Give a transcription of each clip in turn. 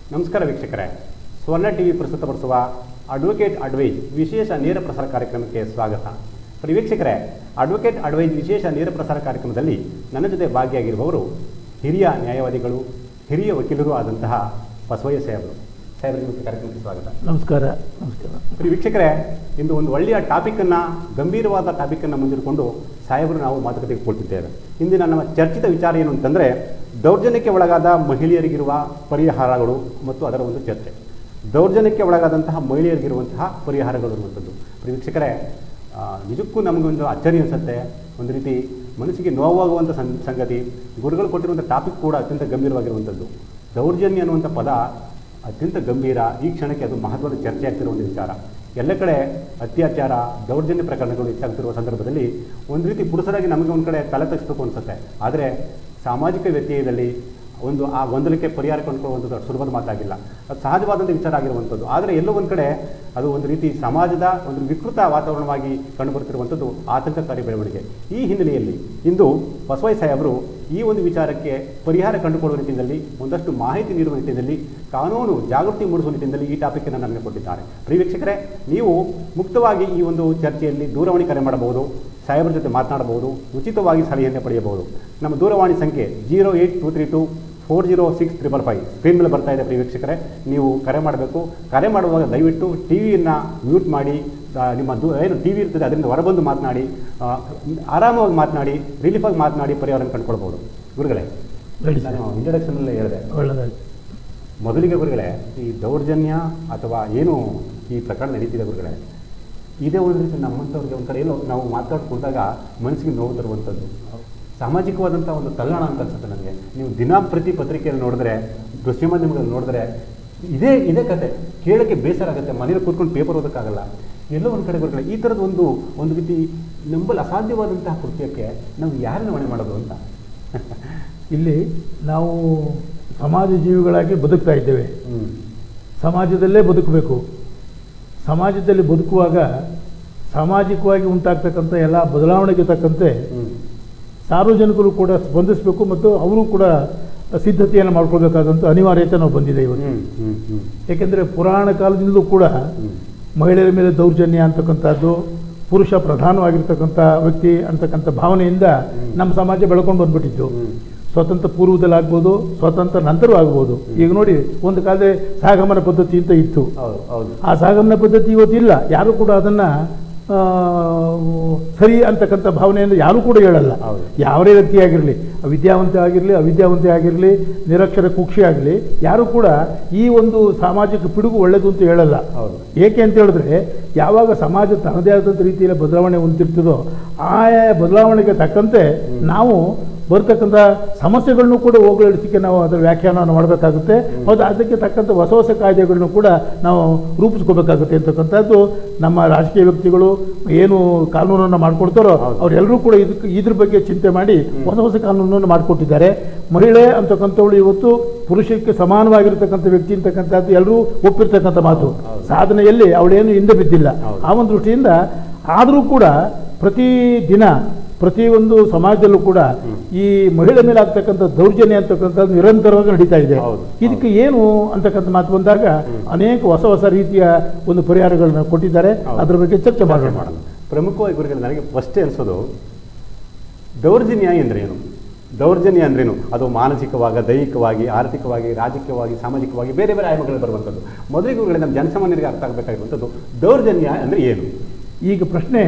ನಮಸ್ಕಾರ ವೀಕ್ಷಕರೇ ಸ್ವರ್ಣ ಟಿವಿ ಪ್ರಸ್ತುತಪಡಿಸುವ ಅಡ್ವೊಕೇಟ್ ಅಡ್ವೈಸ್ ವಿಶೇಷ ನೇರ ಪ್ರಸಾರ ಕಾರ್ಯಕ್ರಮಕ್ಕೆ ಸ್ವಾಗತ ಪ್ರಿಯ ವೀಕ್ಷಕರೇ ಅಡ್ವೊಕೇಟ್ ಅಡ್ವೈಸ್ ವಿಶೇಷ ನೇರ ಪ್ರಸಾರ ಕಾರ್ಯಕ್ರಮದಲ್ಲಿ ನನ್ನ ಜೊತೆ ಭಾಗಿಯಾಗಿರುವವರು ಹಿರಿಯ ನ್ಯಾಯವಾದಿಗಳು ಹಿರಿಯ ವಕೀಲರು ಆದಂತಹ ಬಸವಯ್ಯ ಸಾಹೇಬರು ಸಾಹೇಬರು ನಿಮಗೆ ಕಾರ್ಯಕ್ರಮಕ್ಕೆ ಸ್ವಾಗತ ನಮಸ್ಕಾರ ನಮಸ್ಕಾರ ಪ್ರಿಯ ವೀಕ್ಷಕರೇ ಇಂದು ಒಂದು ಒಳ್ಳೆಯ ಟಾಪಿಕನ್ನು ಗಂಭೀರವಾದ ಟಾಪಿಕನ್ನು ಮುಂದಿಟ್ಟುಕೊಂಡು ಸಾಹೇಬರು ನಾವು ಮಾತುಕತೆಗೆ ಕೊಡ್ತಿದ್ದೇವೆ ಇಂದಿನ ನಮ್ಮ ಚರ್ಚಿತ ವಿಚಾರ ಏನು ಅಂತಂದರೆ ದೌರ್ಜನ್ಯಕ್ಕೆ ಒಳಗಾದ ಮಹಿಳೆಯರಿಗಿರುವ ಪರಿಹಾರಗಳು ಮತ್ತು ಅದರ ಒಂದು ಚರ್ಚೆ ದೌರ್ಜನ್ಯಕ್ಕೆ ಒಳಗಾದಂತಹ ಮಹಿಳೆಯರಿಗಿರುವಂತಹ ಪರಿಹಾರಗಳು ಇರುವಂಥದ್ದು ಪ್ರಿಯ ವೀಕ್ಷಕರೇ ಆ, ನಿಜಕ್ಕೂ ನಮಗೊಂದು ಅಚ್ಚರಿ ಅನಿಸುತ್ತೆ ಒಂದು ರೀತಿ ಮನಸ್ಸಿಗೆ ನೋವಾಗುವಂಥ ಸಂ ಸಂಗತಿ ಗುರುಗಳು ಕೊಟ್ಟಿರುವಂಥ ಟಾಪಿಕ್ ಕೂಡ ಅತ್ಯಂತ ಗಂಭೀರವಾಗಿರುವಂಥದ್ದು ದೌರ್ಜನ್ಯ ಅನ್ನುವಂಥ ಪದ ಅತ್ಯಂತ ಗಂಭೀರ ಈ ಕ್ಷಣಕ್ಕೆ ಅದು ಮಹತ್ವದ ಚರ್ಚೆ ಆಗ್ತಿರುವ ಒಂದು ವಿಚಾರ ಎಲ್ಲ ಕಡೆ ಅತ್ಯಾಚಾರ ದೌರ್ಜನ್ಯ ಪ್ರಕರಣಗಳು ಹೆಚ್ಚಾಗ್ತಿರುವ ಸಂದರ್ಭದಲ್ಲಿ ಒಂದು ರೀತಿ ಪುರುಷರಾಗಿ ನಮಗೆ ಒಂದು ಕಡೆ ತಲೆ ತಗ್ಸ್ಬೇಕು ಅನಿಸುತ್ತೆ ಆದರೆ ಸಾಮಾಜಿಕ ವ್ಯತ್ಯಯದಲ್ಲಿ ಒಂದು ಆ ಗೊಂದಲಕ್ಕೆ ಪರಿಹಾರ ಕಂಡುಕೊಳ್ಳುವಂಥದ್ದು ಅಷ್ಟು ಸುಲಭದ ಮಾತಾಗಿಲ್ಲ ಅದು ಸಹಜವಾದಂಥ ವಿಚಾರ ಆಗಿರುವಂಥದ್ದು ಆದರೆ ಎಲ್ಲೋ ಒಂದು ಕಡೆ ಅದು ಒಂದು ರೀತಿ ಸಮಾಜದ ಒಂದು ವಿಕೃತ ವಾತಾವರಣವಾಗಿ ಕಂಡುಬರುತ್ತಿರುವಂಥದ್ದು ಆತಂಕಕಾರಿ ಬೆಳವಣಿಗೆ ಈ ಹಿನ್ನೆಲೆಯಲ್ಲಿ ಇಂದು ಬಸವಯ್ಯ ಸಾಹೇಬರು ಈ ಒಂದು ವಿಚಾರಕ್ಕೆ ಪರಿಹಾರ ಕಂಡುಕೊಳ್ಳುವ ನಿಟ್ಟಿನಲ್ಲಿ ಒಂದಷ್ಟು ಮಾಹಿತಿ ನೀಡುವ ನಿಟ್ಟಿನಲ್ಲಿ ಕಾನೂನು ಜಾಗೃತಿ ಮೂಡಿಸುವ ನಿಟ್ಟಿನಲ್ಲಿ ಈ ಟಾಪಿಕನ್ನು ನಮಗೆ ಕೊಟ್ಟಿದ್ದಾರೆ ಪ್ರಿಯ ವೀಕ್ಷಕರೇ ನೀವು ಮುಕ್ತವಾಗಿ ಈ ಒಂದು ಚರ್ಚೆಯಲ್ಲಿ ದೂರವಾಣಿ ಕರೆ ಮಾಡಬಹುದು ಸಾಹೇಬರ ಜೊತೆ ಮಾತನಾಡಬಹುದು ಉಚಿತವಾಗಿ ಸಲಹೆಯನ್ನು ಪಡೆಯಬಹುದು ನಮ್ಮ ದೂರವಾಣಿ ಸಂಖ್ಯೆ zero eight two three two four zero six triple five screen ಮೇಲೆ ಬರ್ತಾ ಇದೆ ಪ್ರಿಯ ವೀಕ್ಷಕರೇ ನೀವು ಕರೆ ಮಾಡಬೇಕು ಕರೆ ಮಾಡುವಾಗ ದಯವಿಟ್ಟು ಟಿ ವಿಯನ್ನು ಮ್ಯೂಟ್ ಮಾಡಿ ಆ, ನಿಮ್ಮ ದೂ ಏನು ಟಿ ವಿ ಇರ್ತದೆ ಅದರಿಂದ ಹೊರಬಂದು ಮಾತನಾಡಿ ಆ, ಆರಾಮವಾಗಿ ಮಾತನಾಡಿ ರಿಲೀಫಾಗಿ ಮಾತನಾಡಿ ಪರಿಹಾರವನ್ನು ಕಂಡುಕೊಳ್ಬೋದು ಗುರುಗಳೇ ಹೇಳಿ ಸರ್ ನಾನು ಇಂಟ್ರಡಕ್ಷನಲ್ಲೇ ಹೇಳಿದೆ ಒಳ್ಳೆದಾಯ್ತು ಮೊದಲಿಗೆ ಗುರುಗಳೇ ಈ ದೌರ್ಜನ್ಯ ಅಥವಾ ಏನು ಈ ಪ್ರಕರಣ ನಡೀತಿದೆ ಗುರುಗಳೇ ಇದೇ ಒಂದು ರೀತಿ ನಮ್ಮಂಥವ್ರಿಗೆ ಒಂದು ಕಡೆ ಏನೋ ನಾವು ಮಾತಾಡ್ಕೊಂಡಾಗ ಮನಸ್ಸಿಗೆ ನೋವು ತರುವಂಥದ್ದು ಸಾಮಾಜಿಕವಾದಂಥ ಒಂದು ತಲ್ಲಣ ಅಂತ ಅನ್ಸುತ್ತೆ ನನಗೆ ನೀವು ದಿನಪ್ರತಿ ಪತ್ರಿಕೆಯಲ್ಲಿ ನೋಡಿದ್ರೆ ದೃಶ್ಯ ಮಾಧ್ಯಮಗಳಲ್ಲಿ ನೋಡಿದ್ರೆ ಇದೇ ಇದೇ ಕತೆ ಕೇಳೋಕ್ಕೆ ಬೇಸರ ಆಗುತ್ತೆ ಮನೇಲಿ ಕೂತ್ಕೊಂಡು ಪೇಪರ್ ಓದೋಕ್ಕಾಗಲ್ಲ ಎಲ್ಲೋ ಒಂದು ಕಡೆ ಗುರುಗಳೇ ಈ ಥರದ ಒಂದು ಒಂದು ರೀತಿ ನಂಬಲ್ಲಿ ಅಸಾಧ್ಯವಾದಂತಹ ಕೃತ್ಯಕ್ಕೆ ನಾವು ಯಾರನ್ನ ಹೊಣೆ ಮಾಡೋದು ಅಂತ ಇಲ್ಲಿ ನಾವು ಸಮಾಜ ಜೀವಿಗಳಾಗಿ ಬದುಕ್ತಾ ಇದ್ದೇವೆ ಹ್ಞೂ ಸಮಾಜದಲ್ಲೇ ಬದುಕಬೇಕು ಸಮಾಜದಲ್ಲಿ ಬದುಕುವಾಗ ಸಾಮಾಜಿಕವಾಗಿ ಉಂಟಾಗ್ತಕ್ಕಂಥ ಎಲ್ಲ ಬದಲಾವಣೆಗೆ ತಕ್ಕಂತೆ ಹ್ಞೂ ಸಾರ್ವಜನಿಕರು ಕೂಡ ಸ್ಪಂದಿಸಬೇಕು ಮತ್ತು ಅವರು ಕೂಡ ಸಿದ್ಧತೆಯನ್ನು ಮಾಡ್ಕೊಳ್ಬೇಕಾದಂಥ ಅನಿವಾರ್ಯತೆ ನಾವು ಬಂದಿದೆ ಇವತ್ತು ಹ್ಞೂ ಹ್ಞೂ ಹ್ಞೂ ಏಕೆಂದರೆ ಪುರಾಣ ಕಾಲದಿಂದಲೂ ಕೂಡ ಹ್ಞೂ ಮಹಿಳೆಯರ ಮೇಲೆ ದೌರ್ಜನ್ಯ ಅಂತಕ್ಕಂಥದ್ದು ಪುರುಷ ಪ್ರಧಾನವಾಗಿರ್ತಕ್ಕಂಥ ವ್ಯಕ್ತಿ ಅಂತಕ್ಕಂಥ ಭಾವನೆಯಿಂದ ನಮ್ಮ ಸಮಾಜ ಬೆಳ್ಕೊಂಡು ಬಂದ್ಬಿಟ್ಟಿತ್ತು ಹ್ಞೂ ಸ್ವತಂತ್ರ ಪೂರ್ವದಲ್ಲಾಗ್ಬೋದು ಸ್ವತಂತ್ರ ನಂತರವೂ ಆಗ್ಬೋದು ಈಗ ನೋಡಿ ಒಂದು ಕಾಲದಲ್ಲಿ ಸಾಗಮನ ಪದ್ಧತಿ ಅಂತ ಇತ್ತು ಹೌದು ಹೌದು ಆ ಸಾಗಮನ ಪದ್ಧತಿ ಇವತ್ತಿಲ್ಲ ಯಾರು ಕೂಡ ಅದನ್ನು ಸರಿ ಅಂತಕ್ಕಂಥ ಭಾವನೆಯಿಂದ ಯಾರೂ ಕೂಡ ಹೇಳಲ್ಲ ಹೌದು. ಯಾವುದೇ ವ್ಯಕ್ತಿ ಆಗಿರಲಿ ವಿದ್ಯಾವಂತ ಆಗಿರಲಿ ಅವಿದ್ಯಾವಂತೆ ಆಗಿರಲಿ ನಿರಕ್ಷರ ಕುಕ್ಷಿ ಆಗಲಿ ಯಾರು ಕೂಡ ಈ ಒಂದು ಸಾಮಾಜಿಕ ಪಿಡುಗು ಒಳ್ಳೆಯದು ಅಂತ ಹೇಳಲ್ಲ ಹೌದು ಏಕೆ ಅಂತ ಹೇಳಿದ್ರೆ ಯಾವಾಗ ಸಮಾಜ ತನ್ನದೇ ಆದಂಥ ರೀತಿಯಲ್ಲಿ ಬದಲಾವಣೆ ಹೊಂದಿರ್ತದೋ ಆಯಾ ಬದಲಾವಣೆಗೆ ತಕ್ಕಂತೆ ನಾವು ಬರ್ತಕ್ಕಂಥ ಸಮಸ್ಯೆಗಳನ್ನು ಕೂಡ ಹೋಗಲಾಡಿಸಲಿಕ್ಕೆ ನಾವು ಅದರ ವ್ಯಾಖ್ಯಾನವನ್ನು ಮಾಡಬೇಕಾಗುತ್ತೆ ಹೌದು ಅದಕ್ಕೆ ತಕ್ಕಂಥ ಹೊಸ ಹೊಸ ಕಾಯ್ದೆಗಳನ್ನು ಕೂಡ ನಾವು ರೂಪಿಸ್ಕೋಬೇಕಾಗುತ್ತೆ ಅಂತಕ್ಕಂಥದ್ದು ನಮ್ಮ ರಾಜಕೀಯ ವ್ಯಕ್ತಿಗಳು ಏನು ಕಾನೂನನ್ನು ಮಾಡಿಕೊಡ್ತಾರೋ ಹೌದು. ಅವರೆಲ್ಲರೂ ಕೂಡ ಇದಕ್ಕೆ ಇದ್ರ ಬಗ್ಗೆ ಚಿಂತೆ ಮಾಡಿ ಹೊಸ ಹೊಸ ಕಾನೂನನ್ನು ಮಾಡಿಕೊಟ್ಟಿದ್ದಾರೆ ಮಹಿಳೆ ಅಂತಕ್ಕಂಥವಳು ಇವತ್ತು ಪುರುಷಕ್ಕೆ ಸಮಾನವಾಗಿರ್ತಕ್ಕಂಥ ವ್ಯಕ್ತಿ ಅಂತಕ್ಕಂಥದ್ದು ಎಲ್ಲರೂ ಒಪ್ಪಿರ್ತಕ್ಕಂಥ ಮಾತು ಹೌದು. ಸಾಧನೆಯಲ್ಲಿ ಅವಳೇನು ಹಿಂದೆ ಬಿದ್ದಿಲ್ಲ ಹೌದು. ಆ ಒಂದು ದೃಷ್ಟಿಯಿಂದ ಆದರೂ ಕೂಡ ಪ್ರತಿ ದಿನ ಪ್ರತಿಯೊಂದು ಸಮಾಜದಲ್ಲೂ ಕೂಡ ಹ್ಮ್. ಈ ಮಹಿಳೆ ಮೇಲೆ ಆಗ್ತಕ್ಕಂಥ ದೌರ್ಜನ್ಯ ಅಂತಕ್ಕಂಥದ್ದು ನಿರಂತರವಾಗಿ ನಡೀತಾ ಇದೆ ಹೌದು. ಇದಕ್ಕೆ ಏನು ಅಂತಕ್ಕಂಥ ಮಾತು ಬಂದಾಗ ಅನೇಕ ಹೊಸ ಹೊಸ ರೀತಿಯ ಒಂದು ಪರಿಹಾರಗಳನ್ನ ಕೊಟ್ಟಿದ್ದಾರೆ ಹೌದು. ಅದ್ರ ಬಗ್ಗೆ ಚರ್ಚೆ ಚರ್ಚೆ ಮಾಡೋಣ ಮಾಡೋಣ ಪ್ರಮುಖವಾಗಿ ಗುರುಗಳು ನನಗೆ ಫಸ್ಟೇ ಅನಿಸೋದು ದೌರ್ಜನ್ಯ ಎಂದ್ರೇನು ದೌರ್ಜನ್ಯ ಅಂದ್ರೇನು ಅದು ಮಾನಸಿಕವಾಗ ದೈಹಿಕವಾಗಿ ಆರ್ಥಿಕವಾಗಿ ರಾಜಕೀಯವಾಗಿ ಸಾಮಾಜಿಕವಾಗಿ ಬೇರೆ ಬೇರೆ ಆಯಾಮಗಳಲ್ಲಿ ಬರುವಂಥದ್ದು ಮೊದಲಿಗೆ ಗುರುಗಳೇ ನಮ್ಮ ಜನಸಾಮಾನ್ಯರಿಗೆ ಅರ್ಥ ಆಗಬೇಕಾಗಿರುವಂಥದ್ದು ದೌರ್ಜನ್ಯ ಅಂದರೆ ಏನು ಈಗ ಪ್ರಶ್ನೆ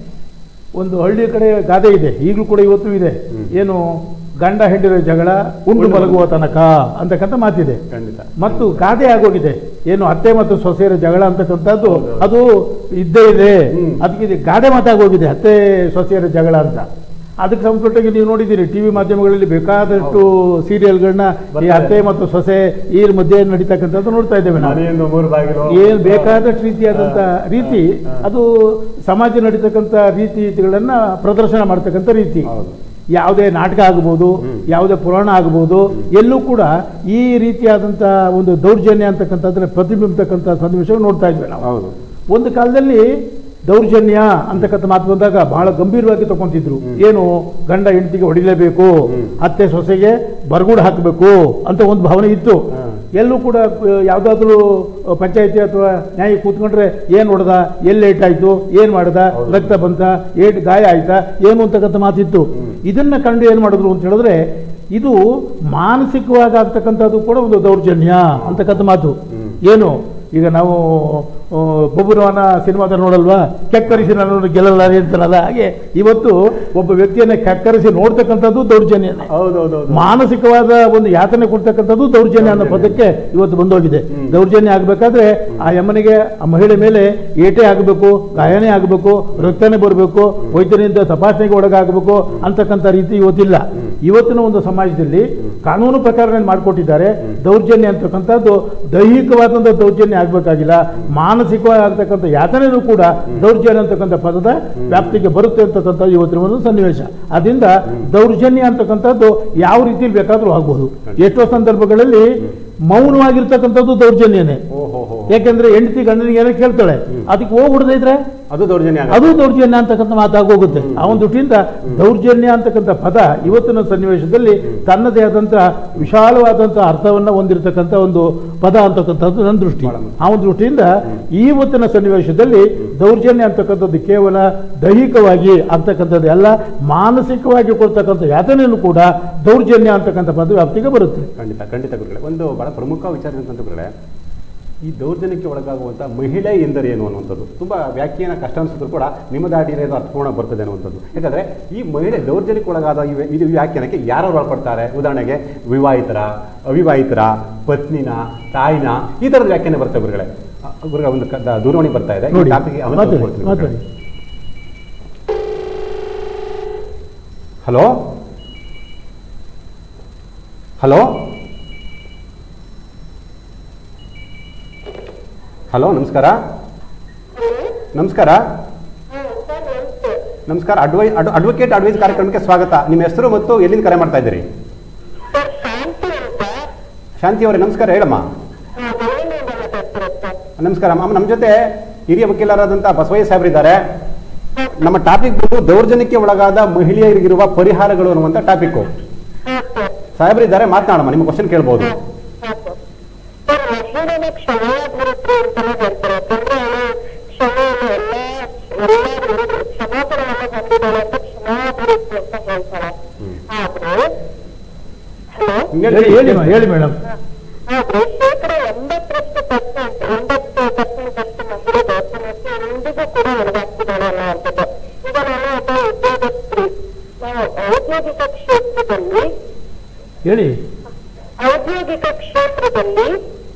ಒಂದು ಹಳ್ಳಿಯ ಕಡೆ ಗಾದೆ ಇದೆ ಈಗಲೂ ಕೂಡ ಇವತ್ತು ಇದೆ ಹ್ಮ್. ಏನು ಗಂಡ ಹೆಂಡಿರೋ ಜಗಳ ಉಂಡು ಉಂಡು ಮಲಗುವ ತನಕ ಅಂತಕ್ಕಂಥ ಮಾತಿದೆ ಖಂಡಿತ ಮತ್ತು ಗಾದೆ ಆಗೋಗಿದೆ ಏನು ಅತ್ತೆ ಮತ್ತು ಸೊಸೆಯರ ಜಗಳ ಅಂತಕ್ಕಂಥದ್ದು ಹೌದು. ಅದು ಇದ್ದೇ ಇದೆ ಹ್ಮ್. ಅದಕ್ಕೆ ಇದು ಗಾದೆ ಮಾತಾಗೋಗಿದೆ ಅತ್ತೆ ಸೊಸೆಯರ ಜಗಳ ಅಂತ ಅದಕ್ಕೆ ಸಂಪುಟಕ್ಕೆ ನೀವು ನೋಡಿದ್ದೀರಿ ಟಿವಿ ಮಾಧ್ಯಮಗಳಲ್ಲಿ ಬೇಕಾದಷ್ಟು ಸೀರಿಯಲ್ಗಳನ್ನ ಈ ಬರ್ತಾ ಅತ್ತೆ ಇದೆ. ಮತ್ತು ಸೊಸೆ ಈ ಮಧ್ಯೆ ನಡೀತಕ್ಕಂಥದ್ದು ನೋಡ್ತಾ ಇದ್ದೇವೆ ನಾವು ಮನೆಯನ್ನು ಮೂರು ಬಾಗಿಲು ಏನು ಬೇಕಾದಷ್ಟು ರೀತಿಯಾದಂಥ ರೀತಿ ಹಾ, ಹಾ. ಅದು ಸಮಾಜ ನಡೀತಕ್ಕಂಥ ರೀತಿಗಳನ್ನ ಪ್ರದರ್ಶನ ಮಾಡ್ತಕ್ಕಂಥ ರೀತಿ ಹೌದು ಯಾವುದೇ ನಾಟಕ ಆಗ್ಬೋದು ಹ್ಮ್. ಯಾವುದೇ ಪುರಾಣ ಆಗ್ಬೋದು ಎಲ್ಲೂ ಕೂಡ ಈ ರೀತಿಯಾದಂಥ ಒಂದು ದೌರ್ಜನ್ಯ ಅಂತಕ್ಕಂಥದ್ದನ್ನ ಪ್ರತಿಬಿಂಬಿತಕ್ಕಂಥ ಸನ್ನಿವೇಶಗಳು ನೋಡ್ತಾ ಇದ್ವಿ ನಾವು ಹೌದು ಒಂದು ಕಾಲದಲ್ಲಿ ದೌರ್ಜನ್ಯ ಅಂತಕ್ಕಂಥ ಮಾತು ಬಂದಾಗ ಬಹಳ ಗಂಭೀರವಾಗಿ ತಗೊಂತಿದ್ರು ಹ್ಮ್. ಏನು ಗಂಡ ಹೆಂಡತಿಗೆ ಹೊಡಿಲೇಬೇಕು ಹ್ಮ್. ಅತ್ತೆ ಸೊಸೆಗೆ ಬರಗೂಡು ಹಾಕಬೇಕು ಅಂತ ಒಂದು ಭಾವನೆ ಇತ್ತು ಹಾ. ಎಲ್ಲೂ ಕೂಡ ಯಾವುದಾದ್ರೂ ಪಂಚಾಯತಿ ಅಥವಾ ನ್ಯಾಯ ಕೂತ್ಕೊಂಡ್ರೆ ಏನು ಹೊಡೆದ ಎಲ್ಲಿ ಏಟಾಯ್ತು ಏನು ಮಾಡ್ದ ಹೌದು. ರಕ್ತ ಬಂತ ಏಟ್ ಗಾಯ ಆಯ್ತಾ ಏನು ಅಂತಕ್ಕಂಥ ಮಾತಿತ್ತು ಹ್ಮ್. ಇದನ್ನ ಕಂಡು ಏನು ಮಾಡಿದ್ರು ಅಂತ ಹೇಳಿದ್ರೆ ಇದು ಮಾನಸಿಕವಾಗಿ ಆಗ್ತಕ್ಕಂಥದ್ದು ಕೂಡ ಒಂದು ದೌರ್ಜನ್ಯ ಅಂತಕ್ಕಂಥ ಮಾತು ಹ್ಮ್. ಏನು ಈಗ ನಾವು ಆ, ಬೊಬ್ಬುರವನ ಸಿನಿಮಾದಲ್ಲಿ ನೋಡಲ್ವಾ ಕೆಕ್ಕರಿಸಿ ನನ್ನನ್ನು ಗೆಲ್ಲಲಾರೆ ಅಂತಾರಲ್ಲ ಹಾಗೆ ಇವತ್ತು ಒಬ್ಬ ವ್ಯಕ್ತಿಯನ್ನ ಕೆಕ್ಕರಿಸಿ ನೋಡ್ತಕ್ಕಂಥದ್ದು ದೌರ್ಜನ್ಯನೇ ಹೌದೌದೌದು ಮಾನಸಿಕವಾದ ಒಂದು ಯಾತನೆ ಕೊಡ್ತಕ್ಕಂಥದ್ದು ದೌರ್ಜನ್ಯ ಅನ್ನೋ ಪದಕ್ಕೆ ಇವತ್ತು ಬಂದೋಗಿದೆ ಹ್ಮ್. ದೌರ್ಜನ್ಯ ಆಗಬೇಕಾದ್ರೆ ಆ ಯಮ್ಮನಿಗೆ ಆ ಮಹಿಳೆ ಮೇಲೆ ಏಟೆ ಆಗಬೇಕು ಗಾಯನೇ ಆಗಬೇಕು ರಕ್ತನೇ ಬರಬೇಕು ವೈದ್ಯರಿಂದ ತಪಾಸಣೆಗೆ ಒಳಗಾಗಬೇಕು ಅಂತಕ್ಕಂಥ ರೀತಿ ಇವತ್ತಿಲ್ಲ ಇವತ್ತಿನ ಒಂದು ಸಮಾಜದಲ್ಲಿ ಕಾನೂನು ಪ್ರಕಾರ ಮಾಡಿಕೊಟ್ಟಿದ್ದಾರೆ ದೌರ್ಜನ್ಯ ಅಂತಕ್ಕಂಥದ್ದು ದೈಹಿಕವಾದಂಥ ದೌರ್ಜನ್ಯ ಆಗಬೇಕಾಗಿಲ್ಲ ಮಾನಸಿಕವಾಗಿ ಆಗ್ತಕ್ಕಂಥ ಯಾತನೆಯೂ ಕೂಡ ದೌರ್ಜನ್ಯ ಅಂತಕ್ಕಂಥ ಪದದ ವ್ಯಾಪ್ತಿಗೆ ಬರುತ್ತೆ ಅಂತಕ್ಕಂಥ ಇವತ್ತಿನ ಒಂದು ಸನ್ನಿವೇಶ ಅದರಿಂದ ದೌರ್ಜನ್ಯ ಅಂತಕ್ಕಂಥದ್ದು ಯಾವ ರೀತಿಯಲ್ಲಿ ಬೇಕಾದರೂ ಆಗ್ಬೋದು ಎಷ್ಟೋ ಸಂದರ್ಭಗಳಲ್ಲಿ ಮೌನವಾಗಿರ್ತಕ್ಕಂಥದ್ದು ದೌರ್ಜನ್ಯನೇ ಓಹೋ ಹೋ ಯಾಕೆಂದ್ರೆ ಹೆಂಡತಿ ಗಂಡನಿಗೆ ಏನೋ ಕೇಳ್ತಾಳೆ ಅದಕ್ಕೆ ಹೋಗಿ ಹೊಡೆದಿದ್ರೆ ಅದು ದೌರ್ಜನ್ಯ ಆಗುತ್ತೆ. ಅದು ದೌರ್ಜನ್ಯ ಅಂತಕ್ಕಂಥ ಮಾತಾಗೋಗುತ್ತೆ ಆ ಒಂದು ದೃಷ್ಟಿಯಿಂದ ದೌರ್ಜನ್ಯ ಅಂತಕ್ಕಂಥ ಪದ ಇವತ್ತಿನ ಸನ್ನಿವೇಶದಲ್ಲಿ ತನ್ನದೇ ಆದಂತಹ ವಿಶಾಲವಾದಂತಹ ಅರ್ಥವನ್ನ ಹೊಂದಿರತಕ್ಕಂಥ ಒಂದು ಪದ ಅಂತಕ್ಕಂಥದ್ದು ನನ್ನ ದೃಷ್ಟಿ ಬಹಳ ಮುಖ್ಯ. ಆ ಒಂದು ದೃಷ್ಟಿಯಿಂದ ಇವತ್ತಿನ ಸನ್ನಿವೇಶದಲ್ಲಿ ದೌರ್ಜನ್ಯ ಅಂತಕ್ಕಂಥದ್ದು ಕೇವಲ ದೈಹಿಕವಾಗಿ ಆಗ್ತಕ್ಕಂಥದ್ದು ಅಲ್ಲ ಮಾನಸಿಕವಾಗಿ ಕೊಡ್ತಕ್ಕಂಥ ಯಾತನೆಯೂ ಕೂಡ ದೌರ್ಜನ್ಯ ಅಂತಕ್ಕಂಥ ಪದ ವ್ಯಾಪ್ತಿಗೆ ಬರುತ್ತೆ ಖಂಡಿತ ಖಂಡಿತ ಗುರುಗಳೇ ಒಂದು ಬಹಳ ಪ್ರಮುಖ ವಿಚಾರ ಏನಂತ ಗುರುಗಳೇ ಈ ದೌರ್ಜನ್ಯಕ್ಕೆ ಒಳಗಾಗುವಂಥ ಮಹಿಳೆ ಎಂದರೆ ಏನು ಅನ್ನುವಂಥದ್ದು ತುಂಬ ವ್ಯಾಖ್ಯಾನ ಕಷ್ಟ ಅನಿಸಿದ್ರು ಕೂಡ ನಿಮ್ಮ ದಾಟಿಯಲ್ಲಿ ಅದು ಅರ್ಥಪೂರ್ಣ ಬರ್ತದೆ ಅನ್ನುವಂಥದ್ದು ಯಾಕಂದರೆ ಈ ಮಹಿಳೆ ದೌರ್ಜನ್ಯಕ್ಕೆ ಒಳಗಾದ ಈ ವ್ಯ- ಇದು ವ್ಯಾಖ್ಯಾನಕ್ಕೆ ಯಾರು ಒಳಪಡ್ತಾರೆ ಉದಾಹರಣೆಗೆ ವಿವಾಹಿತರ ಅವಿವಾಹಿತರ ಪತ್ನಿನ ತಾಯಿನ ಈ ಥರದ ವ್ಯಾಖ್ಯಾನ ಬರ್ತವೆ ಗುರುಗಳೇ ಅ, ಗುರುಗಳ ಒಂದು ಕ- ದ- ದೂರವಾಣಿ ಬರ್ತಾ ಇದೆ ಈ ನೋಡಿ ಟಾಪಿಕ್ಗೆ ಅವನು ಮಾತಾಡಿ ಕೊಡ್ತೀನಿ ಮಾತಾಡಿ ಗುರುಗಳೇ. ಹಲೋ ಹಲೋ ಹಲೋ ನಮಸ್ಕಾರ ನಮಸ್ಕಾರ ನಮಸ್ಕಾರ ಅಡ್ವೈ ಅಡ್ ಅಡ್ವೊಕೇಟ್ ಅಡ್ವೈಸ್ ಕಾರ್ಯಕ್ರಮಕ್ಕೆ ಸ್ವಾಗತ ನಿಮ್ಮ ಹೆಸರು ಮತ್ತು ಎಲ್ಲಿಂದ ಕರೆ ಮಾಡ್ತಾ ಇದ್ದೀರಿ ಸರ್ ಶಾಂತಿ ಅಂತ ಶಾಂತಿ ಅವರೇ ನಮಸ್ಕಾರ ಹೇಳಮ್ಮ ಆ, ಬೆಂಗಳೂರಿಂದ ಮಾತಾಡ್ತಿರೋದು ಸರ್ ನಮಸ್ಕಾರ ಅಮ್ಮ ನಮ್ಮ ಜೊತೆ ಹಿರಿಯ ವಕೀಲರಾದಂಥ ಬಸವಯ್ಯ ಸಾಹೇಬರಿದ್ದಾರೆ ನಮ್ಮ ಟಾಪಿಕ್ ಬಂದು ದೌರ್ಜನ್ಯಕ್ಕೆ ಒಳಗಾದ ಮಹಿಳೆಯರಿಗಿರುವ ಪರಿಹಾರಗಳು ಅನ್ನುವಂಥ ಟಾಪಿಕ್ಕು ಹಾಂ ಸರ್ ಸಾಹೇಬರಿದ್ದಾರೆ ಮಾತನಾಡಮ್ಮ ನಿಮ್ಮ ಕ್ವಶನ್ ಕೇಳ್ಬೋದು ಹಾಂ ಹಾಂ ಸರ್ ಸರ್ ಮಹಿಳೆನ ಕ್ಷಮೆಯಾಭಿವೃದ್ಧಿ ಅಂತಾನೆ ಹೇಳ್ತಾರೆ ಯಾಕಂದ್ರೆ ಅವಳು ಕ್ಷಮೆಯನ್ನು ಎಲ್ಲ ಎಲ್ಲ ಕ್ಷಮಾಪಣೆಯನ್ನು ಹೊಂದಿದ್ದಾಳೆ ಅಂತ ಕ್ಷಮಾಭಿವೃದ್ಧಿ ಅಂತ ಹೇಳ್ತಾಳೆ ಆದ್ರೆ ಹಲೋ ಹೇಳಿ ಹೇಳಿ ಮಾ- ಹೇಳಿ ಮೇಡಮ್ ಆದ್ರೆ ಶೇಕಡ ಎಂಬತ್ತರಷ್ಟು ಪರ್ಸೆಂಟ್ ಎಂಬತ್ತು ಪರ್ಸೆಂಟ್ ಅಷ್ಟು ಮಹಿಳೆ ದೌರ್ಜನ್ಯಕ್ಕೆ ಇಂದಿಗೂ ಕೂಡ ಒಳಗಾಗ್ತಿದ್ದಾಳೆ ಅನ್ನುವಂಥದ್ದು ಈಗ ನಾನು ಒಬ್ಬ ಉದ್ಯೋಗಸ್ತ್ರೀ ನಾವು ಔದ್ಯೋಗಿಕ ಕ್ಷೇತ್ರದಲ್ಲಿ ಹೇಳಿ ಔದ್ಯೋಗಿಕ ಕ್ಷೇತ್ರದಲ್ಲಿ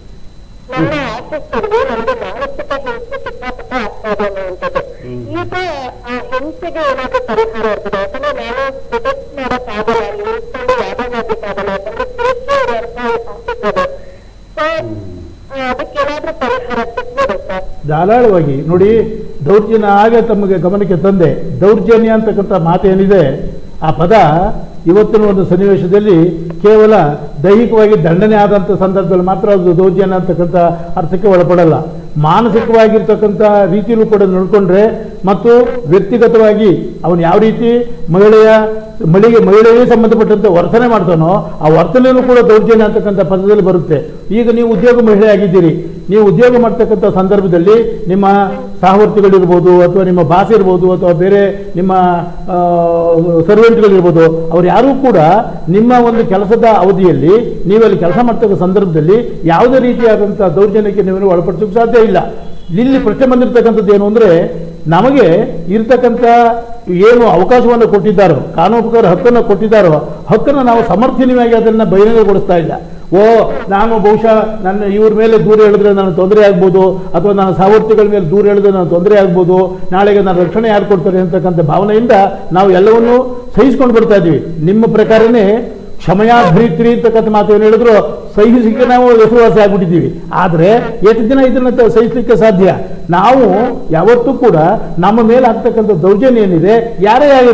ನನ್ನ ಆಫೀಸರ್ಗೆ ನನಗೆ ಮಾನಸಿಕ ಹಿಂಸೆ ಸಿಕ್ಕಾಪಟ್ಟೆ ಆಗ್ತಾ ಇದೆ ಅನ್ನುವಂಥದ್ದು ಈಗ ಆ ಹಿಂಸೆಗೆ ಏನಾದ್ರೂ ಪರಿಹಾರ ಇರ್ತದೆ ಯಾಕಂದ್ರೆ ನಾನು ಪ್ರೊಟೆಕ್ಟ್ ಮಾಡೋಕ್ಕಾಗಲ್ಲ ಅಲ್ಲಿ ನಿಂತ್ಕೊಂಡು ವಾದ ಮಾಡ್ಲಿಕ್ಕಾಗಲ್ಲ ಯಾಕಂದ್ರೆ ಸುರಕ್ಷೆ ಇರುವಂತ ಆಫೀಸರ್ ಸೊ ಅದಕ್ಕೇನಾದ್ರೂ ಪರಿಹಾರ ಸಿಗ್ಬೋದು ಸರ್ ಧಾರಾಳವಾಗಿ ನೋಡಿ ದೌರ್ಜನ್ಯ ಆಗ ತಮಗೆ ಗಮನಕ್ಕೆ ತಂದೆ ದೌರ್ಜನ್ಯ ಅಂತಕ್ಕಂಥ ಮಾತೇನಿದೆ ಆ ಪದ ಇವತ್ತಿನ ಒಂದು ಸನ್ನಿವೇಶದಲ್ಲಿ ಕೇವಲ ದೈಹಿಕವಾಗಿ ದಂಡನೆ ಆದಂಥ ಸಂದರ್ಭದಲ್ಲಿ ಮಾತ್ರ ಅದು ದೌರ್ಜನ್ಯ ಅಂತಕ್ಕಂಥ ಅರ್ಥಕ್ಕೆ ಒಳಪಡಲ್ಲ ಮಾನಸಿಕವಾಗಿರ್ತಕ್ಕಂಥ ರೀತಿಯಲ್ಲೂ ಕೂಡ ನಡ್ಕೊಂಡ್ರೆ ಮತ್ತು ವ್ಯಕ್ತಿಗತವಾಗಿ ಅವನು ಯಾವ ರೀತಿ ಮಹಿಳೆಯ ಮಳಿಗೆ ಮಹಿಳೆಗೆ ಸಂಬಂಧಪಟ್ಟಂತೆ ವರ್ತನೆ ಮಾಡ್ತಾನೋ ಆ ವರ್ತನೆಯೂ ಕೂಡ ದೌರ್ಜನ್ಯ ಅಂತಕ್ಕಂಥ ಪದದಲ್ಲಿ ಬರುತ್ತೆ ಈಗ ನೀವು ಉದ್ಯೋಗ ಮಹಿಳೆ ಆಗಿದ್ದೀರಿ ನೀವು ಉದ್ಯೋಗ ಮಾಡ್ತಕ್ಕಂಥ ಸಂದರ್ಭದಲ್ಲಿ ನಿಮ್ಮ ಸಹವರ್ತಿಗಳಿರ್ಬೋದು ಅಥವಾ ನಿಮ್ಮ ಬಾಸ್ ಇರ್ಬೋದು ಅಥವಾ ಬೇರೆ ನಿಮ್ಮ ಸರ್ವೆಂಟ್ಗಳಿರ್ಬೋದು ಅವ್ರು ಯಾರೂ ಕೂಡ ನಿಮ್ಮ ಒಂದು ಕೆಲಸದ ಅವಧಿಯಲ್ಲಿ ನೀವಲ್ಲಿ ಕೆಲಸ ಮಾಡ್ತಕ್ಕ ಸಂದರ್ಭದಲ್ಲಿ ಯಾವುದೇ ರೀತಿಯಾದಂಥ ದೌರ್ಜನ್ಯಕ್ಕೆ ನೀವು ಒಳಪಡಿಸೋಕೆ ಸಾಧ್ಯ ಇಲ್ಲ ಇಲ್ಲಿ ಪ್ರಶ್ನೆ ಬಂದಿರತಕ್ಕಂಥದ್ದು ಏನು ಅಂದರೆ ನಮಗೆ ಇರ್ತಕ್ಕಂಥ ಏನು ಅವಕಾಶವನ್ನು ಕೊಟ್ಟಿದ್ದಾರೋ ಕಾನೂನು ಪ್ರಕಾರ ಹಕ್ಕನ್ನು ಕೊಟ್ಟಿದ್ದಾರೋ ಹಕ್ಕನ್ನು ನಾವು ಸಮರ್ಥನೀಯವಾಗಿ ಅದನ್ನು ಬಹಿರಂಗಗೊಳಿಸ್ತಾ ಇಲ್ಲ ಓ ನಾನು ಬಹುಶಃ ನನ್ನ ಇವ್ರ ಮೇಲೆ ದೂರ ಹೇಳಿದ್ರೆ ನನಗೆ ತೊಂದರೆ ಆಗ್ಬೋದು ಅಥವಾ ನನ್ನ ಸಹವರ್ತಿಗಳ ಮೇಲೆ ದೂರ ಹೇಳಿದ್ರೆ ನನಗೆ ತೊಂದರೆ ಆಗ್ಬೋದು ನಾಳೆಗೆ ನನ್ನ ರಕ್ಷಣೆ ಯಾರು ಕೊಡ್ತಾರೆ ಅಂತಕ್ಕಂಥ ಭಾವನೆಯಿಂದ ನಾವು ಎಲ್ಲವನ್ನೂ ಸಹಿಸ್ಕೊಂಡು ಬರ್ತಾ ಇದ್ದೀವಿ ನಿಮ್ಮ ಪ್ರಕಾರನೇ ಕ್ಷಮಯಾಧರಿತ್ರಿ ಅಂತಕ್ಕಂಥ ಮಾತು ಏನು ಹೇಳಿದ್ರು ಸಹಿಸಲಿಕ್ಕೆ ನಾವು ಹೆಸರುವಾಸಿ ಆಗ್ಬಿಟ್ಟಿದ್ದೀವಿ ಆದರೆ ಎಷ್ಟು ದಿನ ಇದನ್ನ ತ- ಸಹಿಸಲಿಕ್ಕೆ ಸಾಧ್ಯ ನಾವು ಯಾವತ್ತೂ ಕೂಡ ನಮ್ಮ ಮೇಲೆ ಆಗ್ತಕ್ಕಂಥ ದೌರ್ಜನ್ಯ ಏನಿದೆ ಯಾರೇ ಆಗಿರಲಿ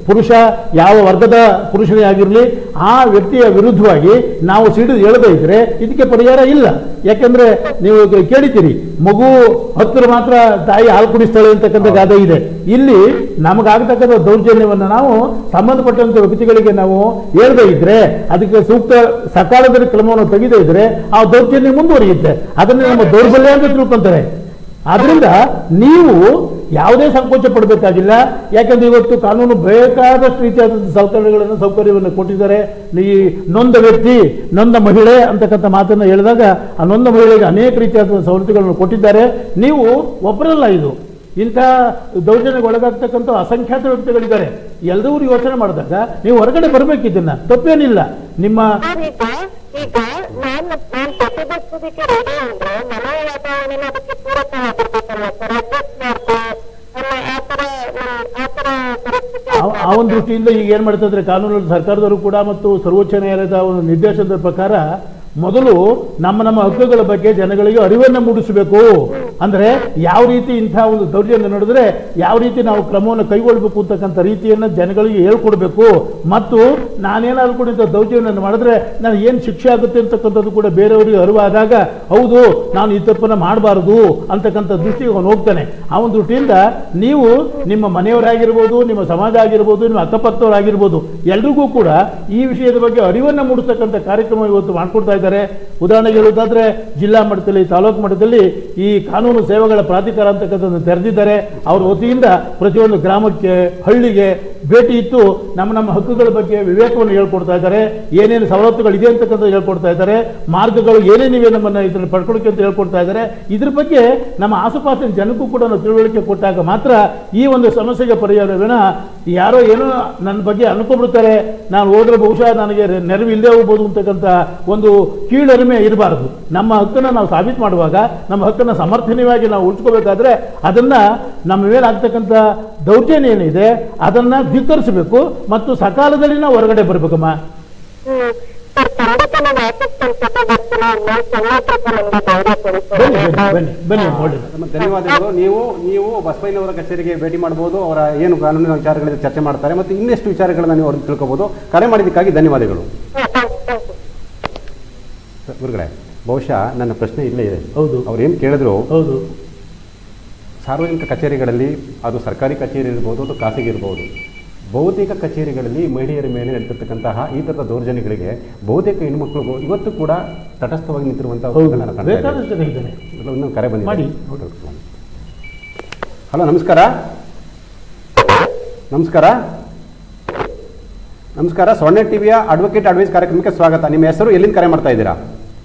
ಪುರುಷ ಯಾವ ವರ್ಗದ ಪುರುಷನೇ ಆಗಿರಲಿ ಆ ವ್ಯಕ್ತಿಯ ವಿರುದ್ಧವಾಗಿ ನಾವು ಸಿಡಿದು ಹೇಳದೇ ಇದ್ರೆ ಇದಕ್ಕೆ ಪರಿಹಾರ ಇಲ್ಲ ಯಾಕೆಂದ್ರೆ ನೀವು ಈಗ ಕೇಳಿದ್ದೀರಿ ಮಗು ಹತ್ತಿರ ಮಾತ್ರ ತಾಯಿ ಹಾಲು ಕುಡಿಸ್ತಾಳೆ ಅಂತಕ್ಕಂಥ ಗಾದೆ ಇದೆ ಇಲ್ಲಿ ನಮಗಾಗತಕ್ಕಂಥ ದೌರ್ಜನ್ಯವನ್ನು ನಾವು ಸಂಬಂಧಪಟ್ಟಂತ ವ್ಯಕ್ತಿಗಳಿಗೆ ನಾವು ಹೇಳದೇ ಇದ್ರೆ ಅದಕ್ಕೆ ಸೂಕ್ತ ಸಕಾಲದಲ್ಲಿ ಕ್ರಮವನ್ನು ತೆಗೆದೇ ಇದ್ರೆ ಆ ದೌರ್ಜನ್ಯ ಮುಂದುವರಿಯುತ್ತೆ ಅದನ್ನೇ ನಮ್ಮ ದೌರ್ಬಲ್ಯ ಅಂತ ತಿಳ್ಕೊಂತಾರೆ ಆದ್ರಿಂದ ನೀವು ಯಾವುದೇ ಸಂಕೋಚ ಪಡಬೇಕಾಗಿಲ್ಲ ಯಾಕಂದ್ರೆ ಇವತ್ತು ಕಾನೂನು ಬೇಕಾದಷ್ಟು ರೀತಿಯಾದಂಥ ಸೌಕರ್ಯಗಳನ್ನು ಸೌಕರ್ಯವನ್ನು ಕೊಟ್ಟಿದ್ದಾರೆ ಈ ನೊಂದ ವ್ಯಕ್ತಿ ನೊಂದ ಮಹಿಳೆ ಅಂತಕ್ಕಂಥ ಮಾತನ್ನು ಹೇಳಿದಾಗ ಆ ನೊಂದ ಮಹಿಳೆಗೆ ಅನೇಕ ರೀತಿಯಾದ ಸವಲತ್ತುಗಳನ್ನು ಕೊಟ್ಟಿದ್ದಾರೆ ನೀವು ಒಬ್ಬರಲ್ಲ ಇದು ಇಂಥ ದೌರ್ಜನ್ಯಕ್ಕೆ ಒಳಗಾಗ್ತಕ್ಕಂಥ ಅಸಂಖ್ಯಾತ ವ್ಯಕ್ತಿಗಳಿದ್ದಾರೆ ಎಲ್ಲರೂ ಯೋಚನೆ ಮಾಡಿದಾಗ ನೀವು ಹೊರಗಡೆ ಬರಬೇಕು ಇದನ್ನ ತಪ್ಪೇನಿಲ್ಲ ನಿಮ್ಮ ಸರ್ ಈಗ ಈಗ ನಾನ್ ನಾನ್ ಪ್ರತಿಭಟಿಸೋದಕ್ಕೆ ರೆಡಿ ಅಂದ್ರೆ ಮನೆ ವಾತಾವರಣ ಅದಕ್ಕೆ ಪೂರಕವಾಗಿರ್ಬೇಕಲ್ಲ ಸರ್ ಅಡ್ಜಸ್ಟ್ ಮಾಡ್ಕೊ ಅನ್ನೋ ಆ ತರ ನಮ್- ಆ ತರ ಪರಿಸ್ಥಿತಿ ಆ- ಆ ಒಂದು ದೃಷ್ಟಿಯಿಂದ ಈಗ ಏನು ಮಾಡ್ತಾ ಇದ್ದಾರೆ ಕಾನೂನು ಸರ್ಕಾರದವರು ಕೂಡ ಮತ್ತು ಸರ್ವೋಚ್ಚ ನ್ಯಾಯಾಲಯದ ಒಂದು ನಿರ್ದೇಶನದ ಪ್ರಕಾರ ಮೊದಲು ನಮ್ಮ ನಮ್ಮ ಹಕ್ಕುಗಳ ಬಗ್ಗೆ ಜನಗಳಿಗೆ ಅರಿವನ್ನು ಮೂಡಿಸಬೇಕು ಅಂದ್ರೆ ಯಾವ ರೀತಿ ಇಂಥ ಒಂದು ದೌರ್ಜನ್ಯ ನಡೆದ್ರೆ ಯಾವ ರೀತಿ ನಾವು ಕ್ರಮವನ್ನು ಕೈಗೊಳ್ಳಬೇಕು ಅಂತಕ್ಕಂಥ ರೀತಿಯನ್ನು ಜನಗಳಿಗೆ ಹೇಳ್ಕೊಡ್ಬೇಕು ಮತ್ತು ನಾನೇನಾದ್ರು ಕೂಡ ಇಂಥ ದೌರ್ಜನ್ಯ ಮಾಡಿದ್ರೆ ನನಗೆ ಏನು ಶಿಕ್ಷೆ ಆಗುತ್ತೆ ಅಂತಕ್ಕಂಥದ್ದು ಕೂಡ ಬೇರೆಯವರಿಗೆ ಅರಿವಾದಾಗ ಹೌದು ನಾನು ಈ ತಪ್ಪನ್ನು ಮಾಡಬಾರದು ಅಂತಕ್ಕಂಥ ದೃಷ್ಟಿಗೆ ಅವನು ಹೋಗ್ತಾನೆ ಆ ಒಂದು ದೃಷ್ಟಿಯಿಂದ ನೀವು ನಿಮ್ಮ ಮನೆಯವರಾಗಿರ್ಬೋದು ನಿಮ್ಮ ಸಮಾಜ ಆಗಿರ್ಬೋದು ನಿಮ್ಮ ಅಕ್ಕಪಕ್ಕದವರಾಗಿರ್ಬೋದು ಎಲ್ರಿಗೂ ಕೂಡ ಈ ವಿಷಯದ ಬಗ್ಗೆ ಅರಿವನ್ನು ಮೂಡಿಸ್ತಕ್ಕಂಥ ಕಾರ್ಯಕ್ರಮ ಇವತ್ತು ಮಾಡ್ಕೊಡ್ತಾ ಇದ್ದಾರೆ ಉದಾಹರಣೆಗೆ ಹೇಳೋದಾದ್ರೆ ಜಿಲ್ಲಾ ಮಟ್ಟದಲ್ಲಿ ತಾಲೂಕು ಮಟ್ಟದಲ್ಲಿ ಈ ಕಾನೂನು ಸೇವೆಗಳ ಪ್ರಾಧಿಕಾರ ಅಂತಕ್ಕಂಥದ್ದು ತೆರೆದಿದ್ದಾರೆ ಅವ್ರ ವತಿಯಿಂದ ಪ್ರತಿಯೊಂದು ಗ್ರಾಮಕ್ಕೆ ಹಳ್ಳಿಗೆ ಭೇಟಿ ಇತ್ತು ನಮ್ಮ ನಮ್ಮ ಹಕ್ಕುಗಳ ಬಗ್ಗೆ ವಿವೇಕವನ್ನು ಹೇಳ್ಕೊಡ್ತಾ ಇದ್ದಾರೆ ಏನೇನು ಸವಲತ್ತುಗಳು ಇದೆ ಅಂತಕ್ಕಂಥ ಹೇಳ್ಕೊಡ್ತಾ ಇದ್ದಾರೆ ಮಾರ್ಗಗಳು ಏನೇನಿವೆ ನಮ್ಮನ್ನ ಇದನ್ನು ಪಡ್ಕೊಳಕ್ಕೆ ಅಂತ ಹೇಳ್ಕೊಡ್ತಾ ಇದ್ದಾರೆ ಇದ್ರ ಬಗ್ಗೆ ನಮ್ಮ ಆಸುಪಾಸಿನ ಜನಕ್ಕೂ ಕೂಡ ನಾವು ತಿಳುವಳಿಕೆ ಕೊಟ್ಟಾಗ ಮಾತ್ರ ಈ ಒಂದು ಸಮಸ್ಯೆಗೆ ಪರಿಹಾರ ವಿನಃ ಯಾರೋ ಏನೋ ನನ್ನ ಬಗ್ಗೆ ಅನ್ಕೊಂಡ್ಬಿಡ್ತಾರೆ ನಾನು ಹೋದ್ರೆ ಬಹುಶಃ ನನಗೆ ರೆ- ನೆರವು ಇಲ್ಲದೆ ಹೋಗ್ಬೋದು ಅಂತಕ್ಕಂಥ ಒಂದು ಕೀಳರಿಮೆ ಇರಬಾರದು ನಮ್ಮ ಹಕ್ಕನ್ನು ನಾವು ಸಾಬೀತು ಮಾಡುವಾಗ ನಮ್ಮ ಹಕ್ಕನ್ನು ಸಮರ್ಥನೀಯವಾಗಿ ನಾವು ಉಳಿಸ್ಕೋಬೇಕಾದ್ರೆ ಅದನ್ನ ನಮ್ಮ ಮೇಲೆ ಆಗ್ತಕ್ಕಂಥ ದೌರ್ಜನ್ಯ ಏನಿದೆ ಅದನ್ನ ಧಿಕ್ಕರಿಸಬೇಕು ಮತ್ತು ಸಕಾಲದಲ್ಲಿ ನಾವು ಹೊರಗಡೆ ಬರಬೇಕಮ್ಮ ಹ್ಮ್ ಸರ್ ಖಂಡಿತ ನಾನು ಆಫೀಸ್ ಸ್ವಲ್ಪ ಬರ್ತೀನಿ ಅನ್ನೋ ಸಣ್ಣಪ್ಪ ನಮ್ಗೆ ಧೈರ್ಯ ಕೊಡಿ ಸರ್ ಬನ್ನಿ ಬನ್ನಿ ಬನ್ನಿ ಬನ್ನಿ ಒಳ್ಳೆಯದು ನಮ್ಮ ಧನ್ಯವಾದಗಳು ನೀವು ನೀವು ಬಸವಯ್ಯನವರ ಕಚೇರಿಗೆ ಭೇಟಿ ಮಾಡಬಹುದು ಅವರ ಏನು ಕಾನೂನಿನ ವಿಚಾರಗಳಿಂದ ಚರ್ಚೆ ಮಾಡ್ತಾರೆ ಮತ್ತು ಇನ್ನೆಷ್ಟು ವಿಚಾರಗಳನ್ನ ನೀವು ಅವ್ರಿಗೆ ತಿಳ್ಕೊಬಹುದು ಕರೆ ಮಾಡಿದ್ದಕ್ಕಾಗಿ ಧನ್ಯವಾದಗಳು ಹಾ ಥ್ಯಾಂಕ್ ಯು ಸರ್, ಗುರುಗಳೇ ಬಹುಶಃ ನನ್ನ ಪ್ರಶ್ನೆ ಇಲ್ಲೇ ಇದೆ ಹೌದು ಅವ್ರು ಏನು ಕೇಳಿದ್ರು ಹೌದು ಸಾರ್ವಜನಿಕ ಕಚೇರಿಗಳಲ್ಲಿ ಅದು ಸರ್ಕಾರಿ ಕಚೇರಿ ಇರ್ಬೋದು ಅಥವಾ ಖಾಸಗಿ ಇರ್ಬೋದು ಬಹುತೇಕ ಕಚೇರಿಗಳಲ್ಲಿ ಮಹಿಳೆಯರ ಮೇಲೆ ನಡೆದಿರ್ತಕ್ಕಂತಹ ಈ ಥರದ ದೌರ್ಜನ್ಯಗಳಿಗೆ ಬಹುತೇಕ ಹೆಣ್ಮಕ್ಳಿಗೂ ಇವತ್ತು ಕೂಡ ತಟಸ್ಥವಾಗಿ ನಿಂತಿರುವಂತಹ ಹೌದು ನಾನು ಕಾಣ್ತಾ ಇದ್ದೇನೆ. ಬೇಕಾದಷ್ಟು ಜನ ಇದ್ದಾರೆ ಇಲ್ಲ, ಇನ್ನೊಂದು ಕರೆ ಬಂದಿದೆ ಮಾಡಿ. ಹಲೋ ನಮಸ್ಕಾರ ನಮಸ್ಕಾರ ನಮಸ್ಕಾರ ಸೊನ್ನೆ ಟಿವಿಯ ಅಡ್ವೊಕೇಟ್ ಅಡ್ವೈಸ್ ಕಾರ್ಯಕ್ರಮಕ್ಕೆ ಸ್ವಾಗತ ನಿಮ್ಮ ಹೆಸರು ಎಲ್ಲಿಂದ ಕರೆ ಮಾಡ್ತಾ ಇದ್ದೀರಾ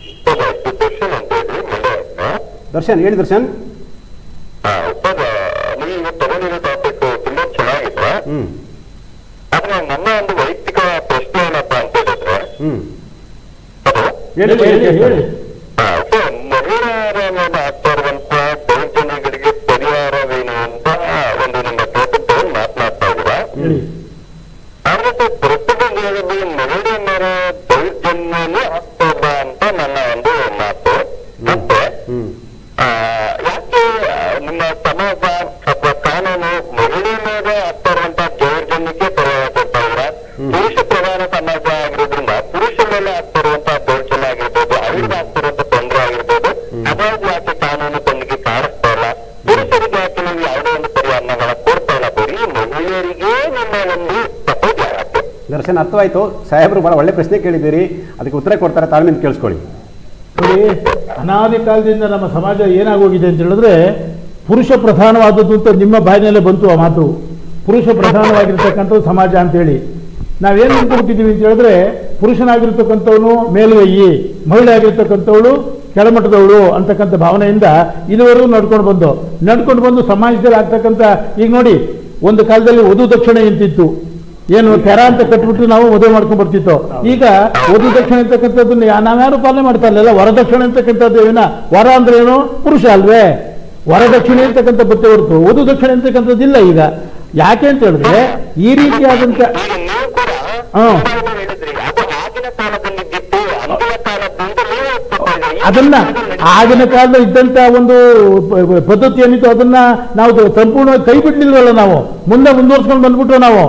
ದರ್ಶನ್ ಹೇಳಿ ದರ್ಶನ್ ಸರ್ ನೀವು ತಗೊಂಡಿರೋ ಟಾಪಿಕ್ ತುಂಬಾ ಚೆನ್ನಾಗಿದೆ ಹ್ಞೂ ಆದ್ರೆ ನನ್ನ ಒಂದು ವೈಯಕ್ತಿಕ ಪ್ರಶ್ನೆ ಏನಪ್ಪಾ ಅಂತ ಹೇಳಿದ್ರೆ ಹ್ಞೂ ಹೇಳಿ ಹೇಳಿ ಹೇಳಿ ಆ, ಸೊ ಮಹಿಳೆಯರ ಮೇಲೆ ಆಗ್ತಾ ಇರುವಂತ ದೌರ್ಜನ್ಯಗಳಿಗೆ ಪರಿಹಾರವೇನು ಅಂತ ಒಂದು ನಿಮ್ಮ ಟಾಪಿಕ್ ಮಾತನಾಡ್ತಾ ಇದ್ದೀರಾ ಹೇಳಿ ಆದ್ರೆ ಸರ್ ಪ್ರತಿಭಟನೆಗಳಲ್ಲಿ ಮಹಿಳೆಯ ಮೇಲೆ ದೌರ್ಜನ್ಯನೇ ಆಗ್ತದ ಅಂತ ನನ್ನ ಒಂದು ಮಾತು ಮತ್ತೆ ಹ್ಞೂ ಆ, ಯಾಕೆ ಆ, ನಿಮ್ಮ ಸಮಾಜ ಅಥವಾ ಕಾನೂನು ಮಹಿಳೆ ಮೇಲೆ ಆಗ್ತಾ ಇರುವಂತ ದೌರ್ಜನ್ಯಕ್ಕೆ ಪರಿಹಾರ ಕೊಡ್ತಾ ಇಲ್ಲ ಪುರುಷ ಪ್ರಧಾನ ಸಮಾಜ ಆಗಿರೋದ್ರಿಂದ ಪುರುಷ ಮೇಲೆ ಆಗ್ತಾ ಇರುವಂತ ದೌರ್ಜನ್ಯ ಆಗಿರ್ಬೋದು ಅವ್ರಿಗೆ ಆಗ್ತಾ ಇರುವಂತ ತೊಂದರೆ ಆಗಿರ್ಬೋದು ಅದಾದ ಯಾಕೆ ಕಾನೂನು ಕಣ್ಣಿಗೆ ಕಾಣಿಸ್ತಾ ಇಲ್ಲ ಪುರುಷರಿಗೆ ಯಾಕೆ ನೀವು ಯಾವುದೇ ಒಂದು ಪರಿಹಾರಗಳನ್ನ ಕೊಡ್ತಾ ಇಲ್ಲ ಬರೀ ಮಹಿಳೆಯರಿಗೆ ನಿಮ್ಮ ಒಂದು ಸಪೋರ್ಟ್ ಯಾಕೆ ದರ್ಶನ್ ಅರ್ಥವಾಯ್ತು ಸಾಹೇಬರು ಬಹಳ ಒಳ್ಳೆ ಪ್ರಶ್ನೆ ಕೇಳಿದ್ದೀರಿ ಅದಕ್ಕೆ ಉತ್ತರ ಕೊಡ್ತಾರೆ ತಾಳ್ಮೆಯಿಂದ ಕೇಳಿಸ್ಕೊಳ್ಳಿ ನೋಡಿ ಅನಾದಿ ಕಾಲದಿಂದ ನಮ್ಮ ಸಮಾಜ ಏನಾಗೋಗಿದೆ ಅಂತ ಹೇಳಿದ್ರೆ ಪುರುಷ ಪ್ರಧಾನವಾದದ್ದು ಅಂತ ನಿಮ್ಮ ಬಾಯಿನಲ್ಲೇ ಬಂತು ಆ ಮಾತು ಪುರುಷ ಪ್ರಧಾನವಾಗಿರ್ತಕ್ಕಂಥದ್ದು ಸಮಾಜ ಅಂತೇಳಿ ನಾವೇನು ಅನ್ಕೊಂಡ್ಬಿಟ್ಟಿದ್ದೀವಿ ಅಂತ ಹೇಳಿದ್ರೆ ಪುರುಷನಾಗಿರ್ತಕ್ಕಂಥವನು ಮೇಲುಗೈ ಮಹಿಳೆ ಆಗಿರ್ತಕ್ಕಂಥವಳು ಕೆಳಮಟ್ಟದವಳು ಅಂತಕ್ಕಂಥ ಭಾವನೆಯಿಂದ ಇದುವರೆಗೂ ನಡ್ಕೊಂಡು ಬಂದು ನಡ್ಕೊಂಡು ಬಂದು ಸಮಾಜದಲ್ಲಿ ಆಗ್ತಕ್ಕಂಥ ಈಗ ನೋಡಿ ಒಂದು ಕಾಲದಲ್ಲಿ ವಧು ದಕ್ಷಿಣೆ ಇಂತಿತ್ತು ಏನು ಕೆರ ಅಂತ ಕಟ್ಬಿಟ್ಟು ನಾವು ಮದುವೆ ಮಾಡ್ಕೊಂಡ್ ಬರ್ತಿತ್ತು ಈಗ ವಧು ದಕ್ಷಿಣೆ ಅಂತಕ್ಕಂಥದ್ದನ್ನ ಯಾ- ನಾವ್ಯಾರು ಪಾಲನೆ ಮಾಡ್ತಾ ಇರಲಿಲ್ಲ ವರದಕ್ಷಿಣೆ ಅಂತಕ್ಕಂಥದ್ದು ಏನ ವರ ಅಂದ್ರೆ ಏನು ಪುರುಷ ಅಲ್ವೇ ವರದಕ್ಷಿಣೆ ಅಂತಕ್ಕಂಥ ಬತ್ತೆ ಹೊರತು ವಧು ದಕ್ಷಿಣೆ ಅಂತಕ್ಕಂಥದ್ದಿಲ್ಲ ಈಗ ಯಾಕೆ ಅಂತ ಹೇಳಿದ್ರೆ ಈ ರೀತಿಯಾದಂಥ ಈಗ ನೀವು ಕೂಡ ಹ್ಮ್. ತುಂಬಾ ಹೇಳಿದ್ರಿ ಅದು ಆಗಿನ ಕಾಲದಲ್ಲಿದ್ದಿತ್ತು ಅಂದಿನ ಕಾಲದಿಂದ ನೀವು ಒಪ್ಕೊತಾ ಇದ್ದೀರಿ. ಈ ಅದನ್ನ ಕಾಲದಲ್ಲಿ ಆಗಿನ ಕಾಲದಲ್ಲಿ ಇದ್ದಂತ ಒಂದು ಪ- ಪ- ಪದ್ಧತಿ ಏನಿತ್ತು ಅದನ್ನ ನಾವು ಸಂಪೂರ್ಣವಾಗಿ ಕೈ ಬಿಡ್ಲಿಲ್ವಲ್ಲ ನಾವು ಮುಂದೆ ಮುಂದುವರ್ಸ್ಕೊಂಡು ಬಂದ್ಬಿಟ್ರು ನಾವು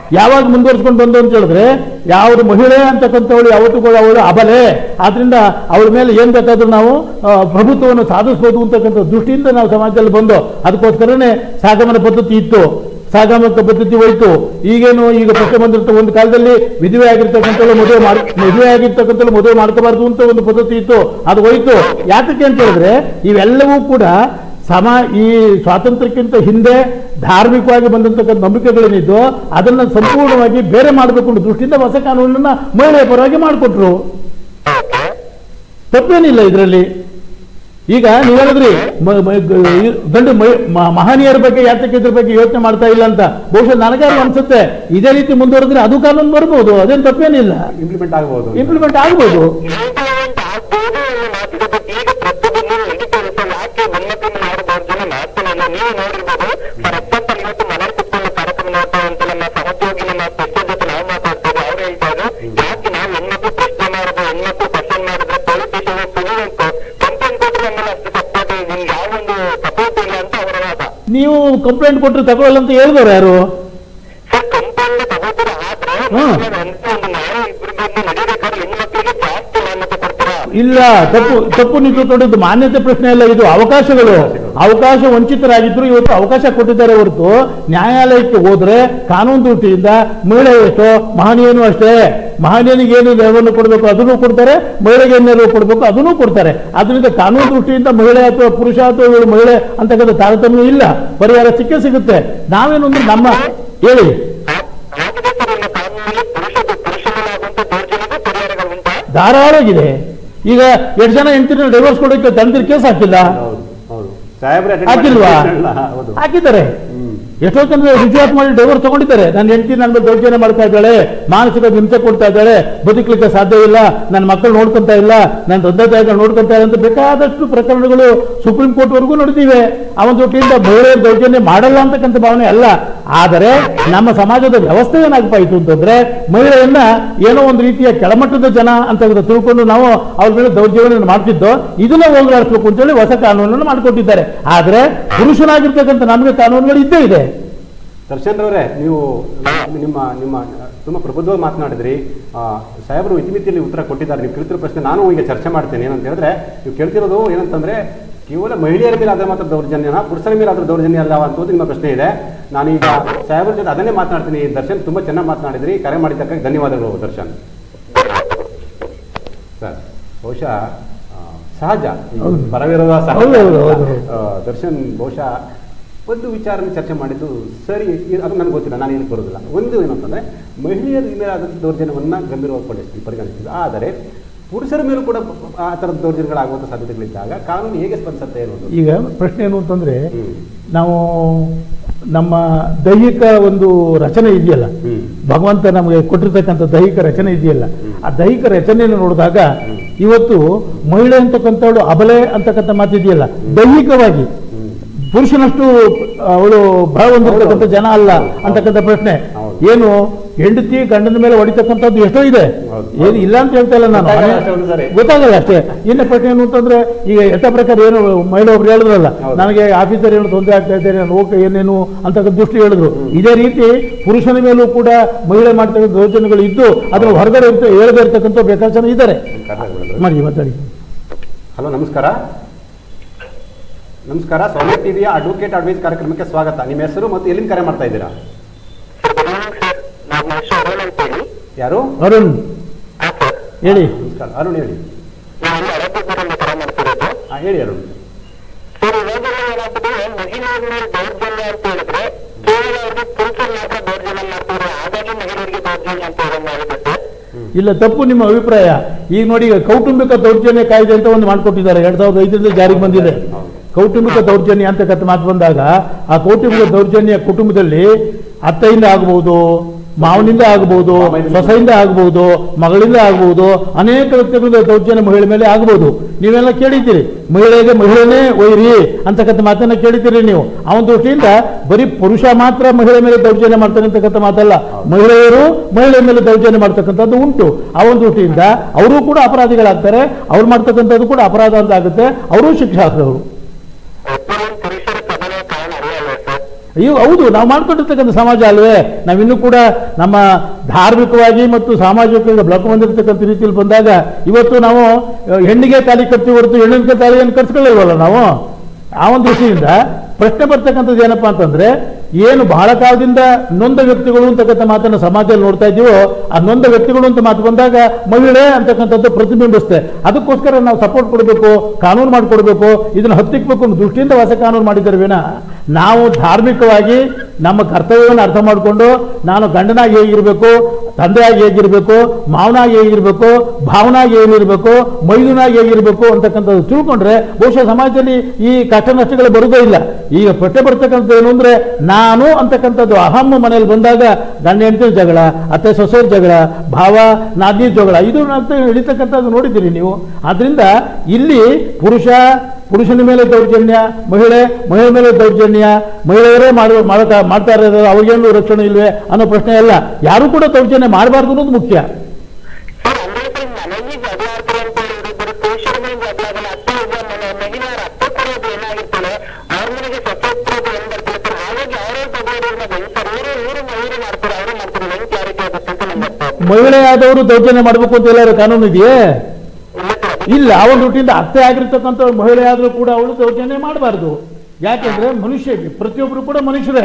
ಯಾವಾಗ ಮುಂದುವರ್ಸ್ಕೊಂಡು ಬಂದು ಅಂತ ಹೇಳಿದ್ರೆ ಯಾವುದು ಮಹಿಳೆ ಅಂತಕ್ಕಂಥವಳು ಯಾವತ್ತೂ ಕೂಡ ಅವಳು ಅಬಲೆ ಆದ್ರಿಂದ ಅವಳ ಮೇಲೆ ಏನ್ ಬೇಕಾದ್ರೂ ನಾವು ಆ, ಪ್ರಭುತ್ವವನ್ನು ಸಾಧಿಸ್ಬೋದು ಅಂತಕ್ಕಂಥ ದೃಷ್ಟಿಯಿಂದ ನಾವು ಸಮಾಜದಲ್ಲಿ ಬಂದು ಅದಕ್ಕೋಸ್ಕರನೇ ಸಾಗಮನ ಪದ್ಧತಿ ಇತ್ತು ಸಾಗಮಕ ಪದ್ಧತಿ ಹೋಯ್ತು ಈಗೇನು ಈಗ ಪ್ರಶ್ನೆ ಬಂದಿರ್ತ ಒಂದು ಕಾಲದಲ್ಲಿ ವಿಧವೆ ಆಗಿರ್ತಕ್ಕಂಥವ್ಳು ಮದುವೆ ಮಾಡ್ ಮದುವೆ ಆಗಿರ್ತಕ್ಕಂಥವ್ಳು ಮದುವೆ ಮಾಡ್ಕೋಬಾರ್ದು ಅಂತ ಒಂದು ಪದ್ಧತಿ ಇತ್ತು ಅದು ಹೋಯ್ತು ಯಾತಕ್ಕೆ ಅಂತ ಹೇಳಿದ್ರೆ ಇವೆಲ್ಲವೂ ಕೂಡ ಸಮ ಈ ಸ್ವಾತಂತ್ರ್ಯಕ್ಕಿಂತ ಹಿಂದೆ ಧಾರ್ಮಿಕವಾಗಿ ಬಂದಂತಕ್ಕಂಥ ನಂಬಿಕೆಗಳೇನಿದ್ದು ಅದನ್ನ ಸಂಪೂರ್ಣವಾಗಿ ಬೇರೆ ಮಾಡಬೇಕು ಅನ್ನೋ ದೃಷ್ಟಿಯಿಂದ ಹೊಸ ಕಾನೂನನ್ನ ಮಹಿಳೆಯ ಪರವಾಗಿ ಮಾಡಿಕೊಟ್ರು ಓಕೆ ತಪ್ಪೇನಿಲ್ಲ ಇದರಲ್ಲಿ ಈಗ ನೀವು ಹೇಳಿದ್ರಿ ಮ- ಮ- ಗ- ಈ ಗಂಡು ಮ- ಮ- ಮಹನೀಯರ ಬಗ್ಗೆ ಯಾತಕ್ಕೆ ಇದ್ರ ಬಗ್ಗೆ ಯೋಚನೆ ಮಾಡ್ತಾ ಇಲ್ಲ ಅಂತ ಬಹುಶಃ ನನಗಾರು ಅನ್ಸುತ್ತೆ ಇದೇ ರೀತಿ ಮುಂದುವರೆದ್ರೆ ಅದು ಕಾನೂನು ಬರ್ಬೋದು ಅದೇನು ತಪ್ಪೇನಿಲ್ಲ ಇಂಪ್ಲಿಮೆಂಟ್ ಆಗಬಹುದು ಇಂಪ್ಲಿಮೆಂಟ್ ಆಗ್ಬೋದು ಇಂಪ್ಲಿಮೆಂಟ್ ಆಗ್ಬೋದು ಅನ್ನೋ ಮಾತುಕತೆ ಈಗ ಪ್ರತಿಯೊಬ್ಬರು ನಡೀತಾರೆ ಸರ್ ಯಾಕೆ ಹೆಣ್ಮಕ್ಳನ್ನ ನಾವು ದೌರ್ಜನ್ಯ ಮಾಡ್ತಾನೆ ಅನ್ನೋ ನೀವು ನೋಡಿರ್ಬೋದು ಫಾರ್ ಎಕ್ಸಾಂಪಲ್ ಇವತ್ತು ಮನೆ ಕುತ್ಕೊಂಡು ಕಾರ್ಯಕ್ರಮ ನೋಡ್ತಾ ಅಂತ ನಮ್ಮ ಸಹೋದ್ಯೋಗಿ ನಮ್ಮ ಪ್ರಶ್ನೆ ಜೊತೆ ನಾವು ಮಾತಾಡ್ತೇವೆ ಅವ್ರು ಹೇಳ್ತಾ ಇದ್ರು ಯಾಕೆ ನಾವು ಹೆಣ್ಮಕ್ಳು ಪ್ರಶ್ನೆ ಮಾಡಿದ್ರೆ ಹೆಣ್ಮಕ್ಳು ಕ್ವಶನ್ ಮಾಡಿದ್ರೆ ಪೊಲೀಸ್ ಸ್ಟೇಷನ್ ಸುಳ್ಳು ಅಂತ ಕಂಪ್ಲೇಂಟ್ ಕೊಟ್ಟರೆ ನಮ್ಮಲ್ಲಿ ಅಷ್ಟು ಸಪೋರ್ಟ್ ನಿಮ್ಗೆ ಯಾವ ಒಂದು ಸಪೋರ್ಟ್ ಇಲ್ಲ ಅಂತ ಅವರ ವಾದ ನೀವು ಕಂಪ್ಲೇಂಟ್ ಕೊಟ್ಟರೆ ತಗೊಳ್ಳಲ್ಲ ಅಂತ ಹೇಳಿದವ್ರು ಯಾರು ಸರ್ ಕಂಪೌಂಡ್ ತಗೋತೀರ ಆದ್ರೆ ಹ್ಮ್. ಒಂದು ಒಂದು ನ್ಯಾಯ ಇಬ್ಬರಿಗೆ ನಡೀಬೇಕಾದ್ರೆ ಹೆಣ್ಮಕ್ಳಿಗೆ ಜಾಸ್ತಿ ಮಾನ್ಯತೆ ಕೊಡ್ತೀರಾ ಇಲ್ಲ ತಪ್ಪು ತಪ್ಪು ನೀವು ತೊಗೊಂಡಿದ್ದು ಮಾನ್ಯತೆ ಪ್ರಶ್ನೆ ಅಲ್ಲ ಇದು ಅವಕಾಶಗಳು ಅವಕಾಶ ವಂಚಿತರಾಗಿದ್ರು ಇವತ್ತು ಅವಕಾಶ ಕೊಟ್ಟಿದ್ದಾರೆ ಹೊರತು ನ್ಯಾಯಾಲಯಕ್ಕೆ ಹೋದ್ರೆ ಕಾನೂನು ದೃಷ್ಟಿಯಿಂದ ಮಹಿಳೆ ಎಷ್ಟು ಮಹನೀಯನು ಅಷ್ಟೇ ಮಹನೀಯನಿಗೆ ಏನು ನೆರವನ್ನು ಕೊಡಬೇಕು ಅದನ್ನು ಕೊಡ್ತಾರೆ ಮಹಿಳೆಗೆ ಏನು ನೆರವು ಕೊಡಬೇಕು ಅದನ್ನು ಕೊಡ್ತಾರೆ ಅದರಿಂದ ಕಾನೂನು ದೃಷ್ಟಿಯಿಂದ ಮಹಿಳೆ ಅಥವಾ ಪುರುಷ ಅಥವಾ ಇವಳು ಮಹಿಳೆ ಅಂತಕ್ಕಂಥ ತಾರತಮ್ಯ ಇಲ್ಲ ಪರಿಹಾರ ಸಿಕ್ಕೇ ಸಿಗುತ್ತೆ ನಾವೇನೊಂದು ನಮ್ಮ ಹೇಳಿ ಆಗಿದೆ ಸರ್ ನಿಮ್ಮ ಕಾನೂನಲ್ಲಿ ಪುರುಷ ಪುರುಷ ಮೇಲೆ ಆಗುವಂತ ದೌರ್ಜನ್ಯಕ್ಕೂ ಪರಿಹಾರಗಳು ಉಂಟಾ ಧಾರಾಳವಾಗಿದೆ ಈಗ ಎಷ್ಟು ಜನ ಹೆಂಡತಿನ ಡೈವರ್ಸ್ ಕೊಡೋಕೆ ತಂದಿರ ಕೇಸ್ ಹಾಕಿಲ್ಲ ಹೌದು ಹೌದು ಸಾಹೇಬ್ರೆ attend ಹಾಕಿಲ್ವಾ ಮಾಡಿಲ್ಲ. ಹೌದು ಹಾಕಿದ್ದಾರೆ ಹ್ಮ್ ಎಷ್ಟೋ ಜನ ರುಜುವಾತ್ ಮಾಡಿ ಡೈವರ್ಸ್ ತಗೊಂಡಿದ್ದಾರೆ ನನ್ನ ಹೆಂಡತಿ ನನ್ನ ಮೇಲೆ ದೌರ್ಜನ್ಯ ಮಾಡ್ತಾ ಇದ್ದಾಳೆ ಮಾನಸಿಕ ಹಿಂಸೆ ಕೊಡ್ತಾ ಇದ್ದಾಳೆ ಬದುಕಲಿಕ್ಕೆ ಸಾಧ್ಯ ಇಲ್ಲ ನನ್ನ ಮಕ್ಕಳು ನೋಡ್ಕೊಂತ ಇಲ್ಲ ನನ್ನ ತಂದೆ ತಾಯಿಗಳು ನೋಡ್ಕೊಂತ ಇಲ್ಲ ಅಂತ ಬೇಕಾದಷ್ಟು ಪ್ರಕರಣಗಳು ಸುಪ್ರೀಂ ಕೋರ್ಟ್ ವರೆಗೂ ನಡೆದಿವೆ ಅವನ ಜೊತೆಯಿಂದ ಮಹಿಳೆಯರು ದೌರ್ಜನ್ಯ ಮಾಡಲ್ಲ ಅಂತಕ್ಕಂಥ ಭಾವನೆ ಅಲ್ಲ ಆದರೆ ನಮ್ಮ ಸಮಾಜದ ವ್ಯವಸ್ಥೆ ಏನಾಗ್ತಾಯಿತು ಅಂತಂದ್ರೆ ಮಹಿಳೆಯನ್ನ ಏನೋ ಒಂದು ರೀತಿಯ ಕೆಳಮಟ್ಟದ ಜನ ಅಂತ ತಿಳ್ಕೊಂಡು ನಾವು ಅವ್ರ ಮೇಲೆ ದೌರ್ಜನ್ಯ ಮಾಡ್ತಿದ್ದೋ ಇದನ್ನ ಹೋಗಲಾಡಿಸ್ಬೇಕು ಅಂತೇಳಿ ಹೊಸ ಕಾನೂನನ್ನು ಮಾಡಿಕೊಟ್ಟಿದ್ದಾರೆ ಆದ್ರೆ ಪುರುಷನಾಗಿರ್ತಕ್ಕಂಥ ನಮಗೆ ಕಾನೂನುಗಳು ಇದ್ದೇ ಇದೆ ದರ್ಶನ್ ಅವರೇ ನೀವು ನಿಮ್ಮ ನಿಮ್ಮ ತುಂಬ ಪ್ರಬುದ್ಧವಾಗಿ ಮಾತನಾಡಿದ್ರಿ ಆ, ಸಾಹೇಬರು ಇತಿಮಿತಿಯಲ್ಲಿ ಉತ್ತರ ಕೊಟ್ಟಿದ್ದಾರೆ ನೀವು ಕೇಳ್ತಿರೋ ಪ್ರಶ್ನೆ ನಾನು ಈಗ ಚರ್ಚೆ ಮಾಡ್ತೇನೆ ಏನಂತ ಹೇಳಿದ್ರೆ ನೀವು ಕೇಳ್ತಿರೋದು ಏನಂತಂದ್ರೆ ಕೇವಲ ಮಹಿಳೆಯರ ಮೇಲೆ ಆದ್ರೆ ಮಾತ್ರ ದೌರ್ಜನ್ಯನ ಪುರುಷರ ಮೇಲೆ ಆದ್ರೆ ದೌರ್ಜನ್ಯ ಅಲ್ಲ ಅಂತ ನಿಮ್ಮ ಪ್ರಶ್ನೆ ಇದೆ ನಾನೀಗ ಸಾಹೇಬರ ಜೊತೆ ಅದನ್ನೇ ಮಾತನಾಡ್ತೀನಿ ದರ್ಶನ್ ತುಂಬ ಚೆನ್ನಾಗಿ ಮಾತನಾಡಿದ್ರಿ ಕರೆ ಮಾಡಿದ್ದಕ್ಕಾಗಿ ಧನ್ಯವಾದಗಳು ದರ್ಶನ್ ಸರ್ ಬಹುಶಃ ಆ, ಸಹಜ ಈ ಹೌದು. ಪರವಿರೋಧ ಸಹಜ ಹೌದು, ಹೌದು, ಹೌದು, ಹೌದು. ಆ, ದರ್ಶನ್ ಬಹುಶಃ ಒಂದು ವಿಚಾರನ ಚರ್ಚೆ ಮಾಡಿದ್ದು ಸರಿ ಇ- ಅದು ನನಗೆ ಗೊತ್ತಿಲ್ಲ ನಾನು ಏನಕ್ಕೆ ಬರೋದಿಲ್ಲ ಒಂದು ಏನಂತಂದ್ರೆ ಮಹಿಳೆಯರ ಮೇಲೆ ಆದಂಥ ದೌರ್ಜನ್ಯವನ್ನ ಗಂಭೀರವಾಗಿ ಪರಿಸ್ಥಿತಿ ಪರಿಗಣಿಸ್ತೀವಿ ಆದರೆ ಪುರುಷರ ಮೇಲೂ ಕೂಡ ಆ ಥರದ ದೌರ್ಜನ್ಯಗಳಾಗುವಂಥ ಸಾಧ್ಯತೆಗಳಿದ್ದಾಗ ಕಾನೂನು ಹೇಗೆ ಸ್ಪಂದಿಸುತ್ತೆ ಅನ್ನೋದು ಈಗ ಪ್ರಶ್ನೆ ಏನು ಅಂತಂದ್ರೆ ಹ್ಮ್. ನಾವು ನಮ್ಮ ದೈಹಿಕ ಒಂದು ರಚನೆ ಇದೆಯಲ್ಲ ಹ್ಮ್. ಭಗವಂತ ನಮಗೆ ಕೊಟ್ಟಿರ್ತಕ್ಕಂಥ ದೈಹಿಕ ರಚನೆ ಇದೆಯಲ್ಲ ಆ ದೈಹಿಕ ರಚನೆಯನ್ನು ನೋಡಿದಾಗ ಇವತ್ತು ಮಹಿಳೆ ಅಂತಕ್ಕಂಥವಳು ಅಬಲೆ ಅಂತಕ್ಕಂಥ ಮಾತಿದೆಯಲ್ಲ ದೈಹಿಕವಾಗಿ ಹ್ಮ್. ಪುರುಷನಷ್ಟು ಅವಳು ಬಲ ಹೊಂದಿರತಕ್ಕಂಥ ಜನ ಅಲ್ಲ ಅಂತಕ್ಕಂಥ ಪ್ರಶ್ನೆ ಹೌದು. ಏನು ಹೆಂಡತಿ ಗಂಡನ ಮೇಲೆ ಹೊಡಿತಕ್ಕಂಥದ್ದು ಎಷ್ಟೋ ಇದೆ ಹೌದು. ಏನು ಇಲ್ಲ ಅಂತ ಹೇಳ್ತಾ ಇಲ್ಲ ನಾನು ಗೊತ್ತಾಗಲ್ಲ ಅಷ್ಟೇ ಒಂದು ಸಾರಿ. ಗೊತ್ತಾಗಲ್ಲ ಅಷ್ಟೇ ಇನ್ನ ಪ್ರಶ್ನೆ ಏನು ಅಂತಂದ್ರೆ ಈಗ ಯಥ ಪ್ರಕಾರ ಏನು ಮಹಿಳೆ ಒಬ್ರು ಹೇಳಿದ್ರಲ್ಲ ಹೌದು. ನನಗೆ ಆಫೀಸರ್ ಏನು ತೊಂದರೆ ಆಗ್ತಾ ಇದ್ದಾರೆ ನಾನು ಹೋಗಕ್ಕೆ ಏನೇನು ಅಂತಕ್ಕಂಥ ದೃಷ್ಟಿ ಹೇಳಿದ್ರು ಇದೇ ರೀತಿ ಪುರುಷನ ಮೇಲೂ ಕೂಡ ಮಹಿಳೆ ಮಾಡ್ತಕ್ಕಂಥ ದೌರ್ಜನ್ಯಗಳು ಇದ್ದು ಅದ್ರ ಹೊರಗಡೆ ಇರ್ತ ಹೇಳದೇ ಇರ್ತಕ್ಕಂಥ ಬೇಕಾದ ಜನ ಇದ್ದಾರೆ ಮಾಡಿ ಮಾತಾಡಿ ಹಲೋ ನಮಸ್ಕಾರ ನಮಸ್ಕಾರ ಸೌಮ್ಯ ಟಿವಿಯ ಅಡ್ವೊಕೇಟ್ ಅಡ್ವೈಸ್ ಕಾರ್ಯಕ್ರಮಕ್ಕೆ ಸ್ವಾಗತ ನಿಮ್ಮ ಹೆಸರು ಮತ್ತು ಎಲ್ಲಿಂದ ಕರೆ ಮಾಡ್ತಾ ಇದ್ದೀರಾ ಸರ್ ಗುಡ್ ಮಾರ್ನಿಂಗ್ ಸರ್ ನಮ್ಮ ಹೆಸರು ಅರುಣ್ ಅಂತ ಹೇಳಿ ಯಾರು ಅರುಣ್ ಹಾ ಸರ್ ಹೇಳಿ ನಮಸ್ಕಾರ ಅರುಣ್ ಹೇಳಿ ನಾವು ಇಲ್ಲಿ ಅರಬ್ಬೂರಿಂದ ಕರೆ ಮಾಡ್ತಿರೋದು ಹಾಂ ಹೇಳಿ ಅರುಣ್ ಸರ್ ಇವಾಗೆಲ್ಲ ಏನಾಗ್ತದೆ ಮಹಿಳೆಯರ ಮೇಲೆ ದೌರ್ಜನ್ಯ ಅಂತ ಹೇಳಿದ್ರೆ ಕೇವಲ ಅವ್ರಿಗೆ ಪುರುಷರು ಮಾತ್ರ ದೌರ್ಜನ್ಯ ಮಾಡ್ತಾರೆ ಹಾಗಾಗಿ ಮಹಿಳೆಯರಿಗೆ ದೌರ್ಜನ್ಯ ಅಂತ ಹೇಳೋದು ಆಗುತ್ತೆ ಸರ್ ಇಲ್ಲ ತಪ್ಪು ನಿಮ್ಮ ಅಭಿಪ್ರಾಯ ಈಗ ನೋಡಿ ಈಗ ಕೌಟುಂಬಿಕ ದೌರ್ಜನ್ಯ ಕಾಯ್ದೆ ಅಂತ ಒಂದು ಮಾಡ್ಕೊಟ್ಟಿದ್ದಾರೆ ಎರಡ್ ಸಾವಿರದ ಐದರಿಂದ ಜಾರಿಗೆ ಬಂದಿದೆ ಹೌದು. ಕೌಟುಂಬಿಕ ದೌರ್ಜನ್ಯ ಅಂತಕ್ಕಂಥ ಮಾತು ಬಂದಾಗ ಆ ಕೌಟುಂಬಿಕ ದೌರ್ಜನ್ಯ ಕುಟುಂಬದಲ್ಲಿ ಅತ್ತೆಯಿಂದ ಆಗಬಹುದು ಮಾವನಿಂದ ಆಗಬಹುದು ಸೊಸೆಯಿಂದ ಆಗಬಹುದು ಮಗಳಿಂದ ಆಗಬಹುದು ಅನೇಕ ವ್ಯಕ್ತಿಗಳಿಂದ ದೌರ್ಜನ್ಯ ಮಹಿಳೆ ಮೇಲೆ ಆಗಬಹುದು ನೀವೆಲ್ಲ ಕೇಳಿದ್ದೀರಿ ಮಹಿಳೆಗೆ ಮಹಿಳೆನೇ ಒಯ್ರಿ ಅಂತಕ್ಕಂಥ ಮಾತನ್ನ ಕೇಳಿದ್ದೀರಿ ನೀವು ಅವನ ದೃಷ್ಟಿಯಿಂದ ಬರೀ ಪುರುಷ ಮಾತ್ರ ಮಹಿಳೆ ಮೇಲೆ ದೌರ್ಜನ್ಯ ಮಾಡ್ತಾನೆ ಅಂತಕ್ಕಂಥ ಮಾತಲ್ಲ ಮಹಿಳೆಯರು ಮಹಿಳೆ ಮೇಲೆ ದೌರ್ಜನ್ಯ ಮಾಡ್ತಕ್ಕಂಥದ್ದು ಉಂಟು ಆ ಒಂದು ದೃಷ್ಟಿಯಿಂದ ಅವರು ಕೂಡ ಅಪರಾಧಿಗಳಾಗ್ತಾರೆ ಅವ್ರು ಮಾಡ್ತಕ್ಕಂಥದ್ದು ಕೂಡ ಅಪರಾಧ ಅಂತ ಆಗುತ್ತೆ ಅವರು ಶಿಕ್ಷಾರ್ಹರು ಒಬ್ಬರು ಪುರುಷರ ಸಬಲ ಕಾರಣ ಅಲ್ಲ ಅಲ್ವಾ ಸರ್ ಅಯ್ಯೋ ಹೌದು ನಾವು ಮಾಡ್ಕೊಂಡಿರ್ತಕ್ಕಂಥ ಸಮಾಜ ಅಲ್ವೇ ನಾವಿನ್ನೂ ಕೂಡ ನಮ್ಮ ಧಾರ್ಮಿಕವಾಗಿ ಮತ್ತು ಸಾಮಾಜಿಕವಾಗಿ ಬೆಳಕು ಬಂದಿರತಕ್ಕಂಥ ರೀತಿಯಲ್ಲಿ ಬಂದಾಗ ಇವತ್ತು ನಾವು ಅಹ್, ಹೆಣ್ಣಿಗೆ ತಾಲಿ ಕಟ್ತೀವಿ ಹೊರತು ಹೆಣ್ಣಿಗೆ ತಾಲಿಯನ್ನು ಕಟ್ಸ್ಕೊಳ್ಳಲ್ವಲ್ಲ ನಾವು ಆ ಒಂದು ದೃಷ್ಟಿಯಿಂದ ಪ್ರಶ್ನೆ ಬರ್ತಕ್ಕಂಥದ್ದು ಏನಪ್ಪಾ ಅಂತಂದ್ರೆ ಏನು ಬಹಳ ಕಾಲದಿಂದ ನೊಂದ ವ್ಯಕ್ತಿಗಳು ಅಂತಕ್ಕಂಥ ಮಾತನ್ನು ಸಮಾಜದಲ್ಲಿ ನೋಡ್ತಾ ಇದ್ದೀವೋ ಆ ನೊಂದ ವ್ಯಕ್ತಿಗಳು ಅಂತ ಮಾತು ಬಂದಾಗ ಮಹಿಳೆ ಅಂತಕ್ಕಂಥದ್ದು ಪ್ರತಿಬಿಂಬಿಸುತ್ತೆ ಅದಕ್ಕೋಸ್ಕರ ನಾವು ಸಪೋರ್ಟ್ ಕೊಡಬೇಕು ಕಾನೂನು ಮಾಡಿಕೊಡ್ಬೇಕು ಇದನ್ನು ಹತ್ತಿಕ್ಬೇಕು ಅನ್ನೋ ದೃಷ್ಟಿಯಿಂದ ಹೊಸ ಕಾನೂನು ಮಾಡಿದ್ದಾರೆ ವಿನ ನಾವು ಧಾರ್ಮಿಕವಾಗಿ ನಮ್ಮ ಕರ್ತವ್ಯವನ್ನು ಅರ್ಥ ಮಾಡಿಕೊಂಡು ನಾನು ಗಂಡನಾಗಿ ಹೇಗಿರಬೇಕು ತಂದೆಯಾಗಿ ಹೇಗಿರಬೇಕು ಮಾವನಾಗಿ ಹೇಗಿರಬೇಕು ಭಾವನಾಗಿ ಹೇಗಿರಬೇಕು ಮೈದುನಾಗಿ ಹೇಗಿರಬೇಕು ಅಂತಕ್ಕಂಥದ್ದು ತಿಳ್ಕೊಂಡ್ರೆ ಬಹುಶಃ ಸಮಾಜದಲ್ಲಿ ಈ ಕಷ್ಟ ನಷ್ಟಗಳು ಬರುವುದೇ ಇಲ್ಲ ಈಗ ಪ್ರಶ್ನೆ ಬರ್ತಕ್ಕಂಥದ್ದು ಏನು ಅಂದ್ರೆ ನಾನು ಅಂತಕ್ಕಂಥದ್ದು ಅಹಂ ಮನೆಯಲ್ಲಿ ಬಂದಾಗ ಗಂಡ ಹೆಂಡತಿ ಜಗಳ ಅತ್ತೆ ಸೊಸೆಯರ್ ಜಗಳ ಭಾವ ನಾದಿನ ಜಗಳ ಇದು ಅಂತ ಹಿಡಿತಕ್ಕಂಥದ್ದು ನೋಡಿದ್ದೀರಿ ನೀವು ಆದ್ರಿಂದ ಇಲ್ಲಿ ಪುರುಷ ಪುರುಷನ ಮೇಲೆ ದೌರ್ಜನ್ಯ ಮಹಿಳೆ ಮಹಿಳೆ ಮೇಲೆ ದೌರ್ಜನ್ಯ ಮಹಿಳೆಯರೇ ಮಾಡುವ ಮಾಡ್ತಾ ಮಾಡ್ತಾ ಇರೋದು ಅವ್ರಿಗೇನು ರಕ್ಷಣೆ ಇಲ್ವೇ ಅನ್ನೋ ಪ್ರಶ್ನೆ ಅಲ್ಲ ಯಾರು ಕೂಡ ದೌರ್ಜನ್ಯ ಮಾಡಬಾರ್ದು ಅನ್ನೋದು ಮುಖ್ಯ ಸರ್ ಅಂದ್ರೆ ಸರ್ ಮನೆಗೆ ಜಗಳ ಆಡ್ತಾರೆ ಅಂತ ಹೇಳಿದ್ರೆ ಬರೀ ಪುರುಷರ ಮೇಲೆ ಜಗಳ ಆಗಲ್ಲ ಅತ್ತೆ ಒಬ್ಬ ಮನೆ ಮಹಿಳೆಯರ ಅತ್ತೆ ಕೊಡೋದು ಏನಾಗಿರ್ತಾಳೆ ಅವ್ರ ಮನೆಗೆ ಸಶಸ್ತ್ರದ ಏನ್ ಬರ್ತಾರೆ ಸರ್ ಹಾಗಾಗಿ ಅವ್ರವ್ರ ಬಗೆಹರಿಯೋದ್ನ ಸರ್ ಇವರು ಇವರು ಇವರು ಮಾಡ್ತಾರೆ ಅವರು ಮಾಡ್ತಾರೆ ಹೆಂಗ್ ಕ್ಲಾರಿಟಿ ಆಗುತ್ತೆ ಅಂತ ನಮ್ಗೆ ಅರ್ಥ ಆಗ್ತಿಲ್ಲ. ಮಹಿಳೆಯಾದವರು ದೌರ್ಜನ್ಯ ಮಾಡಬೇಕು ಅಂತ ಎಲ್ಲಾರು ಕಾನೂನು ಇದೆಯೇ ಇಲ್ಲ ಸರ್ ಇಲ್ಲ ಆ ಒಂದು ಹುಟ್ಟಿಂದ ಅತ್ತೆ ಆಗಿರ್ತಕ್ಕಂಥ ಮಹಿಳೆ ಆದರೂ ಕೂಡ ಅವಳು ದೌರ್ಜನ್ಯ ಮಾಡಬಾರ್ದು ಯಾಕೆಂದ್ರೆ ಮನುಷ್ಯ ಪ್ರತಿಯೊಬ್ಬರು ಕೂಡ ಮನುಷ್ಯರೇ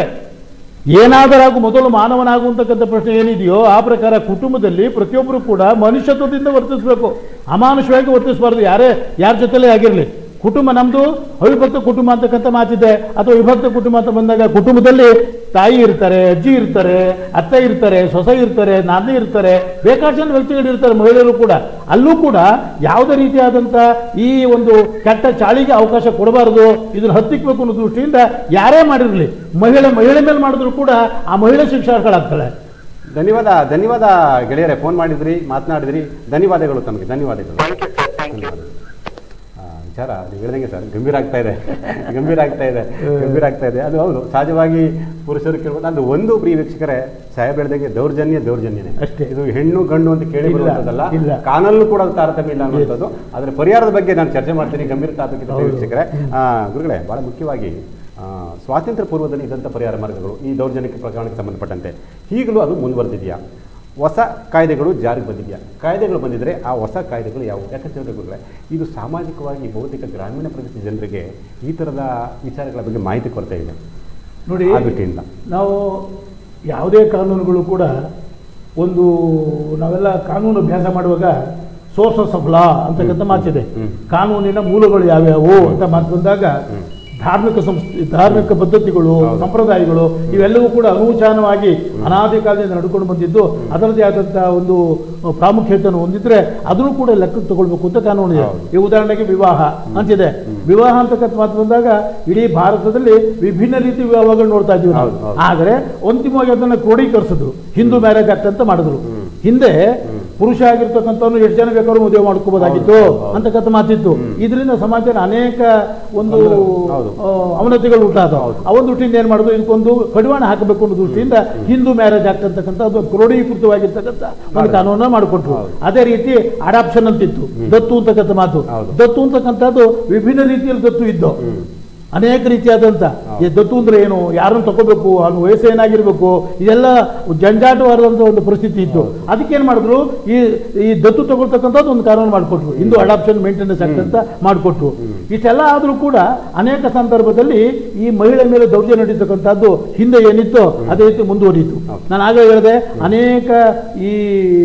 ಏನಾದರಾಗು ಮೊದಲು ಮಾನವನಾಗುವಂತಕ್ಕಂಥ ಪ್ರಶ್ನೆ ಏನಿದೆಯೋ ಆ ಪ್ರಕಾರ ಕುಟುಂಬದಲ್ಲಿ ಪ್ರತಿಯೊಬ್ಬರು ಕೂಡ ಮನುಷ್ಯತ್ವದಿಂದ ವರ್ತಿಸಬೇಕು ಅಮಾನುಷವಾಗಿ ವರ್ತಿಸಬಾರ್ದು ಯಾರೇ ಯಾರ ಜೊತೆಲೇ ಆಗಿರಲಿ ಕುಟುಂಬ ನಮ್ಮದು ಅವಿಭಕ್ತ ಕುಟುಂಬ ಅಂತಕ್ಕಂಥ ಮಾತಿದೆ ಅಥವಾ ವಿಭಕ್ತ ಕುಟುಂಬ ಅಂತ ಬಂದಾಗ ಕುಟುಂಬದಲ್ಲಿ ತಾಯಿ ಇರ್ತಾರೆ ಅಜ್ಜಿ ಇರ್ತಾರೆ ಅತ್ತೆ ಇರ್ತಾರೆ ಸೊಸೆ ಇರ್ತಾರೆ ನಾದಿ ಇರ್ತಾರೆ ಬೇಕಾದ ಜನ ವ್ಯಕ್ತಿಗಳು ಇರ್ತಾರೆ ಮಹಿಳೆಯರು ಕೂಡ ಅಲ್ಲೂ ಕೂಡ ಯಾವುದೇ ರೀತಿಯಾದಂಥ ಈ ಒಂದು ಕೆಟ್ಟ ಚಾಳಿಗೆ ಅವಕಾಶ ಕೊಡಬಾರದು ಇದನ್ನು ಹತ್ತಿಕ್ಬೇಕು ಅನ್ನೋ ದೃಷ್ಟಿಯಿಂದ ಯಾರೇ ಮಾಡಿರಲಿ ಮಹಿಳೆ ಮಹಿಳೆ ಮೇಲೆ ಮಾಡಿದ್ರು ಕೂಡ ಆ ಮಹಿಳೆ ಶಿಕ್ಷಾರ್ಹಗಳಾಗ್ತಾಳೆ ಧನ್ಯವಾದ ಧನ್ಯವಾದ ಗೆಳೆಯರೇ ಫೋನ್ ಮಾಡಿದ್ರಿ ಮಾತನಾಡಿದ್ರಿ ಧನ್ಯವಾದಗಳು ತಮಗೆ ಧನ್ಯವಾದಗಳು thank you sir thank you ಆ, ವಿಚಾರ ನೀವು ಹೇಳ್ದಂಗೆ ಸರ್ ಗಂಭೀರ ಆಗ್ತಾ ಇದೆ ಗಂಭೀರ ಆಗ್ತಾ ಇದೆ ಗಂಭೀರ ಆಗ್ತಾ ಇದೆ ಅದು ಹೌದು ಸಹಜವಾಗಿ ಪುರುಷರು ಕೇಳ್ಬೋದು ಅದು ಒಂದು ಪ್ರಿಯ ವೀಕ್ಷಕರೇ ಸಾಹೇಬ್ ಹೇಳ್ದಂಗೆ ದೌರ್ಜನ್ಯ ದೌರ್ಜನ್ಯನೇ ಅಷ್ಟೇ. ಇದು ಹೆಣ್ಣು ಗಂಡು ಅಂತ ಕೇಳಿ ಇಲ್ಲ, ಬರುವಂಥದ್ದಲ್ಲ ಇಲ್ಲ. ಕಾನಲ್ಲೂ ಕೂಡ ಅದು ತಾರತಮ್ಯ ಇಲ್ಲ ಅನ್ನುವಂಥದ್ದು ಅದರ ಪರಿಹಾರದ ಬಗ್ಗೆ ನಾನು ಚರ್ಚೆ ಮಾಡ್ತೀನಿ ಗಂಭೀರ ಟಾಪಿಕ್ ಇದೆ ಹೌದು. ವೀಕ್ಷಕರೇ ಆ, ಗುರುಗಳೇ ಬಹಳ ಮುಖ್ಯವಾಗಿ ಆ, ಸ್ವಾತಂತ್ರ್ಯ ಪೂರ್ವದಲ್ಲಿ ಇದ್ದಂಥ ಪರಿಹಾರ ಮಾರ್ಗಗಳು ಈ ದೌರ್ಜನ್ಯಕ್ಕೆ ಪ್ರಕರಣಕ್ಕೆ ಸಂಬಂಧಪಟ್ಟಂತೆ ಈಗಲೂ ಅದು ಮುಂದುವರೆದಿದೆಯಾ ಹೊಸ ಕಾಯ್ದೆಗಳು ಜಾರಿಗೆ ಬಂದಿದೆಯಾ ಕಾಯ್ದೆಗಳು ಬಂದಿದ್ರೆ ಆ ಹೊಸ ಕಾಯ್ದೆಗಳು ಯಾವುವು ಯಾಕಂತ ಹೇಳಿದ್ರೆ ಗುರುಗಳೇ ಇದು ಸಾಮಾಜಿಕವಾಗಿ ಬಹುತೇಕ ಗ್ರಾಮೀಣ ಪ್ರದೇಶದ ಜನರಿಗೆ ಈ ಥರದ ವಿಚಾರಗಳ ಬಗ್ಗೆ ಮಾಹಿತಿ ಕೊರತೆ ಇದೆ ನೋಡಿ ಆ ದೃಷ್ಟಿಯಿಂದ ನಾವು ಯಾವುದೇ ಕಾನೂನುಗಳು ಕೂಡ ಒಂದು ನಾವೆಲ್ಲ ಕಾನೂನು ಅಭ್ಯಾಸ ಮಾಡುವಾಗ ಸೋರ್ಸಸ್ ಆಫ್ ಲಾ ಅಂತಕ್ಕಂಥ ಮಾತಿದೆ ಹ್ಮ್. ಕಾನೂನಿನ ಮೂಲಗಳು ಯಾವ್ಯಾವು ಅಂತ ಮಾತು ಬಂದಾಗ ಹ್ಮ್. ಧಾರ್ಮಿಕ ಸಂಸ್ಥೆ ಧಾರ್ಮಿಕ ಪದ್ಧತಿಗಳು ಹೌದು. ಸಂಪ್ರದಾಯಗಳು ಇವೆಲ್ಲವೂ ಕೂಡ ಅನೂಚಾನವಾಗಿ ಅನಾದಿ ಕಾಲದಿಂದ ನಡ್ಕೊಂಡು ಬಂದಿದ್ದು ಅದರದೇ ಆದಂಥ ಒಂದು ಪ್ರಾಮುಖ್ಯತೆಯನ್ನು ಹೊಂದಿದ್ರೆ ಅದನ್ನು ಕೂಡ ಲೆಕ್ಕಕ್ಕೆ ತಗೊಳ್ಬೇಕು ಅಂತ ಕಾನೂನು ಇದೆ ಹೌದು. ಈ ಉದಾಹರಣೆಗೆ ವಿವಾಹ ಅಂತಿದೆ ವಿವಾಹ ಅಂತಕ್ಕಂಥ ಮಾತು ಬಂದಾಗ ಇಡೀ ಭಾರತದಲ್ಲಿ ವಿಭಿನ್ನ ರೀತಿ ವಿವಾಹಗಳು ನೋಡ್ತಾ ಇದ್ದೀವಿ ನಾವು ಹೌದು, ಹೌದು. ಆದರೆ ಅಂತಿಮವಾಗಿ ಅದನ್ನು ಕ್ರೋಢೀಕರಿಸಿದ್ರು ಹಿಂದೂ ಮ್ಯಾರೇಜ್ ಆಕ್ಟ್ ಅಂತ ಮಾಡಿದ್ರು ಹ್ಮ್. ಹಿಂದೆ ಪುರುಷ ಆಗಿರ್ತಕ್ಕಂಥವ್ನು ಎಷ್ಟು ಜನ ಬೇಕಾದ್ರೂ ಮದುವೆ ಮಾಡ್ಕೋಬೋದಾಗಿತ್ತು ಹೌದು, ಹೌದು. ಅಂತಕ್ಕಂಥ ಮಾತಿತ್ತು ಹ್ಮ್. ಇದರಿಂದ ಸಮಾಜದ ಅನೇಕ ಒಂದು ಹೌದು. ಆ, ಅವನತಿಗಳು ಉಂಟಾದವು ಹೌದು. ಆ ಒಂದು ದೃಷ್ಟಿಯಿಂದ ಏನು ಮಾಡೋದು ಇದಕ್ಕೊಂದು ಕಡಿವಾಣ ಹಾಕಬೇಕು ಅನ್ನೋ ದೃಷ್ಟಿಯಿಂದ ಹಿಂದೂ ಮ್ಯಾರೇಜ್ ಆಕ್ಟ್ ಅಂತಕ್ಕಂಥ ಅದು ಕ್ರೋಢೀಕೃತವಾಗಿರ್ತಕ್ಕಂಥ ಒಂದು ಮಾಡಿದ್ರು. ಕಾನೂನನ್ನ ಮಾಡಿಕೊಟ್ರು ಹೌದು. ಅದೇ ರೀತಿ ಅಡಾಪ್ಷನ್ ಅಂತಿತ್ತು ದತ್ತು ಅಂತಕ್ಕಂಥ ಮಾತು ಹೌದು. ದತ್ತು ಅಂತಕ್ಕಂಥದ್ದು ವಿಭಿನ್ನ ರೀತಿಯಲ್ಲಿ ದತ್ತು ಇದ್ದು ಹ್ಮ್. ಅನೇಕ ರೀತಿಯಾದಂಥ ಈ ದತ್ತು ಅಂದ್ರೆ ಏನು ಯಾರನ್ನು ತಗೋಬೇಕು ಅವನ ವಯಸ್ಸು ಏನಾಗಿರ್ಬೇಕು ಇದೆಲ್ಲ ಜಂಜಾಟವಾದಂಥ ಒಂದು ಪರಿಸ್ಥಿತಿ ಇತ್ತು ಅದಕ್ಕೇನು ಮಾಡಿದ್ರು ಈ ಈ ದತ್ತು ತಗೊಳ್ತಕ್ಕಂಥದ್ದು ಒಂದು ಕಾನೂನು ಮಾಡಿಕೊಟ್ರು ಇಂದು ಅಡಾಪ್ಷನ್ ಮೇಂಟೆನೆನ್ಸ್ ಆಕ್ಟ್ ಅಂತ ಮಾಡಿಕೊಟ್ರು ಇಷ್ಟೆಲ್ಲ ಆದರೂ ಕೂಡ ಅನೇಕ ಸಂದರ್ಭದಲ್ಲಿ ಈ ಮಹಿಳೆ ಮೇಲೆ ದೌರ್ಜನ್ಯ ನಡೀತಕ್ಕಂಥದ್ದು ಹಿಂದೆ ಏನಿತ್ತು ಅದೇ ರೀತಿ ಮುಂದುವರಿಯಿತು ಹೌದು. ನಾನು ಆಗಲೇ ಹೇಳಿದೆ ಅನೇಕ ಈ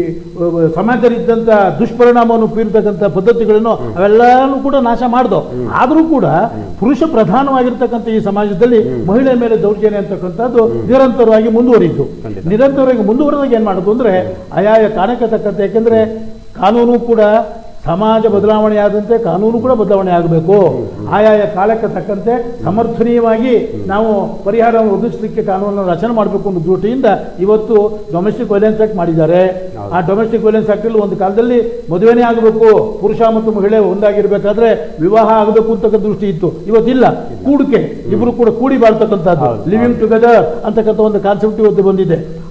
ಅಹ್, ಸಮಾಜದಲ್ಲಿದ್ದಂಥ ದುಷ್ಪರಿಣಾಮವನ್ನು ಬೀರ್ತಕ್ಕಂಥ ಪದ್ಧತಿಗಳನ್ನು ಅವೆಲ್ಲನೂ ಕೂಡ ನಾಶ ಮಾಡ್ದೋ ಆದರೂ ಕೂಡ ಪುರುಷ ಪ್ರಧಾನವಾಗಿರ್ತಕ್ಕಂಥ ಈ ಸಮಾಜದಲ್ಲಿ ಮಹಿಳೆ ಮೇಲೆ ದೌರ್ಜನ್ಯ ಅಂತಕ್ಕಂಥದ್ದು ನಿರಂತರವಾಗಿ ಮುಂದುವರಿಯಿತು ಖಂಡಿತ. ನಿರಂತರವಾಗಿ ಮುಂದುವರೆದಾಗ ಏನು ಮಾಡೋದು ಅಂದರೆ ಆಯಾಯ ಕಾರಣಕ್ಕೆ ತಕ್ಕಂತೆ ಯಾಕೆಂದರೆ ಕಾನೂನು ಕೂಡ ಸಮಾಜ ಬದಲಾವಣೆ ಆದಂತೆ ಕಾನೂನು ಕೂಡ ಬದಲಾವಣೆ ಆಗಬೇಕು ಆಯಾಯ ಕಾಲಕ್ಕೆ ತಕ್ಕಂತೆ ಸಮರ್ಥನೀಯವಾಗಿ ನಾವು ಪರಿಹಾರವನ್ನು ಒದಗಿಸಲಿಕ್ಕೆ ಕಾನೂನನ್ನು ರಚನೆ ಮಾಡಬೇಕು ಅನ್ನೋ ದೃಷ್ಟಿಯಿಂದ ಇವತ್ತು ಡೊಮೆಸ್ಟಿಕ್ ವೈಲೆನ್ಸ್ ಆಕ್ಟ್ ಮಾಡಿದ್ದಾರೆ ಹೌದು. ಆ ಡೊಮೆಸ್ಟಿಕ್ ವೈಲೆನ್ಸ್ ಆಕ್ಟಲ್ಲಿ ಒಂದು ಕಾಲದಲ್ಲಿ ಮದುವೆನೇ ಆಗಬೇಕು ಪುರುಷ ಮತ್ತು ಮಹಿಳೆ ಒಂದಾಗಿರ್ಬೇಕಾದ್ರೆ ವಿವಾಹ ಆಗಬೇಕು ಅಂತಕ್ಕಂಥ ದೃಷ್ಟಿ ಇತ್ತು ಇವತ್ತಿಲ್ಲ ಕೂಡಿಕೆ ಇಬ್ಬರು ಕೂಡ ಕೂಡಿ ಬಾಳ್ತಕ್ಕಂಥದ್ದು ಹೌದು, ಲಿವಿಂಗ್ ಟುಗೆದರ್ ಅಂತಕ್ಕಂಥ ಒಂದು ಕಾನ್ಸೆಪ್ಟ್ ಇವತ್ತು ಬಂದಿದೆ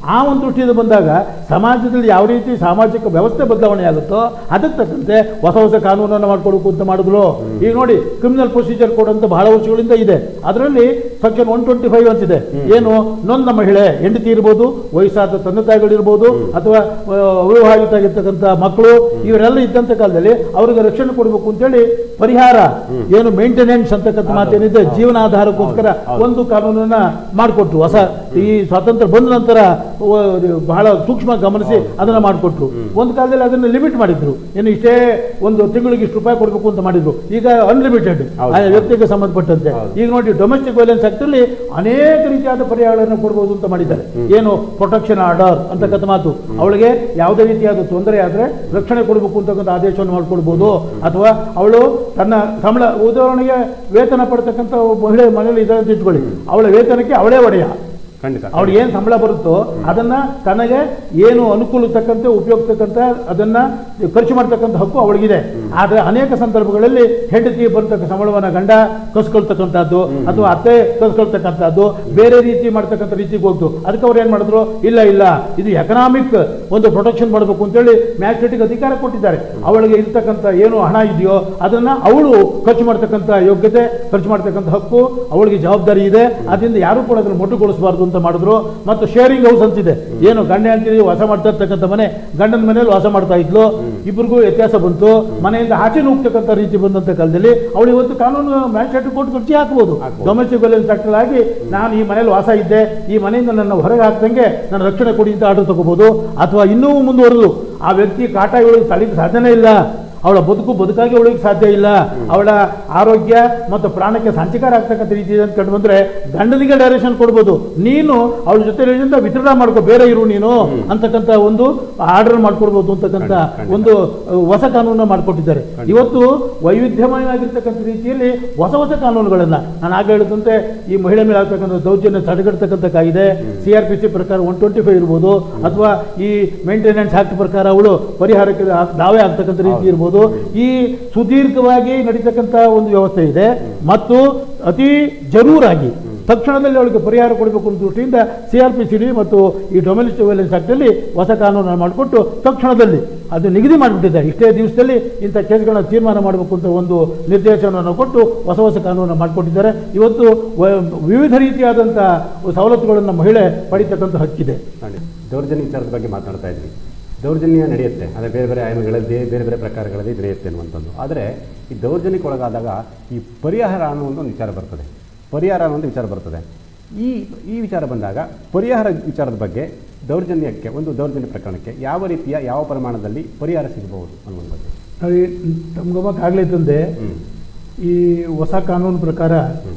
ಆ ಒಂದು ದೃಷ್ಟಿಯಿಂದ ಬಂದಾಗ ಸಮಾಜದಲ್ಲಿ ಯಾವ ರೀತಿ ಸಾಮಾಜಿಕ ವ್ಯವಸ್ಥೆ ಬದಲಾವಣೆ ಆಗುತ್ತೋ ಅದಕ್ಕೆ ತಕ್ಕಂತೆ ಹೊಸ ಹೊಸ ಕಾನೂನನ್ನು ಮಾಡ್ಕೊಡ್ಬೇಕು ಅಂತ ಮಾಡಿದ್ರು ಈಗ ನೋಡಿ ಕ್ರಿಮಿನಲ್ ಪ್ರೊಸೀಜರ್ ಕೋಡ್ ಅಂತ ಬಹಳ ವರ್ಷಗಳಿಂದ ಇದೆ ಅದರಲ್ಲಿ ಸೆಕ್ಷನ್ ಒನ್ ಟ್ವೆಂಟಿ ಫೈವ್ ಅಂತಿದೆ ಏನು ನೊಂದ ಮಹಿಳೆ ಹೆಂಡತಿ ಇರ್ಬೋದು ವಯಸ್ಸಾದ ತಂದೆ ತಾಯಿಗಳಿರ್ಬೋದು ಅಥವಾ ಆ, ಅವಿವಾಹಿತ ಆಗಿರ್ತಕ್ಕಂಥ ಮಕ್ಕಳು ಇವರೆಲ್ಲ ಇದ್ದಂಥ ಕಾಲದಲ್ಲಿ ಅವ್ರಿಗೆ ರಕ್ಷಣೆ ಕೊಡಬೇಕು ಅಂತೇಳಿ ಪರಿಹಾರ ಏನು ಮೇಂಟೆನೆನ್ಸ್ ಅಂತಕ್ಕಂಥ ಮಾತೇನಿದೆ ಜೀವನಾಧಾರಕ್ಕೋಸ್ಕರ ಒಂದು ಕಾನೂನನ್ನ ಮಾಡಿಕೊಟ್ರು ಹೊಸ ಈ ಸ್ವಾತಂತ್ರ್ಯ ಬಂದ ನಂತರ ವ- ಬಹಳ ಸೂಕ್ಷ್ಮ ಗಮನಿಸಿ ಅದನ್ನ ಮಾಡಿಕೊಟ್ರು ಒಂದು ಕಾಲದಲ್ಲಿ ಅದನ್ನ ಲಿಮಿಟ್ ಮಾಡಿದ್ರು ಏನು ಇಷ್ಟೇ ಒಂದು ತಿಂಗಳಿಗೆ ಇಷ್ಟು ರೂಪಾಯಿ ಕೊಡಬೇಕು ಅಂತ ಮಾಡಿದ್ರು ಈಗ ಅನ್ಲಿಮಿಟೆಡ್ ಹೌದು. ಆ ವ್ಯಕ್ತಿಗೆ ಸಂಬಂಧಪಟ್ಟಂತೆ ಹೌದು. ಈಗ ನೋಡಿ ಡೊಮೆಸ್ಟಿಕ್ ವೈಲೆನ್ಸ್ ಆಕ್ಟ್ ಅಲ್ಲಿ ಅನೇಕ ರೀತಿಯಾದ ಪರಿಹಾರಗಳನ್ನು ಕೊಡಬಹುದು ಅಂತ ಮಾಡಿದ್ದಾರೆ ಏನು ಪ್ರೊಟೆಕ್ಷನ್ ಆರ್ಡರ್ ಅಂತಕ್ಕಂಥ ಮಾತು ಅವಳಿಗೆ ಯಾವುದೇ ರೀತಿಯಾದ ತೊಂದರೆ ಆದ್ರೆ ರಕ್ಷಣೆ ಕೊಡಬೇಕು ಅಂತಕ್ಕಂಥ ಆದೇಶವನ್ನು ಮಾಡ್ಕೊಡ್ಬೋದು ಅಥವಾ ಅವಳು ತನ್ನ ಸಂಬಳ ಉದಾಹರಣೆಗೆ ವೇತನ ಪಡ್ತಕ್ಕಂಥ ಒಬ್ಬ ಮಹಿಳೆ ಮನೇಲಿ ಇದೆ ಅಂತ ಇಟ್ಕೊಳ್ಳಿ ಅವಳ ವೇತನಕ್ಕೆ ಅವಳೇ ಒಡೆಯ ಖಂಡಿತ ಅವ್ಳಿಗೆ ಏನು ಸಂಬಳ ಬರುತ್ತೋ ಅದನ್ನ ತನಗೆ ಏನು ಅನುಕೂಲ ತಕ್ಕಂತೆ ಉಪಯೋಗ ತಕ್ಕಂತೆ ಅದನ್ನ ಖರ್ಚು ಮಾಡ್ತಕ್ಕಂಥ ಹಕ್ಕು ಅವಳಿಗಿದೆ ಆದ್ರೆ ಅನೇಕ ಸಂದರ್ಭಗಳಲ್ಲಿ ಹೆಂಡತಿ ಬರ್ತಕ್ಕ ಸಂಬಳವನ್ನ ಗಂಡ ಕಸ್ಕೊಳ್ತಕ್ಕಂಥದ್ದು ಅಥವಾ ಅತ್ತೆ ಕಸ್ಕೊಳ್ತಕ್ಕಂಥದ್ದು ಬೇರೆ ರೀತಿ ಮಾಡ್ತಕ್ಕಂಥ ರೀತಿಗೆ ಹೋಗ್ತು ಅದಕ್ಕೆ ಅವ್ರು ಏನ್ ಮಾಡಿದ್ರು ಇಲ್ಲ ಇಲ್ಲ ಇದು ಎಕನಾಮಿಕ್ ಒಂದು ಪ್ರೊಟೆಕ್ಷನ್ ಮಾಡಬೇಕು ಅಂತೇಳಿ ಮ್ಯಾಜಿಸ್ಟ್ರೇಟಿಗೆ ಅಧಿಕಾರ ಕೊಟ್ಟಿದ್ದಾರೆ ಅವಳಿಗೆ ಇರ್ತಕ್ಕಂಥ ಏನು ಹಣ ಇದೆಯೋ ಅದನ್ನ ಅವಳು ಖರ್ಚು ಮಾಡ್ತಕ್ಕಂಥ ಯೋಗ್ಯತೆ ಖರ್ಚು ಮಾಡ್ತಕ್ಕಂಥ ಹಕ್ಕು ಅವಳಿಗೆ ಜವಾಬ್ದಾರಿ ಇದೆ ಅದರಿಂದ ಯಾರು ಕೂಡ ಅದನ್ನು ಮೊಟ್ಟುಗೊಳಿಸಬಾರ್ದು ಅಂತ ಮಾಡಿದ್ರು ಮತ್ತು ಶೇರಿಂಗ್ ಹೌಸ್ ಅಂತಿದೆ ಏನು ಗಂಡ ಹೆಂಡತಿ ವಾಸ ಮಾಡ್ತಾ ಇರ್ತಕ್ಕಂಥ ಮನೆ ಗಂಡನ ಮನೇಲಿ ವಾಸ ಮಾಡ್ತಾ ಇದ್ಲು ಇಬ್ಬರಿಗೂ ವ್ಯತ್ಯಾಸ ಬಂತು ಮನೆಯಿಂದ ಆಚೆ ಹೋಗ್ತಕ್ಕಂಥ ರೀತಿ ಬಂದಂತ ಕಾಲದಲ್ಲಿ ಅವಳು ಇವತ್ತು ಕಾನೂನು ಮ್ಯಾಜಿಸ್ಟ್ರೇಟ್ ಕೋರ್ಟ್ ಅರ್ಜಿ ಹಾಕ್ಬೋದು ಹಾಕ್ಬೋದು. ಡೊಮೆಸ್ಟಿಕ್ ವೈಲೆನ್ಸ್ ಆಕ್ಟ್ ಆಗಿ ನಾನು ಈ ಮನೇಲಿ ವಾಸ ಇದ್ದೆ ಈ ಮನೆಯಿಂದ ನನ್ನ ಹೊರಗೆ ಹಾಕ್ದಂಗೆ ನನ್ನ ರಕ್ಷಣೆ ಕೊಡಿ ಅಂತ ಆರ್ಡರ್ ತಗೋಬಹುದು ಅಥವಾ ಇನ್ನೂ ಮುಂದುವರೆದು ಆ ವ್ಯಕ್ತಿ ಕಾಟ ಇವಳಿಗೆ ತಳಿಗೆ ಸಾಧ್ಯನೇ ಇಲ್ಲ ಅವಳ ಬದುಕು ಬದುಕಾಗಿ ಉಳಿಗೆ ಸಾಧ್ಯ ಇಲ್ಲ ಅವಳ ಆರೋಗ್ಯ ಮತ್ತು ಪ್ರಾಣಕ್ಕೆ ಸಂಚಿಕಾರ ಆಗ್ತಕ್ಕಂಥ ರೀತಿ ಇದೆ ಅಂತ ಕಂಡು ಬಂದ್ರೆ ಗಂಡನಿಗೆ ಡೈರೆಕ್ಷನ್ ಕೊಡ್ಬೋದು ನೀನು ಅವಳ ಜೊತೆ ವಿತರಣಾ ಮಾಡ್ಕೋ ಬೇರೆ ಇರು ನೀನು ಅಂತಕ್ಕಂಥ ಒಂದು ಆರ್ಡರ್ ಮಾಡ್ಕೊಡ್ಬೋದು ಅಂತಕ್ಕಂಥ ಖಂಡಿತ, ಖಂಡಿತ. ಒಂದು ಅಹ್, ಹೊಸ ಕಾನೂನನ್ನ ಮಾಡಿಕೊಟ್ಟಿದ್ದಾರೆ ಇವತ್ತು ವೈವಿಧ್ಯಮಯವಾಗಿರ್ತಕ್ಕಂಥ ರೀತಿಯಲ್ಲಿ ಹೊಸ ಹೊಸ ಕಾನೂನುಗಳನ್ನ ನಾನು ಆಗ ಹೇಳಿದಂತೆ ಈ ಮಹಿಳೆ ಮೇಲೆ ಆಗ್ತಕ್ಕಂಥ ದೌರ್ಜನ್ಯ ತಡೆಗಟ್ಟತಕ್ಕಂಥ ಕಾಯ್ದೆ ಸಿ ಆರ್ ಪಿ ಸಿ ಪ್ರಕಾರ ಒನ್ ಟ್ವೆಂಟಿ ಫೈವ್ ಇರ್ಬೋದು ಅಥವಾ ಈ ಮೇಂಟೆನೆನ್ಸ್ ಆಕ್ಟ್ ಪ್ರಕಾರ ಅವಳು ಪರಿಹಾರಕ್ಕೆ ಆ- ದಾವೆ ಆಗ್ತಕ್ಕಂಥ ರೀತಿ ಇರ್ಬೋದು ಈ ಸುದೀರ್ಘವಾಗಿ ನಡೀತಕ್ಕಂಥ ಒಂದು ವ್ಯವಸ್ಥೆ ಇದೆ ಮತ್ತು ಅತಿ ಜರೂರಾಗಿ ತಕ್ಷಣದಲ್ಲಿ ಅವಳಿಗೆ ಪರಿಹಾರ ಕೊಡಬೇಕು ಅನ್ನೋ ದೃಷ್ಟಿಯಿಂದ C R P C D ಮತ್ತು ಈ ಡೊಮೆಸ್ಟಿಕ್ ವೈಲೆನ್ಸ್ ಆಕ್ಟಲ್ಲಿ ಹೊಸ ಕಾನೂನನ್ನು ಮಾಡಿಕೊಟ್ಟು ತಕ್ಷಣದಲ್ಲಿ ಅದು ನಿಗದಿ ಮಾಡಿಬಿಟ್ಟಿದ್ದಾರೆ ಇಷ್ಟೇ ದಿವಸದಲ್ಲಿ ಇಂಥ ಕೇಸ್ಗಳನ್ನ ತೀರ್ಮಾನ ಮಾಡಬೇಕು ಅಂತ ಒಂದು ನಿರ್ದೇಶನವನ್ನು ಕೊಟ್ಟು ಹೊಸ ಹೊಸ ಕಾನೂನನ್ನು ಮಾಡಿಕೊಟ್ಟಿದ್ದಾರೆ ಇವತ್ತು ವ- ವಿವಿಧ ರೀತಿಯಾದಂಥ ಸವಲತ್ತುಗಳನ್ನು ಮಹಿಳೆ ಪಡಿತಕ್ಕಂಥ ಹಕ್ಕಿದೆ ಖಂಡಿತ ದೌರ್ಜನ್ಯ ವಿಚಾರದ ಬಗ್ಗೆ ಮಾತನಾಡ್ತಾ ಇದ್ವಿ ದೌರ್ಜನ್ಯ ನಡೆಯುತ್ತೆ ಅಂದರೆ ಬೇರೆ ಬೇರೆ ಆಯಾಮಗಳಲ್ಲಿ ಬೇರೆ ಬೇರೆ ಪ್ರಕಾರಗಳಲ್ಲಿ ನಡೆಯುತ್ತೆ ಅನ್ನುವಂಥದ್ದು ಆದರೆ ಈ ದೌರ್ಜನ್ಯಕ್ಕೆ ಒಳಗಾದಾಗ ಈ ಪರಿಹಾರ ಅನ್ನೋ ಒಂದು ವಿಚಾರ ಬರ್ತದೆ ಪರಿಹಾರ ಅನ್ನೋ ಒಂದು ವಿಚಾರ ಬರ್ತದೆ ಈ ಈ ವಿಚಾರ ಬಂದಾಗ ಪರಿಹಾರ ವಿಚಾರದ ಬಗ್ಗೆ ದೌರ್ಜನ್ಯಕ್ಕೆ ಒಂದು ದೌರ್ಜನ್ಯ ಪ್ರಕರಣಕ್ಕೆ ಯಾವ ರೀತಿಯ ಯಾವ ಪ್ರಮಾಣದಲ್ಲಿ ಪರಿಹಾರ ಸಿಗಬಹುದು ಅನ್ನುವಂಥದ್ದು ನೋಡಿ ತಮ್ಗಮಕ್ಕೆ ಆಗಲೇ ತಂದೆ ಹ್ಞೂ ಈ ಹೊಸ ಕಾನೂನು ಪ್ರಕಾರ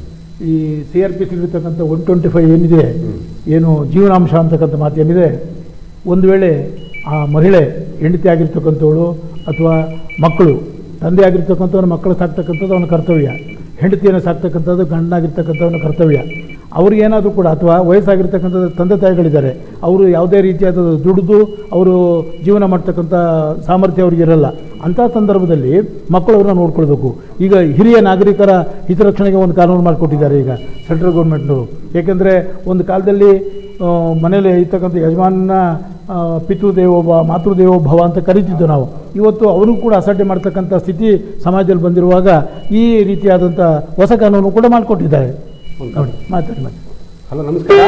ಈ ಸಿ ಆರ್ ಪಿ ಸಿ ಇರ್ತಕ್ಕಂಥ ಒನ್ ಟ್ವೆಂಟಿ ಫೈವ್ ಏನಿದೆ ಹ್ಮ್. ಏನು ಜೀವನಾಂಶ ಅಂತಕ್ಕಂಥ ಮಾತು ಏನಿದೆ ಒಂದು ವೇಳೆ ಆ ಮಹಿಳೆ ಹೆಂಡತಿ ಆಗಿರ್ತಕ್ಕಂಥವಳು ಅಥವಾ ಮಕ್ಕಳು ತಂದೆ ಆಗಿರ್ತಕ್ಕಂಥವ್ನ ಮಕ್ಕಳು ಸಾಕ್ತಕ್ಕಂಥದ್ದು ಅವನ ಕರ್ತವ್ಯ ಹೆಂಡತಿಯನ್ನು ಸಾಕ್ತಕ್ಕಂಥದ್ದು ಗಂಡನಾಗಿರ್ತಕ್ಕಂಥವನ ಕರ್ತವ್ಯ ಅವ್ರಿಗೇನಾದರೂ ಕೂಡ ಅಥವಾ ವಯಸ್ಸಾಗಿರ್ತಕ್ಕಂಥದ್ದು ತಂದೆ ತಾಯಿಗಳಿದ್ದಾರೆ ಅವರು ಯಾವುದೇ ರೀತಿಯಾದ ದುಡಿದು ಅವರು ಜೀವನ ಮಾಡ್ತಕ್ಕಂಥ ಸಾಮರ್ಥ್ಯ ಅವ್ರಿಗೆ ಇರಲ್ಲ ಅಂಥ ಸಂದರ್ಭದಲ್ಲಿ ಮಕ್ಕಳು ಅವ್ರನ್ನ ನೋಡ್ಕೊಳ್ಬೇಕು ಈಗ ಹಿರಿಯ ನಾಗರಿಕರ ಹಿತರಕ್ಷಣೆಗೆ ಒಂದು ಕಾನೂನು ಮಾಡಿಕೊಟ್ಟಿದ್ದಾರೆ ಈಗ ಸೆಂಟ್ರಲ್ ಗೌರ್ಮೆಂಟ್ನವರು ಏಕೆಂದರೆ ಒಂದು ಕಾಲದಲ್ಲಿ ಆ, ಮನೇಲಿ ಇರ್ತಕ್ಕಂಥ ಯಜಮಾನನ ಆ, ಪಿತೃದೇವೋಭವ ಮಾತೃದೇವೋಭವ ಅಂತ ಕರಿತಿದ್ದು ನಾವು ಇವತ್ತು ಅವರು ಕೂಡ ಅಸಡ್ಡೆ ಮಾಡ್ತಕ್ಕಂಥ ಸ್ಥಿತಿ ಸಮಾಜದಲ್ಲಿ ಬಂದಿರುವಾಗ ಈ ರೀತಿಯಾದಂಥ ಹೊಸ ಕಾನೂನು ಕೂಡ ಮಾಡಿಕೊಟ್ಟಿದ್ದಾರೆ ಒಂದು ನೋಡಿ ಮಾತಾಡಿ ಮಾತಾಡಿ ಹಲೋ ನಮಸ್ಕಾರ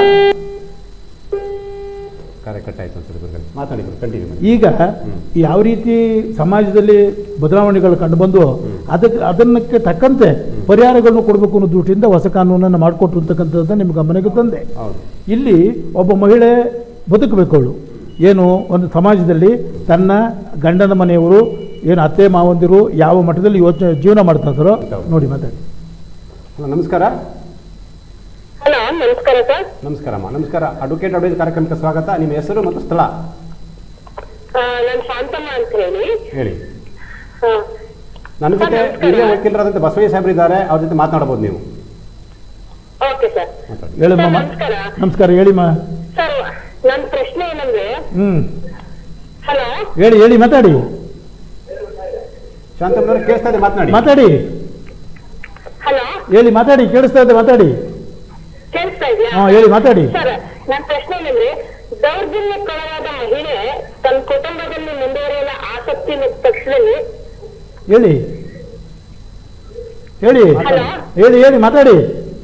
ಕಾರ್ಯ ಕಟ್ಟಾಯಿತು ಅಂತ ಗುರುಗಳೇ ಮಾತಾಡಿ ಕಂಟಿನ್ಯೂ ಮಾಡಿ ಈಗ ಯಾವ ರೀತಿ ಸಮಾಜದಲ್ಲಿ ಬದಲಾವಣೆಗಳು ಕಂಡುಬಂದು ಅದಕ್ಕೆ ಅದನ್ನಕ್ಕೆ ತಕ್ಕಂತೆ ಪರಿಹಾರಗಳನ್ನು ಕೊಡಬೇಕು ಅನ್ನೋ ದೃಷ್ಟಿಯಿಂದ ಹೊಸ ಕಾನೂನನ್ನು ಮಾಡಿಕೊಟ್ಟಿರ್ತಕ್ಕಂಥದ್ದನ್ನು ನಿಮ್ಮ ಗಮನಕ್ಕೆ ತಂದೆ ಹೌದು ಇಲ್ಲಿ ಒಬ್ಬ ಮಹಿಳೆ ಬದುಕಬೇಕು ಅವಳು ಏನು ಒಂದು ಸಮಾಜದಲ್ಲಿ ತನ್ನ ಗಂಡನ ಮನೆಯವರು ಏನು ಅತ್ತೆ ಮಾವಂದಿರು ಯಾವ ಮಟ್ಟದಲ್ಲಿ ಯೋಚನೆ ಜೀವನ ಮಾಡ್ತಾ ಇದ್ದಾರೋ ನೋಡಿ ಮಾತಾಡಿ ಹಲೋ ನಮಸ್ಕಾರ ಹಲೋ ನಮಸ್ಕಾರ ಸರ್ ನಮಸ್ಕಾರಮ್ಮ ನಮಸ್ಕಾರ ಅಡ್ವೊಕೇಟ್ ಅಡ್ವೈಸ್ ಕಾರ್ಯಕ್ರಮಕ್ಕೆ ಸ್ವಾಗತ ನಿಮ್ಮ ಹೆಸರು ಮತ್ತು ಸ್ಥಳ ನಾನು ಶಾಂತಮ್ಮ ಅಂತ ಹೇಳಿ ಹೇಳಿ ಹಾ. ನನ್ನ ಜೊತೆ ಸರ್, ನಮಸ್ಕಾರ. ಹಿರಿಯ ವಕೀಲರಾದಂಥ ಬಸವಯ್ಯ ಸಾಹೇಬ್ರು ಇದ್ದಾರೆ ಅವ್ರ ಜೊತೆ ಮಾತನಾಡ್ಬೋದು ನೀವು ಓಕೆ ಸರ್ ಮಾತಾಡಿ ಹೇಳಿಮ್ಮ ಸರ್, ನಮಸ್ಕಾರ. ನಮಸ್ಕಾರ ಹೇಳಿಮ್ಮ ಸರ್ ನನ್ನ ಪ್ರಶ್ನೆ ಏನಂದ್ರೆ ಹ್ಞೂ ಹಲೋ ಹೇಳಿ ಹೇಳಿ ಮಾತಾಡಿ ಶಾಂತಮ್ಮನವ್ರು ಕೇಳಿಸ್ತಾ ಇದೆ ಮಾತನಾಡಿ ಮಾತಾಡಿ ಹಲೋ ಹೇಳಿ ಮಾತಾಡಿ ಕೇಳಿಸ್ತಾ ಇದೆ ಮಾತಾಡಿ ಕೇಳಿಸ್ತಾ ಇದೆಯಾ ಹಾಂ ಹೇಳಿ ಮಾತಾಡಿ ಸರ್ ನನ್ನ ಪ್ರಶ್ನೆ ಏನಂದ್ರೆ ದೌರ್ಜನ್ಯಕ್ಕೊಳಗಾದ ಮಹಿಳೆ ತನ್ನ ಕುಟುಂಬದಲ್ಲಿ ಮುಂದುವರಿಯಲು ಆಸಕ್ತಿ ಇದ್ದ ತಕ್ಷಣದಲ್ಲಿ ಹೇಳಿ ಹೇಳಿ Hello? ಹೇಳಿ ಹೇಳಿ ಮಾತಾಡಿ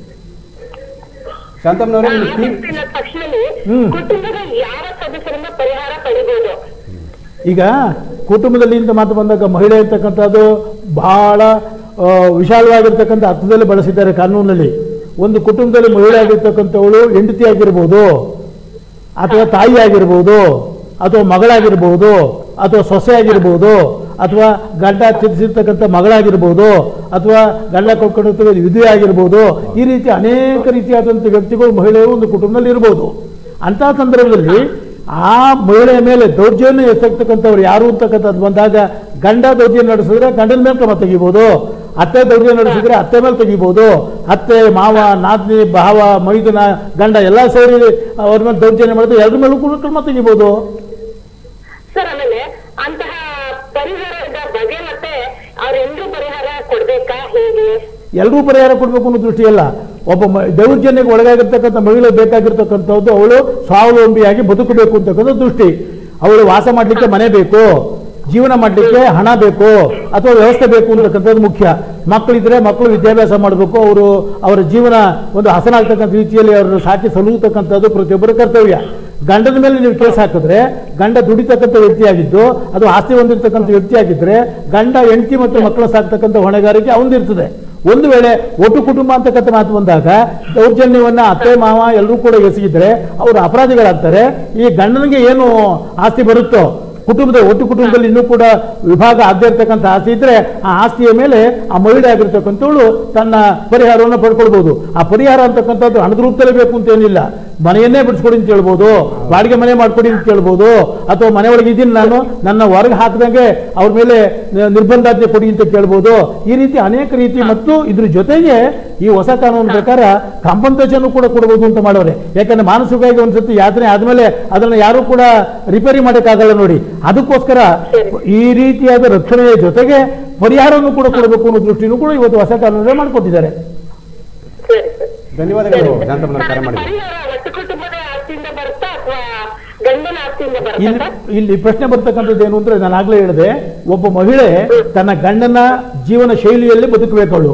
ಶಾಂತಮ್ಮನವರೇ ನಿಮ್ಮ ಟಿ ಆಸಕ್ತಿ ಇದ್ದ ತಕ್ಷಣದಲ್ಲಿ ಹ್ಮ್. ಕುಟುಂಬದ ಯಾವ ಸದಸ್ಯರಿಂದ ಪರಿಹಾರ ಪಡಿಬಹುದು ಈಗ ಕುಟುಂಬದಲ್ಲಿ ಅಂತ ಮಾತು ಬಂದಾಗ ಮಹಿಳೆ ಅಂತಕ್ಕಂಥದ್ದು ಬಹಳ ಆ, ವಿಶಾಲವಾಗಿರ್ತಕ್ಕಂಥ ಅರ್ಥದಲ್ಲಿ ಬಳಸಿದ್ದಾರೆ ಕಾನೂನಲ್ಲಿ ಒಂದು ಕುಟುಂಬದಲ್ಲಿ ಮಹಿಳೆ ಆಗಿರ್ತಕ್ಕಂಥವಳು ಹೆಂಡತಿ ಆಗಿರ್ಬೋದು ಅಥವಾ ತಾಯಿ ಆಗಿರ್ಬೋದು ಅಥವಾ ಮಗಳಾಗಿರ್ಬೋದು ಅಥವಾ ಸೊಸೆ ಆಗಿರ್ಬೋದು ಅಥವಾ ಗಂಡ ಚಿತ್ರಿಸಿರ್ತಕ್ಕಂಥ ಮಗಳಾಗಿರ್ಬೋದು ಅಥವಾ ಗಂಡ ಕೊಟ್ಕೊಂಡಿರ್ತಕ್ಕಂಥ ವಿಧವೆ ಆಗಿರ್ಬೋದು ಈ ರೀತಿ ಅನೇಕ ರೀತಿಯಾದಂಥ ವ್ಯಕ್ತಿಗಳು ಮಹಿಳೆಯರು ಒಂದು ಕುಟುಂಬದಲ್ಲಿ ಇರ್ಬೋದು ಅಂಥ ಸಂದರ್ಭದಲ್ಲಿ ಆ ಮಹಿಳೆಯ ಮೇಲೆ ದೌರ್ಜನ್ಯ ಎಸಗ್ತಕ್ಕಂಥವ್ರು ಯಾರು ಅಂತಕ್ಕಂಥದ್ದು ಬಂದಾಗ ಗಂಡ ದೌರ್ಜನ್ಯ ನಡೆಸಿದ್ರೆ ಗಂಡನ ಮೇಲೆ ಕ್ರಮ ತೆಗಿಬೋದು ಅತ್ತೆ ದೌರ್ಜನ್ಯ ನಡೆಸಿದ್ರೆ ಅತ್ತೆ ಮೇಲೆ ತೆಗಿಬೋದು ಅತ್ತೆ ಮಾವ ನಾದ್ನಿ ಭಾವ ಮೈದುನ ಗಂಡ ಎಲ್ಲ ಸೇರಿ ಅವ್ರ ಮೇಲೆ ದೌರ್ಜನ್ಯ ಮಾಡಿದ್ರೆ ಎಲ್ಲರ ಮೇಲೂ ಕೂಡ ಕ್ರಮ ತೆಗಿಬೋದು ಸರ್ ಆಮೇಲೆ ಅಂತಹ ಪರಿಹಾರದ ಬಗೆ ಮತ್ತೆ ಅವ್ರೆಂದ್ರೂ ಪರಿಹಾರ ಕೊಡ್ಬೇಕಾ ಹೇಗೆ ಎಲ್ಲರೂ ಪರಿಹಾರ ಕೊಡಬೇಕು ಅನ್ನೋ ದೃಷ್ಟಿಯಲ್ಲ ಒಬ್ಬ ಮ ದೌರ್ಜನ್ಯಕ್ಕೆ ಒಳಗಾಗಿರ್ತಕ್ಕಂಥ ಮಹಿಳೆ ಬೇಕಾಗಿರ್ತಕ್ಕಂಥದ್ದು ಅವಳು ಸ್ವಾವಲಂಬಿಯಾಗಿ ಬದುಕಬೇಕು ಅಂತಕ್ಕಂಥ ದೃಷ್ಟಿ ಅವಳು ವಾಸ ಮಾಡಲಿಕ್ಕೆ ಮನೆ ಬೇಕು ಜೀವನ ಮಾಡಲಿಕ್ಕೆ ಹಣ ಬೇಕು ಅಥವಾ ವ್ಯವಸ್ಥೆ ಬೇಕು ಅಂತಕ್ಕಂಥದ್ದು ಮುಖ್ಯ ಮಕ್ಕಳಿದ್ರೆ ಮಕ್ಕಳು ವಿದ್ಯಾಭ್ಯಾಸ ಮಾಡಬೇಕು ಅವರು ಅವರ ಜೀವನ ಒಂದು ಹಸನಾಗ್ತಕ್ಕಂಥ ರೀತಿಯಲ್ಲಿ ಅವರನ್ನು ಸಾಕಿ ಸಲುಹತಕ್ಕಂಥದ್ದು ಪ್ರತಿಯೊಬ್ಬರ ಕರ್ತವ್ಯ ಗಂಡನ ಮೇಲೆ ನೀವು ಕೇಸ್ ಹಾಕಿದ್ರೆ ಗಂಡ ದುಡಿತಕ್ಕಂಥ ವ್ಯಕ್ತಿಯಾಗಿದ್ದು ಅದು ಆಸ್ತಿ ಹೊಂದಿರತಕ್ಕಂಥ ವ್ಯಕ್ತಿಯಾಗಿದ್ದರೆ ಗಂಡ ಹೆಂಡತಿ ಮತ್ತು ಮಕ್ಕಳ ಸಾಕ್ತಕ್ಕಂಥ ಹೊಣೆಗಾರಿಕೆ ಅವನದಿರ್ತದೆ ಒಂದು ವೇಳೆ ಒಟ್ಟು ಕುಟುಂಬ ಅಂತಕ್ಕಂಥ ಮಾತು ಬಂದಾಗ ದೌರ್ಜನ್ಯವನ್ನ ಅತ್ತೆ ಮಾವ ಎಲ್ಲರೂ ಕೂಡ ಎಸಗಿದ್ರೆ ಅವರು ಅಪರಾಧಿಗಳಾಗ್ತಾರೆ ಈ ಗಂಡನಿಗೆ ಏನು ಆಸ್ತಿ ಬರುತ್ತೋ ಕುಟುಂಬದ ಒಟ್ಟು ಕುಟುಂಬದಲ್ಲಿ ಇನ್ನೂ ಕೂಡ ವಿಭಾಗ ಆಗದೆ ಇರ್ತಕ್ಕಂಥ ಆಸ್ತಿ ಇದ್ರೆ ಆ ಆಸ್ತಿಯ ಮೇಲೆ ಆ ಮಹಿಳೆ ಆಗಿರ್ತಕ್ಕಂಥವಳು ತನ್ನ ಪರಿಹಾರವನ್ನು ಪಡ್ಕೊಳ್ಬಹುದು ಆ ಪರಿಹಾರ ಅಂತಕ್ಕಂಥದ್ದು ಹಣದ ರೂಪದಲ್ಲೇ ಬೇಕು ಅಂತ ಏನಿಲ್ಲ ಮನೆಯನ್ನೇ ಬಿಡಿಸ್ಕೊಡಿ ಅಂತ ಹೇಳ್ಬೋದು ಬಾಡಿಗೆ ಮನೆ ಮಾಡ್ಕೊಡಿ ಅಂತ ಕೇಳ್ಬೋದು ಅಥವಾ ಮನೆ ಒಳಗೆ ಇದ್ದೀನಿ ನಾನು ನನ್ನ ಹೊರಗೆ ಹಾಕಿದಂಗೆ ಅವ್ರ ಮೇಲೆ ನ- ನಿರ್ಬಂಧಾಜ್ಞೆ ಕೊಡಿ ಅಂತ ಕೇಳ್ಬೋದು ಈ ರೀತಿ ಅನೇಕ ರೀತಿ ಮತ್ತು ಇದ್ರ ಜೊತೆಗೆ ಈ ಹೊಸ ಕಾನೂನು ಪ್ರಕಾರ ಕಾಂಪನ್ಸೇಷನ್ ಕೂಡ ಕೊಡಬಹುದು ಅಂತ ಮಾಡೋರೆ ಯಾಕಂದ್ರೆ ಮಾನಸಿಕವಾಗಿ ಒಂದ್ಸತಿ ಯಾತ್ರೆ ಆದ್ಮೇಲೆ ಅದನ್ನ ಯಾರು ಕೂಡ ರಿಪೇರಿ ಮಾಡೋಕ್ಕಾಗಲ್ಲ ನೋಡಿ ಅದಕ್ಕೋಸ್ಕರ ಈ ರೀತಿಯಾದ ರಕ್ಷಣೆಯ ಜೊತೆಗೆ ಪರಿಹಾರವನ್ನು ಕೂಡ ಕೊಡಬೇಕು ಅನ್ನೋ ದೃಷ್ಟಿನೂ ಕೂಡ ಇವತ್ತು ಹೊಸ ಕಾನೂನೇ ಮಾಡಿಕೊಟ್ಟಿದ್ದಾರೆ ಸರಿ ಸರ್ ಧನ್ಯವಾದಗಳು ಶಾಂತಮ್ಮನವರ ಕರೆ ಮಾಡಿದ್ರು ಪರಿಹಾರ ಒಟ್ಟು ಕುಟುಂಬದ ಆಸ್ತಿಯಿಂದ ಬರುತ್ತಾ ಅಥವಾ ಗಂಡನ ಆಸ್ತಿಯಿಂದ ಬರುತ್ತಾ ಇಲ್ಲಿ ಸರ್? ಇಲ್ಲಿ ಪ್ರಶ್ನೆ ಬರ್ತಕ್ಕಂಥದ್ದು ಏನು ಅಂದ್ರೆ ನಾನು ಆಗ್ಲೇ ಹೇಳಿದೆ ಒಬ್ಬ ಮಹಿಳೆ ತನ್ನ ಗಂಡನ ಜೀವನ ಶೈಲಿಯಲ್ಲಿ ಬದುಕಬೇಕು ಅವಳು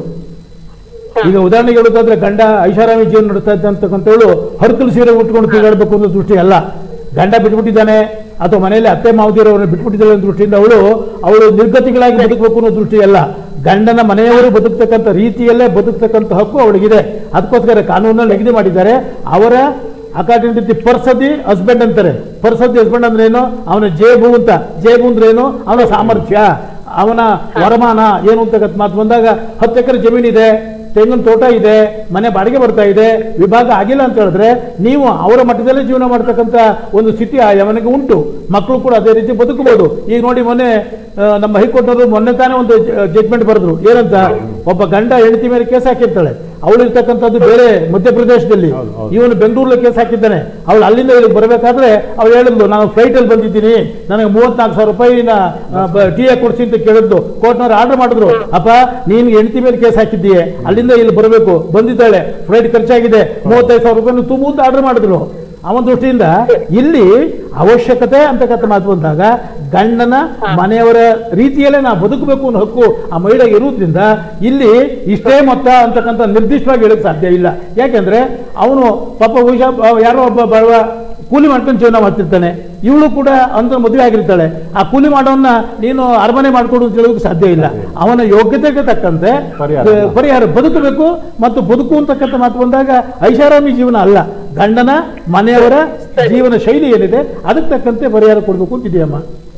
ಈಗ ಉದಾಹರಣೆಗೆ ಹೇಳೋದಾದ್ರೆ ಗಂಡ ಐಷಾರಾಮಿ ಜೀವನ ನಡೆಸ್ತಾ ಇದ್ದಂತಕ್ಕಂಥವಳು ಹರಕಲು ಸೀರೆ ಉಟ್ಕೊಂಡು ತಿರುಗಾಡಬೇಕು ಅನ್ನೋ ದೃಷ್ಟಿ ಅಲ್ಲ ಗಂಡ ಬಿಟ್ಬಿಟ್ಟಿದ್ದಾನೆ ಅಥವಾ ಮನೆಯಲ್ಲಿ ಅತ್ತೆ ಮಾವದಿರೋರನ್ನ ಬಿಟ್ಬಿಟ್ಟಿದ್ದಾಳೆ ಅನ್ನೋ ದೃಷ್ಟಿಯಿಂದ ಅವಳು ಅವಳು ನಿರ್ಗತಿಗಳಾಗಿ ಬದುಕಬೇಕು ಅನ್ನೋ ದೃಷ್ಟಿ ಅಲ್ಲ ಗಂಡನ ಮನೆಯವರು ಬದುಕ್ತಕ್ಕಂಥ ರೀತಿಯಲ್ಲೇ ಬದುಕ್ತಕ್ಕಂಥ ಹಕ್ಕು ಅವಳಿಗಿದೆ ಅದಕ್ಕೋಸ್ಕರ ಕಾನೂನಲ್ಲಿ ನಿಗದಿ ಮಾಡಿದ್ದಾರೆ ಅವರ ಅಕಾರ್ಡಿಂಗ್ ಟು ದಿ ಪರ್ಸದಿ ಹಸ್ಬೆಂಡ್ ಅಂತಾರೆ ಪರ್ಸದಿ ಹಸ್ಬೆಂಡ್ ಅಂದ್ರೆ ಏನು ಅವನ ಜೇಬು ಅಂತ ಜೇಬು ಅಂದ್ರೆ ಏನು ಅವನ ಸಾಮರ್ಥ್ಯ ಅವನ ವರಮಾನ ಏನು ಅಂತಕ್ಕಂಥ ಮಾತು ಬಂದಾಗ ಹತ್ತು ಎಕರೆ ಜಮೀನಿದೆ ತೆಂಗಿನ ತೋಟ ಇದೆ ಮನೆ ಬಾಡಿಗೆ ಬರ್ತಾ ಇದೆ ವಿಭಾಗ ಆಗಿಲ್ಲ ಅಂತ ಹೇಳಿದ್ರೆ ನೀವು ಅವರ ಮಟ್ಟದಲ್ಲೇ ಜೀವನ ಮಾಡ್ತಕ್ಕಂಥ ಒಂದು ಸ್ಥಿತಿ ಆ ಅವನಿಗೆ ಉಂಟು ಮಕ್ಕಳು ಕೂಡ ಅದೇ ರೀತಿ ಬದುಕಬಹುದು ಈಗ ನೋಡಿ ಮೊನ್ನೆ ಆ, ನಮ್ಮ ಹೈಕೋರ್ಟ್ನವರು ಮೊನ್ನೆ ತಾನೇ ಒಂದು ಜಡ್ಜ್ಮೆಂಟ್ ಬರೆದ್ರು ಏನಂತ ಒಬ್ಬ ಗಂಡ ಹೆಂಡತಿ ಮೇಲೆ ಕೇಸ್ ಹಾಕಿರ್ತಾಳೆ ಅವಳು ಇರ್ತಕ್ಕಂಥದ್ದು ಬೇರೆ ಮಧ್ಯಪ್ರದೇಶದಲ್ಲಿ ಹೌದು, ಹೌದು. ಇವನು ಬೆಂಗಳೂರಲ್ಲಿ ಕೇಸ್ ಹಾಕಿದ್ದಾನೆ ಅವಳು ಅಲ್ಲಿಂದ ಇಲ್ಲಿಗೆ ಬರಬೇಕಾದ್ರೆ ಅವಳು ಹೇಳಿದ್ಲು ನಾನು ಫ್ಲೈಟಲ್ಲಿ ಬಂದಿದ್ದೀನಿ ನನಗೆ ಮೂವತ್ನಾಲ್ಕು ಸಾವಿರ ರೂಪಾಯಿನ ಟಿ ಎ ಕೊಡಿಸಿ ಅಂತ ಕೇಳಿದ್ಲು ಕೋರ್ಟ್ನವ್ರು ಆರ್ಡರ್ ಮಾಡಿದ್ರು ಅಪ್ಪ ನೀನು ಹೆಂಡತಿ ಮೇಲೆ ಕೇಸ್ ಹಾಕಿದ್ದೀಯೆ ಅಲ್ಲಿಂದ ಇಲ್ಲಿ ಬರಬೇಕು ಬಂದಿದ್ದಾಳೆ ಫ್ಲೈಟ್ ಖರ್ಚಾಗಿದೆ ಮೂವತ್ತೈದು ಸಾವಿರ ರೂಪಾಯಿ ತುಂಬು ಅಂತ ಆರ್ಡರ್ ಮಾಡಿದ್ರು ಅವನ ದೃಷ್ಟಿಯಿಂದ ಇಲ್ಲಿ ಅವಶ್ಯಕತೆ ಅಂತಕ್ಕಂಥ ಮಾತು ಬಂದಾಗ ಗಂಡನ ಮನೆಯವರ ರೀತಿಯಲ್ಲೇ ನಾವು ಬದುಕಬೇಕು ಅನ್ನೋ ಹಕ್ಕು ಆ ಮಹಿಳೆಗೆ ಇರುವುದರಿಂದ ಇಲ್ಲಿ ಇಷ್ಟೇ ಮೊತ್ತ ಅಂತಕ್ಕಂಥ ನಿರ್ದಿಷ್ಟವಾಗಿ ಹೇಳಕ್ ಸಾಧ್ಯ ಇಲ್ಲ ಯಾಕೆಂದ್ರೆ ಅವನು ಪಾಪ ಬಹುಶಃ ಅವ ಯಾರೋ ಒಬ್ಬ ಬಡವ ಕೂಲಿ ಮಾಡ್ಕೊಂಡು ಜೀವನ ಮಾಡ್ತಿರ್ತಾನೆ ಇವಳು ಕೂಡ ಅಂತ ಮದುವೆ ಆಗಿರ್ತಾಳೆ ಆ ಕೂಲಿ ಮಾಡೋನ್ನ ನೀನು ಅರಮನೆ ಮಾಡ್ಕೊಡು ಅಂತ ಹೇಳೋದಕ್ಕೆ ಸಾಧ್ಯ ಇಲ್ಲ ಅವನ ಯೋಗ್ಯತೆಗೆ ತಕ್ಕಂತೆ ಪರಿಹಾರ. ಆ, ಪರಿಹಾರ ಬದುಕಬೇಕು ಮತ್ತು ಬದುಕು ಅಂತಕ್ಕಂಥ ಮಾತು ಬಂದಾಗ ಐಷಾರಾಮಿ ಜೀವನ ಅಲ್ಲ ಗಂಡನ ಮನೆಯವರ ಜೀವನ ಶೈಲಿ ಏನಿದೆ ಅದಕ್ಕೆ ತಕ್ಕಂತೆ ಪರಿಹಾರ ಕೊಡಬೇಕು ಅಂತಿದೆಯಮ್ಮ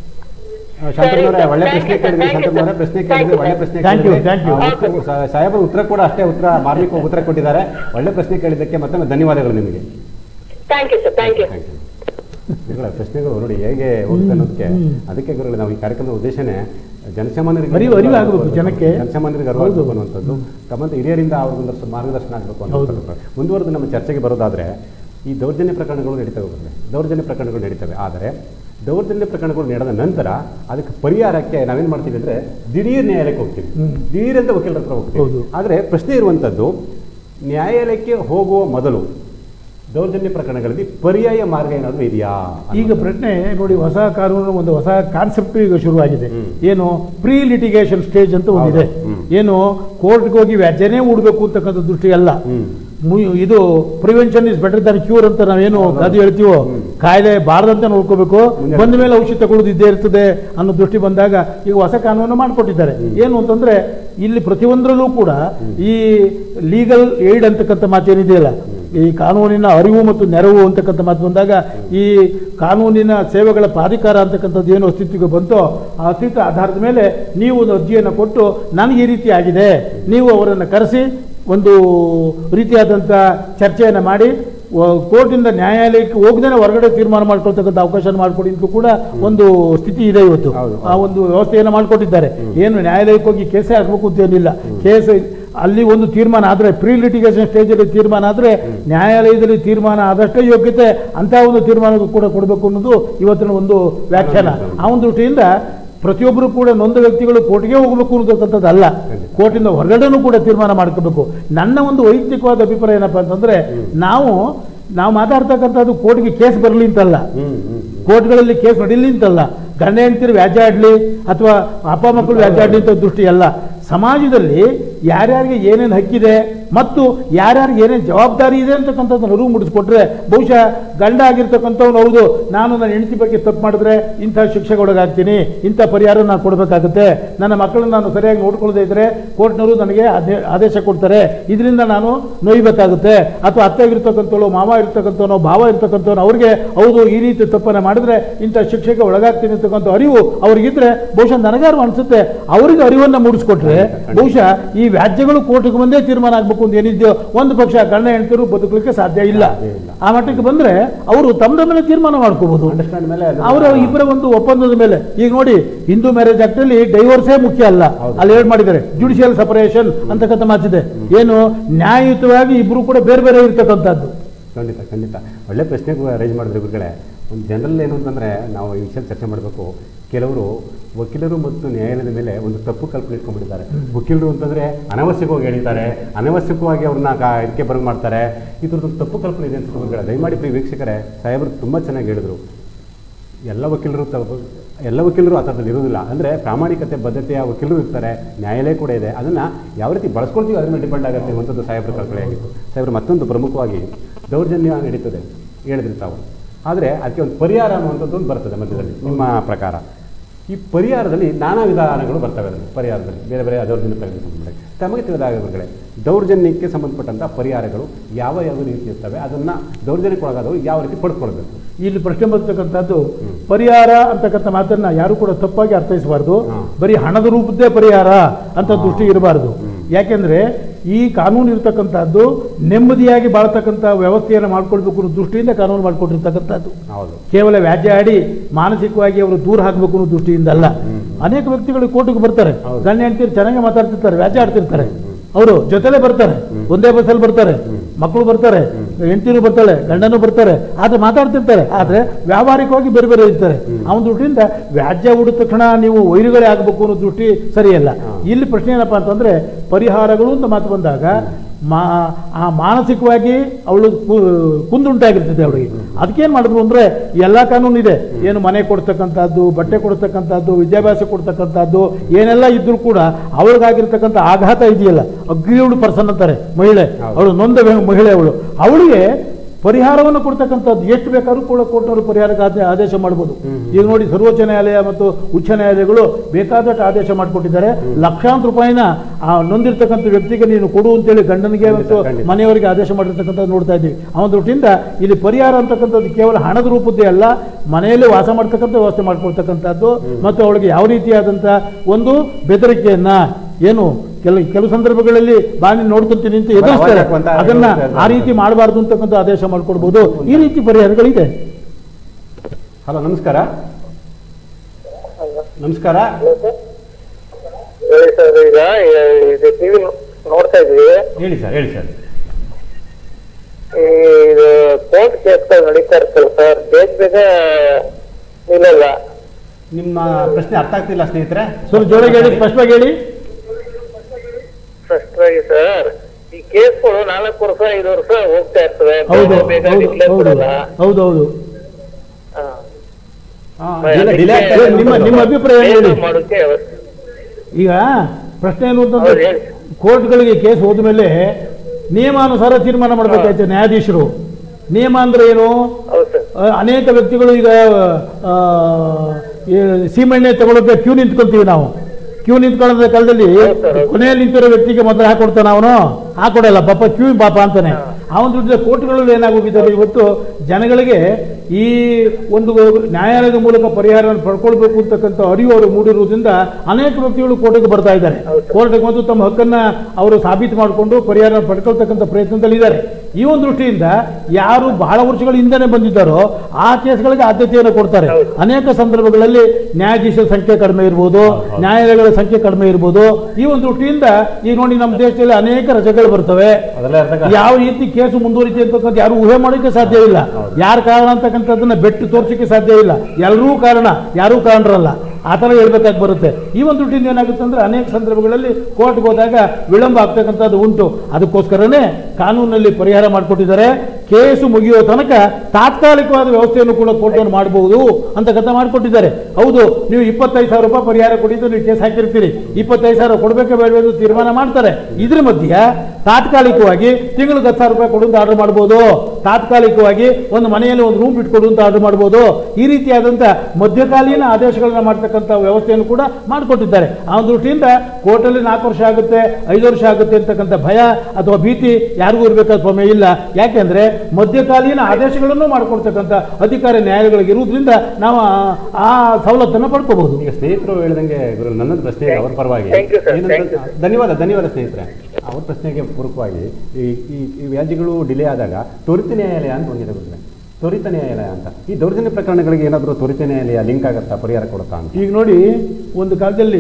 ಶಾಂತಮ್ಮನವರೇ ಒಳ್ಳೆ ಪ್ರಶ್ನೆ ಕೇಳಿದ್ರಿ ಶಾಂತಮ್ಮನವರೇ ಪ್ರಶ್ನೆ ಕೇಳಿದ್ರಿ ಒಳ್ಳೆ ಪ್ರಶ್ನೆ Thank you, ಕೇಳಿದ್ರಿ. thank you. ಆ, ಉತ್ತರ- ಸಾ- ಸಾಹೇಬರು ಉತ್ತರ ಕೂಡ ಅಷ್ಟೇ ಉತ್ತರ ಮಾರ್ಮಿಕ ಉತ್ತರ ಕೊಟ್ಟಿದ್ದಾರೆ ಒಳ್ಳೆ ಪ್ರಶ್ನೆ ಕೇಳಿದ್ದಕ್ಕೆ ಮತ್ತೊಮ್ಮೆ ಧನ್ಯವಾದಗಳು ನಿಮಗೆ thank you sir thank you Thank you. ಗುರುಗಳ ಪ್ರಶ್ನೆಗಳು ನೋಡಿ ಹೇಗೆ ಹೋಗುತ್ತೆ ಅನ್ನೋದಕ್ಕೆ ಹ್ಮ್. ಅದಕ್ಕೆ ಗುರುಗಳು ನಾವು ಈ ಕಾರ್ಯಕ್ರಮದ ಉದ್ದೇಶನೇ ಜನಸಾಮಾನ್ಯರಿಗೆ ಅರಿವು- ಅರಿವು ಆಗ್ಬೇಕು ಜನಕ್ಕೆ. ಜನಸಾಮಾನ್ಯರಿಗೆ ಹೌದು. ಅರಿವಾಗಬೇಕು ಅನ್ನುವಂಥದ್ದು ತಮ್ಮಂತ ಹಿರಿಯರಿಂದ ಅವ್ರಿಗೊಂದಷ್ಟು ಮಾರ್ಗದರ್ಶನ ಆಗಬೇಕು ಅನ್ನೋದು ಮುಂದುವರೆದು ನಮ್ಮ ಚರ್ಚೆಗೆ ಬರೋದಾದ್ರೆ ಈ ದೌರ್ಜನ್ಯ ಪ್ರಕರಣಗಳು ನಡೀತವೆ ಗುರುಗಳೇ. ದೌರ್ಜನ್ಯ ಪ್ರಕರಣಗಳು ನಡೀತವೆ ಆದರೆ ದೌರ್ಜನ್ಯ ಪ್ರಕರಣಗಳು ನಡೆದ ನಂತರ ಅದಕ್ಕೆ ಪರಿಹಾರಕ್ಕೆ ನಾವೇನ್ ಮಾಡ್ತೀವಿ ಅಂದ್ರೆ ದಿಢೀರ್ ನ್ಯಾಯಾಲಯಕ್ಕೆ ಹೋಗ್ತೀವಿ ಹ್ಮ್. ದಿಢೀರ್ ಅಂತ ವಕೀಲರ ಹತ್ರ ಹೌದು. ಹೋಗ್ತೀವಿ ಆದರೆ ಪ್ರಶ್ನೆ ಇರುವಂಥದ್ದು ನ್ಯಾಯಾಲಯಕ್ಕೆ ಹೋಗುವ ಮೊದಲು ದೌರ್ಜನ್ಯ ಪ್ರಕರಣಗಳಲ್ಲಿ ಪರ್ಯಾಯ ಮಾರ್ಗ ಏನಾದರೂ ಇದೆಯಾ ಈಗ ಪ್ರಶ್ನೆ ನೋಡಿ ಹೊಸ ಕಾನೂನು ಒಂದು ಹೊಸ ಕಾನ್ಸೆಪ್ಟ್ ಈಗ ಶುರುವಾಗಿದೆ ಹ್ಮ್. ಏನು ಪ್ರೀ ಲಿಟಿಗೇಷನ್ ಸ್ಟೇಜ್ ಅಂತ ಒಂದಿದೆ ಹೌದು. ಹ್ಮ್. ಏನು ಕೋರ್ಟ್ಗೆ ಹೋಗಿ ವ್ಯಾಜ್ಯನೇ ಹೂಡಬೇಕು ಅಂತಕ್ಕಂಥ ದೃಷ್ಟಿ ಅಲ್ಲ ಹ್ಮ್. ಮು- ಇದು prevention is better than cure ಅಂತ ನಾವೇನು ಹೌದು. ಅದು ಹೇಳ್ತೀವೋ ಹ್ಮ್. ಕಾಯಿಲೆ ಬಾರದಂತೆ ನೋಡ್ಕೋಬೇಕು ಮುಂದೆ ಬಂದ ಮೇಲೆ ಔಷಧ ತಗೊಳ್ಳೋದು ಇದ್ದೇ ಇರ್ತದೆ ಅನ್ನೋ ದೃಷ್ಟಿ ಬಂದಾಗ ಈಗ ಹೊಸ ಕಾನೂನು ಮಾಡಿಕೊಟ್ಟಿದ್ದಾರೆ ಏನು ಅಂತಂದ್ರೆ ಇಲ್ಲಿ ಪ್ರತಿಯೊಂದರಲ್ಲೂ ಕೂಡ ಈ ಲೀಗಲ್ ಏಡ್ ಅಂತಕ್ಕಂಥ ಮಾತೇನಿದೆಯಲ್ಲ ಈ ಕಾನೂನಿನ ಅರಿವು ಮತ್ತು ನೆರವು ಅಂತಕ್ಕಂಥ ಮಾತು ಬಂದಾಗ ಈ ಕಾನೂನಿನ ಸೇವೆಗಳ ಪ್ರಾಧಿಕಾರ ಅಂತಕ್ಕಂಥದ್ದು ಏನು ಅಸ್ತಿತ್ವಕ್ಕೆ ಬಂತೋ ಆ ಅಸ್ತಿತ್ವ ಆಧಾರದ ಮೇಲೆ ನೀವು ಒಂದು ಅರ್ಜಿಯನ್ನು ಕೊಟ್ಟು ನನಗೆ ಈ ರೀತಿ ಆಗಿದೆ ನೀವು ಅವರನ್ನು ಕರೆಸಿ ಒಂದು ರೀತಿಯಾದಂಥ ಚರ್ಚೆಯನ್ನು ಮಾಡಿ ವ- ಕೋರ್ಟಿಂದ ನ್ಯಾಯಾಲಯಕ್ಕೆ ಹೋಗದೇನೆ ಹೊರಗಡೆ ತೀರ್ಮಾನ ಮಾಡ್ಕೊಳ್ತಕ್ಕಂಥ ಅವಕಾಶ ಮಾಡಿಕೊಡಿ ಅಂತಲೂ ಕೂಡ ಒಂದು ಸ್ಥಿತಿ ಇದೆ ಇವತ್ತು ಹೌದು. ಆ ಒಂದು ವ್ಯವಸ್ಥೆಯನ್ನು ಮಾಡಿಕೊಟ್ಟಿದ್ದಾರೆ ಏನು ನ್ಯಾಯಾಲಯಕ್ಕೆ ಹೋಗಿ ಕೇಸೇ ಹಾಕಬೇಕು ಅಂತ ಏನಿಲ್ಲ ಕೇಸ್ ಅಲ್ಲಿ ಒಂದು ತೀರ್ಮಾನ ಆದರೆ ಪ್ರೀ ಲಿಟಿಗೇಷನ್ ಸ್ಟೇಜಲ್ಲಿ ತೀರ್ಮಾನ ಆದರೆ ನ್ಯಾಯಾಲಯದಲ್ಲಿ ತೀರ್ಮಾನ ಆದಷ್ಟೇ ಯೋಗ್ಯತೆ ಅಂತ ಒಂದು ತೀರ್ಮಾನ ಕೂಡ ಕೊಡಬೇಕು ಅನ್ನೋದು ಇವತ್ತಿನ ಒಂದು ವ್ಯಾಖ್ಯಾನ ಆ ಒಂದು ದೃಷ್ಟಿಯಿಂದ ಪ್ರತಿಯೊಬ್ಬರು ಕೂಡ ನೊಂದ ವ್ಯಕ್ತಿಗಳು ಕೋರ್ಟ್ಗೆ ಹೋಗಬೇಕು ಅನ್ನೋದಕ್ಕಂಥದ್ದು ಅಲ್ಲ ಕೋರ್ಟಿಂದ ಹೊರಗಡೆನೂ ಕೂಡ ತೀರ್ಮಾನ ಮಾಡ್ಕೋಬೇಕು ನನ್ನ ಒಂದು ವೈಯಕ್ತಿಕವಾದ ಅಭಿಪ್ರಾಯ ಏನಪ್ಪ ಅಂತಂದ್ರೆ ನಾವು ನಾವು ಮಾತಾಡ್ತಕ್ಕಂಥದ್ದು ಕೋರ್ಟ್ಗೆ ಕೇಸ್ ಬರಲಿ ಅಂತಲ್ಲ ಹ್ಮ್ ಹ್ಮ್ ಕೋರ್ಟ್ಗಳಲ್ಲಿ ಕೇಸ್ ನಡೀಲಿ ಅಂತಲ್ಲ ಗಂಡ ಹೆಂಡತಿರು ವ್ಯಾಜ್ಯ ಆಡಲಿ ಅಥವಾ ಅಪ್ಪ ಮಕ್ಕಳು ವ್ಯಾಜ್ಯ ಆಡಲಿ ಅಂತ ದೃಷ್ಟಿ ಅಲ್ಲ ಸಮಾಜದಲ್ಲಿ ಯಾರ್ಯಾರಿಗೆ ಏನೇನು ಹಕ್ಕಿದೆ ಮತ್ತು ಯಾರ್ಯಾರಿಗೆ ಏನೇನು ಜವಾಬ್ದಾರಿ ಇದೆ ಅಂತಕ್ಕಂಥದ್ದನ್ನು ಅರಿವು ಮೂಡಿಸ್ಕೊಟ್ರೆ ಬಹುಶಃ ಗಂಡ ಆಗಿರ್ತಕ್ಕಂಥವ್ನು ಹೌದು ನಾನು ನನ್ನ ಹೆಂಡತಿ ಬಗ್ಗೆ ತಪ್ಪು ಮಾಡಿದ್ರೆ ಇಂಥ ಶಿಕ್ಷೆಗೆ ಒಳಗಾಗ್ತೀನಿ ಇಂಥ ಪರಿಹಾರ ನಾನು ಕೊಡಬೇಕಾಗುತ್ತೆ ನನ್ನ ಮಕ್ಕಳನ್ನ ನಾನು ಸರಿಯಾಗಿ ನೋಡ್ಕೊಳ್ಳದೆ ಇದ್ರೆ ಕೋರ್ಟ್ನವರು ನನಗೆ ಆದೇ- ಆದೇಶ ಕೊಡ್ತಾರೆ ಇದರಿಂದ ನಾನು ನೋಯ್ಬೇಕಾಗುತ್ತೆ ಅಥವಾ ಅತ್ತೆ ಇರ್ತಕ್ಕಂಥವ್ಳು ಮಾವ ಇರ್ತಕ್ಕಂಥವನು ಭಾವ ಇರ್ತಕ್ಕಂಥವ್ನು ಅವ್ರಿಗೆ ಹೌದು ಈ ರೀತಿ ತಪ್ಪನ್ನು ಮಾಡಿದ್ರೆ ಇಂಥ ಶಿಕ್ಷೆಗೆ ಒಳಗಾಗ್ತೀನಿ ಅಂತಕ್ಕಂಥ ಅರಿವು ಅವ್ರಿಗಿದ್ರೆ ಬಹುಶಃ ನನಗಾರು ಅನಿಸುತ್ತೆ ಅವರಿಗೆ ಅರಿವನ್ನು ಮೂಡಿಸ್ಕೊಟ್ರೆ ಬಹುಶಃ ಈ ವ್ಯಾಜ್ಯಗಳು ಕೋರ್ಟಿಗೆ ಬಂದೇ ತೀರ್ಮಾನ ಆಗಬೇಕು ಅಂತ ಏನಿದೆಯೋ ಒಂದು ಪಕ್ಷ ಗಂಡ ಹೆಂಡತಿರು ಬದುಕಲಿಕ್ಕೆ ಸಾಧ್ಯ ಇಲ್ಲ ಸಾಧ್ಯ ಇಲ್ಲ. ಆ ಮಟ್ಟಕ್ಕೆ ಬಂದ್ರೆ ಅವರು ತಮ್ಮ ಮೇಲೆ ತೀರ್ಮಾನ ಮಾಡ್ಕೋಬಹುದು ಅಂಡರ್ಸ್ಟ್ಯಾಂಡ್ ಮೇಲೆ ಅದು- ಅವರ ಇಬ್ಬರ ಒಂದು ಒಪ್ಪಂದದ ಮೇಲೆ ಈಗ ನೋಡಿ ಹಿಂದೂ ಮ್ಯಾರೇಜ್ ಆಕ್ಟ್ ಅಲ್ಲಿ ಡೈವೋರ್ಸೇ ಮುಖ್ಯ ಅಲ್ಲ ಹೌದು. ಅಲ್ಲಿ ಹೇಳಿ ಮಾಡಿದ್ದಾರೆ ಜುಡಿಷಿಯಲ್ ಸಪರೇಷನ್ ಅಂತಕ್ಕಂಥ ಮಾತಿದೆ ಏನು ನ್ಯಾಯಯುತವಾಗಿ ಇಬ್ರು ಕೂಡ ಬೇರೆ ಬೇರೆ ಇರ್ತಕ್ಕಂಥದ್ದು ಖಂಡಿತ ಖಂಡಿತ ಒಳ್ಳೆ ಪ್ರಶ್ನೆ ರೈಸ್ ಮಾಡಿದ್ರೆ ಗುರುಗಳೇ ಒಂದು ಜನರಲ್ ಏನು ಅಂತಂದರೆ ನಾವು ಈ ವಿಷಯ ಚರ್ಚೆ ಮಾಡಬೇಕು ಕೆಲವರು ವಕೀಲರು ಮತ್ತು ನ್ಯಾಯಾಲಯದ ಮೇಲೆ ಒಂದು ತಪ್ಪು ಕಲ್ಪನೆ ಇಟ್ಕೊಂಡ್ಬಿಟ್ಟಿದ್ದಾರೆ ವಕೀಲರು ಅಂತಂದರೆ ಅನವಶ್ಯಕವಾಗಿ ಹೇಳಿದ್ದಾರೆ ಅನವಶ್ಯಕವಾಗಿ ಅವ್ರನ್ನ ಕಾ ಇದಕ್ಕೆ ಬರಂಗ್ ಮಾಡ್ತಾರೆ ಈ ಥರದ್ದು ತಪ್ಪು ಕಲ್ಪನೆ ಇದೆ ಅಂತ ಗುರುಗಳೇ ದಯಮಾಡಿ ಪ್ರಿಯ ವೀಕ್ಷಕರೇ ಸಾಹೇಬರು ತುಂಬ ಚೆನ್ನಾಗಿ ಹೇಳಿದರು ಎಲ್ಲ ವಕೀಲರು ತ- ಎಲ್ಲ ವಕೀಲರು ಆ ಥರದಲ್ಲಿ ಇರೋದಿಲ್ಲ ಅಂದರೆ ಪ್ರಾಮಾಣಿಕತೆ ಬದ್ಧತೆಯ ವಕೀಲರು ಇರ್ತಾರೆ ನ್ಯಾಯಾಲಯ ಕೂಡ ಇದೆ ಅದನ್ನು ಯಾವ ರೀತಿ ಬಳಸ್ಕೊಳ್ತೀವಿ ಅದ್ರ ಮೇಲೆ ಡಿಪೆಂಡ್ ಆಗುತ್ತೆ ಅನ್ನುವಂಥದ್ದು ಸಾಹೇಬ್ರ ಕಲ್ಪನೆಯಾಗಿತ್ತು ಸಾಹೇಬ್ರು ಮತ್ತೊಂದು ಪ್ರಮುಖವಾಗಿ ದೌರ್ಜನ್ಯ ನಡೀತದೆ ಹೇಳಿದ್ರಿ ತಾವು ಆದರೆ ಅದಕ್ಕೆ ಒಂದು ಪರಿಹಾರ ಅನ್ನುವಂಥದ್ದು ಒಂದು ಬರ್ತದೆ ಮಧ್ಯದಲ್ಲಿ ನಿಮ್ಮ ಪ್ರಕಾರ ಈ ಪರಿಹಾರದಲ್ಲಿ ನಾನಾ ವಿಧಾನಗಳು ಬರ್ತವೆ ಅದರಲ್ಲಿ ಪರಿಹಾರದಲ್ಲಿ ಬೇರೆ ಬೇರೆ ದೌರ್ಜನ್ಯ ಪ್ರಕರಣಕ್ಕೆ ಸಂಬಂಧಪಟ್ಟ ತಮಗೆ ತಿಳಿದಾಗಗಳೇ ದೌರ್ಜನ್ಯಕ್ಕೆ ಸಂಬಂಧಪಟ್ಟಂಥ ಪರಿಹಾರಗಳು ಯಾವ ಯಾವ ರೀತಿ ಇರ್ತವೆ ಅದನ್ನು ದೌರ್ಜನ್ಯಕ್ಕೊಳಗಾದವರು ಯಾವ ರೀತಿ ಪಡ್ಕೊಳ್ಬೇಕು ಇಲ್ಲಿ ಪ್ರಶ್ನೆ ಬರ್ತಕ್ಕಂಥದ್ದು ಪರಿಹಾರ ಅಂತಕ್ಕಂಥ ಮಾತನ್ನ ಯಾರು ಕೂಡ ತಪ್ಪಾಗಿ ಅರ್ಥೈಸಬಾರ್ದು ಹಾ. ಬರೀ ಹಣದ ರೂಪದ್ದೇ ಪರಿಹಾರ ಅಂತ ದೃಷ್ಟಿ ಇರಬಾರ್ದು ಯಾಕೆಂದ್ರೆ ಈ ಕಾನೂನು ಇರ್ತಕ್ಕಂಥದ್ದು ನೆಮ್ಮದಿಯಾಗಿ ಬಾಳ್ತಕ್ಕಂಥ ವ್ಯವಸ್ಥೆಯನ್ನು ಮಾಡ್ಕೊಳ್ಬೇಕು ಅನ್ನೋ ದೃಷ್ಟಿಯಿಂದ ಕಾನೂನು ಮಾಡ್ಕೊಟ್ಟಿರ್ತಕ್ಕಂಥದ್ದು ಹೌದು ಕೇವಲ ವ್ಯಾಜ್ಯ ಆಡಿ ಮಾನಸಿಕವಾಗಿ ಅವರು ದೂರ ಹಾಕಬೇಕು ಅನ್ನೋ ದೃಷ್ಟಿಯಿಂದ ಅಲ್ಲ ಅನೇಕ ವ್ಯಕ್ತಿಗಳು ಕೋರ್ಟಿಗೆ ಬರ್ತಾರೆ ಹೌದು. ಗಂಡ ಹೆಂಡತಿ ಚೆನ್ನಾಗಿ ಮಾತಾಡ್ತಿರ್ತಾರೆ ವ್ಯಾಜ್ಯ ಆಡ್ತಿರ್ತಾರೆ ಅವರು ಜೊತೆಲೇ ಬರ್ತಾರೆ ಒಂದೇ ಬಸ್ಸಲ್ಲಿ ಬರ್ತಾರೆ ಮಕ್ಕಳು ಬರ್ತಾರೆ ಹೆಂಡತಿನೂ ಬರ್ತಾಳೆ ಗಂಡನೂ ಬರ್ತಾರೆ ಆದ್ರೆ ಮಾತಾಡ್ತಿರ್ತಾರೆ ಆದ್ರೆ ವ್ಯಾವಹಾರಿಕವಾಗಿ ಬೇರೆ ಬೇರೆ ಇರ್ತಾರೆ ಅವನ ದೃಷ್ಟಿಯಿಂದ ವ್ಯಾಜ್ಯ ಹುಡಿದ ತಕ್ಷಣ ನೀವು ವೈರುಗಳೇ ಆಗಬೇಕು ಅನ್ನೋ ದೃಷ್ಟಿ ಸರಿಯಲ್ಲ ಇಲ್ಲಿ ಪ್ರಶ್ನೆ ಏನಪ್ಪಾ ಅಂತಂದ್ರೆ ಪರಿಹಾರಗಳು ಅಂತ ಮಾತು ಬಂದಾಗ ಮಾ ಆ ಮಾನಸಿಕವಾಗಿ ಅವಳು ಕು- ಕುಂದುಂಟಾಗಿರ್ತದೆ ಅವಳಿಗೆ ಅದಕ್ಕೇನು ಮಾಡಿದ್ರು ಅಂದ್ರೆ ಎಲ್ಲ ಕಾನೂನು ಇದೆ ಏನು ಮನೆ ಕೊಡ್ತಕ್ಕಂಥದ್ದು ಬಟ್ಟೆ ಕೊಡ್ತಕ್ಕಂಥದ್ದು ವಿದ್ಯಾಭ್ಯಾಸ ಕೊಡ್ತಕ್ಕಂಥದ್ದು ಏನೆಲ್ಲ ಇದ್ರೂ ಕೂಡ ಅವಳಿಗಾಗಿರ್ತಕ್ಕಂಥ ಆಘಾತ ಇದೆಯಲ್ಲ ಅಗ್ರಿಯವಳು ಪರ್ಸನ್ ಅಂತಾರೆ ಮಹಿಳೆ ಅವಳು ನೊಂದ ವೆ- ಮಹಿಳೆ ಅವಳು ಅವಳಿಗೆ ಪರಿಹಾರವನ್ನು ಕೊಡ್ತಕ್ಕಂಥದ್ದು ಎಷ್ಟು ಬೇಕಾದ್ರೂ ಕೂಡ ಕೋರ್ಟ್ನವರು ಪರಿಹಾರಕ್ಕೆ ಆದೇ- ಆದೇಶ ಮಾಡ್ಬೋದು ಈಗ ನೋಡಿ ಸರ್ವೋಚ್ಚ ನ್ಯಾಯಾಲಯ ಮತ್ತು ಉಚ್ಚ ನ್ಯಾಯಾಲಯಗಳು ಬೇಕಾದಷ್ಟು ಆದೇಶ ಮಾಡಿಕೊಟ್ಟಿದ್ದಾರೆ ಲಕ್ಷಾಂತರ ರೂಪಾಯಿನ ಆ ನೊಂದಿರ್ತಕ್ಕಂಥ ವ್ಯಕ್ತಿಗೆ ನೀನು ಕೊಡು ಅಂತೇಳಿ ಗಂಡನಿಗೆ ಖಂಡಿತ, ಮತ್ತು ಖಂಡಿತ. ಮನೆಯವರಿಗೆ ಆದೇಶ ಮಾಡಿರ್ತಕ್ಕಂಥದ್ದು ನೋಡ್ತಾ ಇದ್ದೀವಿ ಅವನ ದೃಷ್ಟಿಯಿಂದ ಇಲ್ಲಿ ಪರಿಹಾರ ಅಂತಕ್ಕಂಥದ್ದು ಕೇವಲ ಹಣದ ರೂಪದ್ದೇ ಅಲ್ಲ ಮನೆಯಲ್ಲಿ ವಾಸ ಮಾಡ್ತಕ್ಕಂಥ ವ್ಯವಸ್ಥೆ ಮಾಡ್ಕೊಳ್ತಕ್ಕಂಥದ್ದು ಮತ್ತು ಅವಳಿಗೆ ಯಾವ ರೀತಿಯಾದಂಥ ಒಂದು ಬೆದರಿಕೆಯನ್ನ ಏನು ಕೆಲ ಕೆಲವು ಸಂದರ್ಭಗಳಲ್ಲಿ ಬಾನಿ ನೋಡ್ಕೊಂತೀನಿ ಅಂತ ಎದುರಿಸ್ತಾರೆ ಹಾಕುವಂತ ಅದನ್ನ ವ್ಯವಸ್ಥೆ ಆ ರೀತಿ ಮಾಡಬಾರ್ದು ಅಂತಕ್ಕಂಥ ಆದೇಶ ಮಾಡ್ಕೊಡ್ಬೋದು ಈ ರೀತಿ ಪರಿಹಾರಗಳಿದೆ ಹಲೋ ನಮಸ್ಕಾರ ನಮಸ್ಕಾರ ಹೇಳಿ ಸರ್ ಈಗ ಇದು ಟಿವಿ ನೋಡ್ತಾ ಇದ್ವಿ ಹೇಳಿ ಸರ್ ಹೇಳಿ ಸರ್ ಈ ಇದು ಕೋರ್ಟ್ ಕೇಸ್ಗಳು ನಡೀತಾ ಇರ್ತಲ್ಲ ಸರ್ ಬೇಗ ಬೇಗ ನಿಲ್ಲಲ್ಲ ನಿಮ್ಮ ಪ್ರಶ್ನೆ ಅರ್ಥ ಆಗ್ತಿಲ್ಲ ಸ್ನೇಹಿತರೆ ಸ್ವಲ್ಪ ಜೋರಾಗಿ ಹೇಳಿ ಸ್ಪಷ್ಟವಾಗಿ ಹೇಳಿ ಸ್ಪಷ್ಟವಾಗಿ ಸರ್ ಈ ಕೇಸ್ಗಳು ನಾಲ್ಕು ವರ್ಷ ಐದು ವರ್ಷ ಹೋಗ್ತಾ ಇರ್ತವೆ ಹೌದು ಬೇಗ ಬೇಗ ಹೌದು declare ಹೌದು ಕೊಡಲ್ಲ. ಹೌದೌದು ಹಾ. ಆ, ಅದಕ್ಕೆ ಡಿಲೇ- ಡಿಲೇ ಆಗ್ತಾ ಇದೆ. ನಿಮ್ಮ ನಿಮ್ಮ ಅಭಿಪ್ರಾಯ ಏನು ಬೇಗ ಹೇಳಿ ಮಾಡೋಕೆ ವ್ಯವಸ್ಥೆ ಈಗ ಪ್ರಶ್ನೆ ಏನು ಹೌದು, ಅಂತಂದ್ರೆ ಹೇಳಿ. ಕೋರ್ಟ್ಗಳಿಗೆ ಕೇಸ್ ಹೋದ್ಮೇಲೆ ನಿಯಮಾನುಸಾರ ತೀರ್ಮಾನ ಮಾಡಬೇಕಾಯ್ತು ನ್ಯಾಯಾಧೀಶರು ನಿಯಮ ಅಂದ್ರೆ ಏನು ಹೌದು ಸರ್ ಆ, ಅನೇಕ ವ್ಯಕ್ತಿಗಳು ಈಗ ಆ, ಈ ಸೀಮೆಣ್ಣೆ ತಗೊಳ್ಳೋಕೆ ಕ್ಯೂ ನಿಂತ್ಕೊಳ್ತೀವಿ ನಾವು ಕ್ಯೂ ನಿಂತ್ಕೊಳ್ಳೋದ ಕಾಲದಲ್ಲಿ ಹೌದು ಸರ್, ಹೌದು. ಕೊನೆಯಲ್ಲಿ ನಿಂತಿರೋ ವ್ಯಕ್ತಿಗೆ ಮೊದಲು ಹಾಕೊಡ್ತಾನೆ ಅವನು ಹಾಕೊಡಲ್ಲ ಪಾಪ ಕ್ಯೂ ಪಾಪ ಅಂತಾನೆ ಅವನ ದುಡ್ಡು ಕೋರ್ಟ್ಗಳಲ್ಲಿ ಏನಾಗೋಗಿದ್ದಾರೆ ಇವತ್ತು ಜನಗಳಿಗೆ ಈ ಒಂದು ನ್ಯಾಯಾಲಯದ ಮೂಲಕ ಪರಿಹಾರವನ್ನು ಪಡ್ಕೊಳ್ಬೇಕು ಅಂತಕ್ಕಂಥ ಅರಿವು ಅವರು ಮೂಡಿರುವುದರಿಂದ ಅನೇಕ ವ್ಯಕ್ತಿಗಳು ಕೋರ್ಟಿಗೆ ಬರ್ತಾ ಇದ್ದಾರೆ ಕೋರ್ಟ್ಗೆ ಬಂದು ತಮ್ಮ ಹಕ್ಕನ್ನ ಅವರು ಸಾಬೀತು ಮಾಡಿಕೊಂಡು ಪರಿಹಾರ ಪಡ್ಕೊಳ್ತಕ್ಕಂಥ ಪ್ರಯತ್ನದಲ್ಲಿದ್ದಾರೆ ಈ ಒಂದು ದೃಷ್ಟಿಯಿಂದ ಯಾರು ಬಹಳ ವರ್ಷಗಳ ಹಿಂದೆನೆ ಬಂದಿದ್ದಾರೋ ಆ ಕೇಸ್ಗಳಿಗೆ ಆದ್ಯತೆಯನ್ನು ಕೊಡ್ತಾರೆ ಅನೇಕ ಸಂದರ್ಭಗಳಲ್ಲಿ ನ್ಯಾಯಾಧೀಶರ ಸಂಖ್ಯೆ ಕಡಿಮೆ ಇರ್ಬೋದು ನ್ಯಾಯಾಲಯಗಳ ಸಂಖ್ಯೆ ಕಡಿಮೆ ಇರ್ಬೋದು ಈ ಒಂದು ದೃಷ್ಟಿಯಿಂದ ಈಗ ನೋಡಿ ನಮ್ಮ ದೇಶದಲ್ಲಿ ಅನೇಕ ರಜೆಗಳು ಬರ್ತವೆ ಅದೆಲ್ಲ ಇರ್ತಕ್ಕ ಯಾವ ರೀತಿ ಕೇಸು ಮುಂದುವರಿತೆ ಅಂತಕ್ಕಂಥ ಯಾರು ಊಹೆ ಮಾಡೋಕೆ ಸಾಧ್ಯ ಇಲ್ಲ ಯಾರ ಕಾರಣ ಅಂತಕ್ಕಂಥದ್ದನ್ನ ಬೆಟ್ಟು ತೋರ್ಸಕ್ಕೆ ಸಾಧ್ಯ ಇಲ್ಲ ಎಲ್ಲರೂ ಕಾರಣ ಯಾರೂ ಕಾರಣರಲ್ಲ ಆ ಥರ ಹೇಳ್ಬೇಕಾಗಿ ಬರುತ್ತೆ ಈ ಒಂದು ದೃಷ್ಟಿಯಿಂದ ಏನಾಗುತ್ತೆ ಅಂದ್ರೆ ಅನೇಕ ಸಂದರ್ಭಗಳಲ್ಲಿ ಕೋರ್ಟ್ಗೆ ಹೋದಾಗ ವಿಳಂಬ ಆಗ್ತಕ್ಕಂಥದ್ದು ಉಂಟು ಅದಕ್ಕೋಸ್ಕರನೇ ಕಾನೂನಲ್ಲಿ ಪರಿಹಾರ ಮಾಡಿಕೊಟ್ಟಿದ್ದಾರೆ ಕೇಸು ಮುಗಿಯೋ ತನಕ ತಾತ್ಕಾಲಿಕವಾದ ವ್ಯವಸ್ಥೆಯನ್ನು ಕೂಡ ಕೋರ್ಟನ್ನು ಮಾಡಬಹುದು ಅಂತಕ್ಕಂಥ ಮಾಡಿಕೊಟ್ಟಿದ್ದಾರೆ ಹೌದು ನೀವು ಇಪ್ಪತ್ತೈದು ಸಾವಿರ ರೂಪಾಯಿ ಪರಿಹಾರ ಕೊಟ್ಟಿದ್ದು ನೀವು ಕೇಸ್ ಹಾಕಿರ್ತೀರಿ ಇಪ್ಪತ್ತೈದು ಸಾವಿರ ಕೊಡಬೇಕೆ ಬೇಡ ಎಂದು ತೀರ್ಮಾನ ಮಾಡ್ತಾರೆ ಇದ್ರ ಮಧ್ಯೆ ತಾತ್ಕಾಲಿಕವಾಗಿ ತಿಂಗಳಿಗೆ ಹತ್ತು ಸಾವಿರ ರೂಪಾಯಿ ಕೊಡು ಅಂತ ಆರ್ಡರ್ ಮಾಡ್ಬೋದು ತಾತ್ಕಾಲಿಕವಾಗಿ ಒಂದು ಮನೆಯಲ್ಲಿ ಒಂದು ರೂಮ್ ಬಿಟ್ಕೊಡು ಅಂತ ಆರ್ಡರ್ ಮಾಡ್ಬೋದು ಈ ರೀತಿಯಾದಂಥ ಮಧ್ಯಕಾಲೀನ ಆದೇಶಗಳನ್ನ ಮಾಡ್ತಕ್ಕಂಥ ವ್ಯವಸ್ಥೆಯನ್ನು ಕೂಡ ಮಾಡಿಕೊಟ್ಟಿದ್ದಾರೆ ಆ ಒಂದು ದೃಷ್ಟಿಯಿಂದ ಕೋರ್ಟಲ್ಲಿ ನಾಲ್ಕು ವರ್ಷ ಆಗುತ್ತೆ ಐದು ವರ್ಷ ಆಗುತ್ತೆ ಅಂತಕ್ಕಂಥ ಭಯ ಅಥವಾ ಭೀತಿ ಯಾರಿಗೂ ಇರಬೇಕಾದ ಪ್ರಮೇಯ ಇಲ್ಲ ಯಾಕೆಂದ್ರೆ ಮಧ್ಯಕಾಲೀನ ಆದೇಶಗಳನ್ನು ಮಾಡಿಕೊಡ್ತಕ್ಕಂಥ ಅಧಿಕಾರ ನ್ಯಾಯಾಲಯಗಳಿಗೆ ಇರುವುದರಿಂದ ನಾವು ಆ- ಆ ಸವಲತ್ತನ್ನು ಪಡ್ಕೋಬಹುದು ಈಗ ಸ್ನೇಹಿತರು ಹೇಳಿದಂಗೆ ಗುರು ನನ್ನದು ಪ್ರಶ್ನೆ ಇದೆ ಅವ್ರ ಪರವಾಗಿ Thank you, sir. ಏನಂತ- Thank you, sir. ಧನ್ಯವಾದ ಧನ್ಯವಾದ ಸ್ನೇಹಿತರೆ ಅವ್ರ ಪ್ರಶ್ನೆಗೆ ಪೂರಕವಾಗಿ ಈ ಈ ಈ ವ್ಯಾಜ್ಯಗಳು ಡಿಲೇ ಆದಾಗ ತ್ವರಿತ ನ್ಯಾಯಾಲಯ ಅಂತ ಒಂದಿದೆ ಗೊತ್ತಿದೆ ತ್ವರಿತ ನ್ಯಾಯಾಲಯ ಅಂತ ಈ ದೌರ್ಜನ್ಯ ಪ್ರಕರಣಗಳಿಗೆ ಏನಾದರೂ ತ್ವರಿತ ನ್ಯಾಯಾಲಯ ಲಿಂಕ್ ಆಗುತ್ತಾ ಪರಿಹಾರ ಕೊಡುತ್ತಾ ಅಂತ ಈಗ ನೋಡಿ ಒಂದು ಕಾಲದಲ್ಲಿ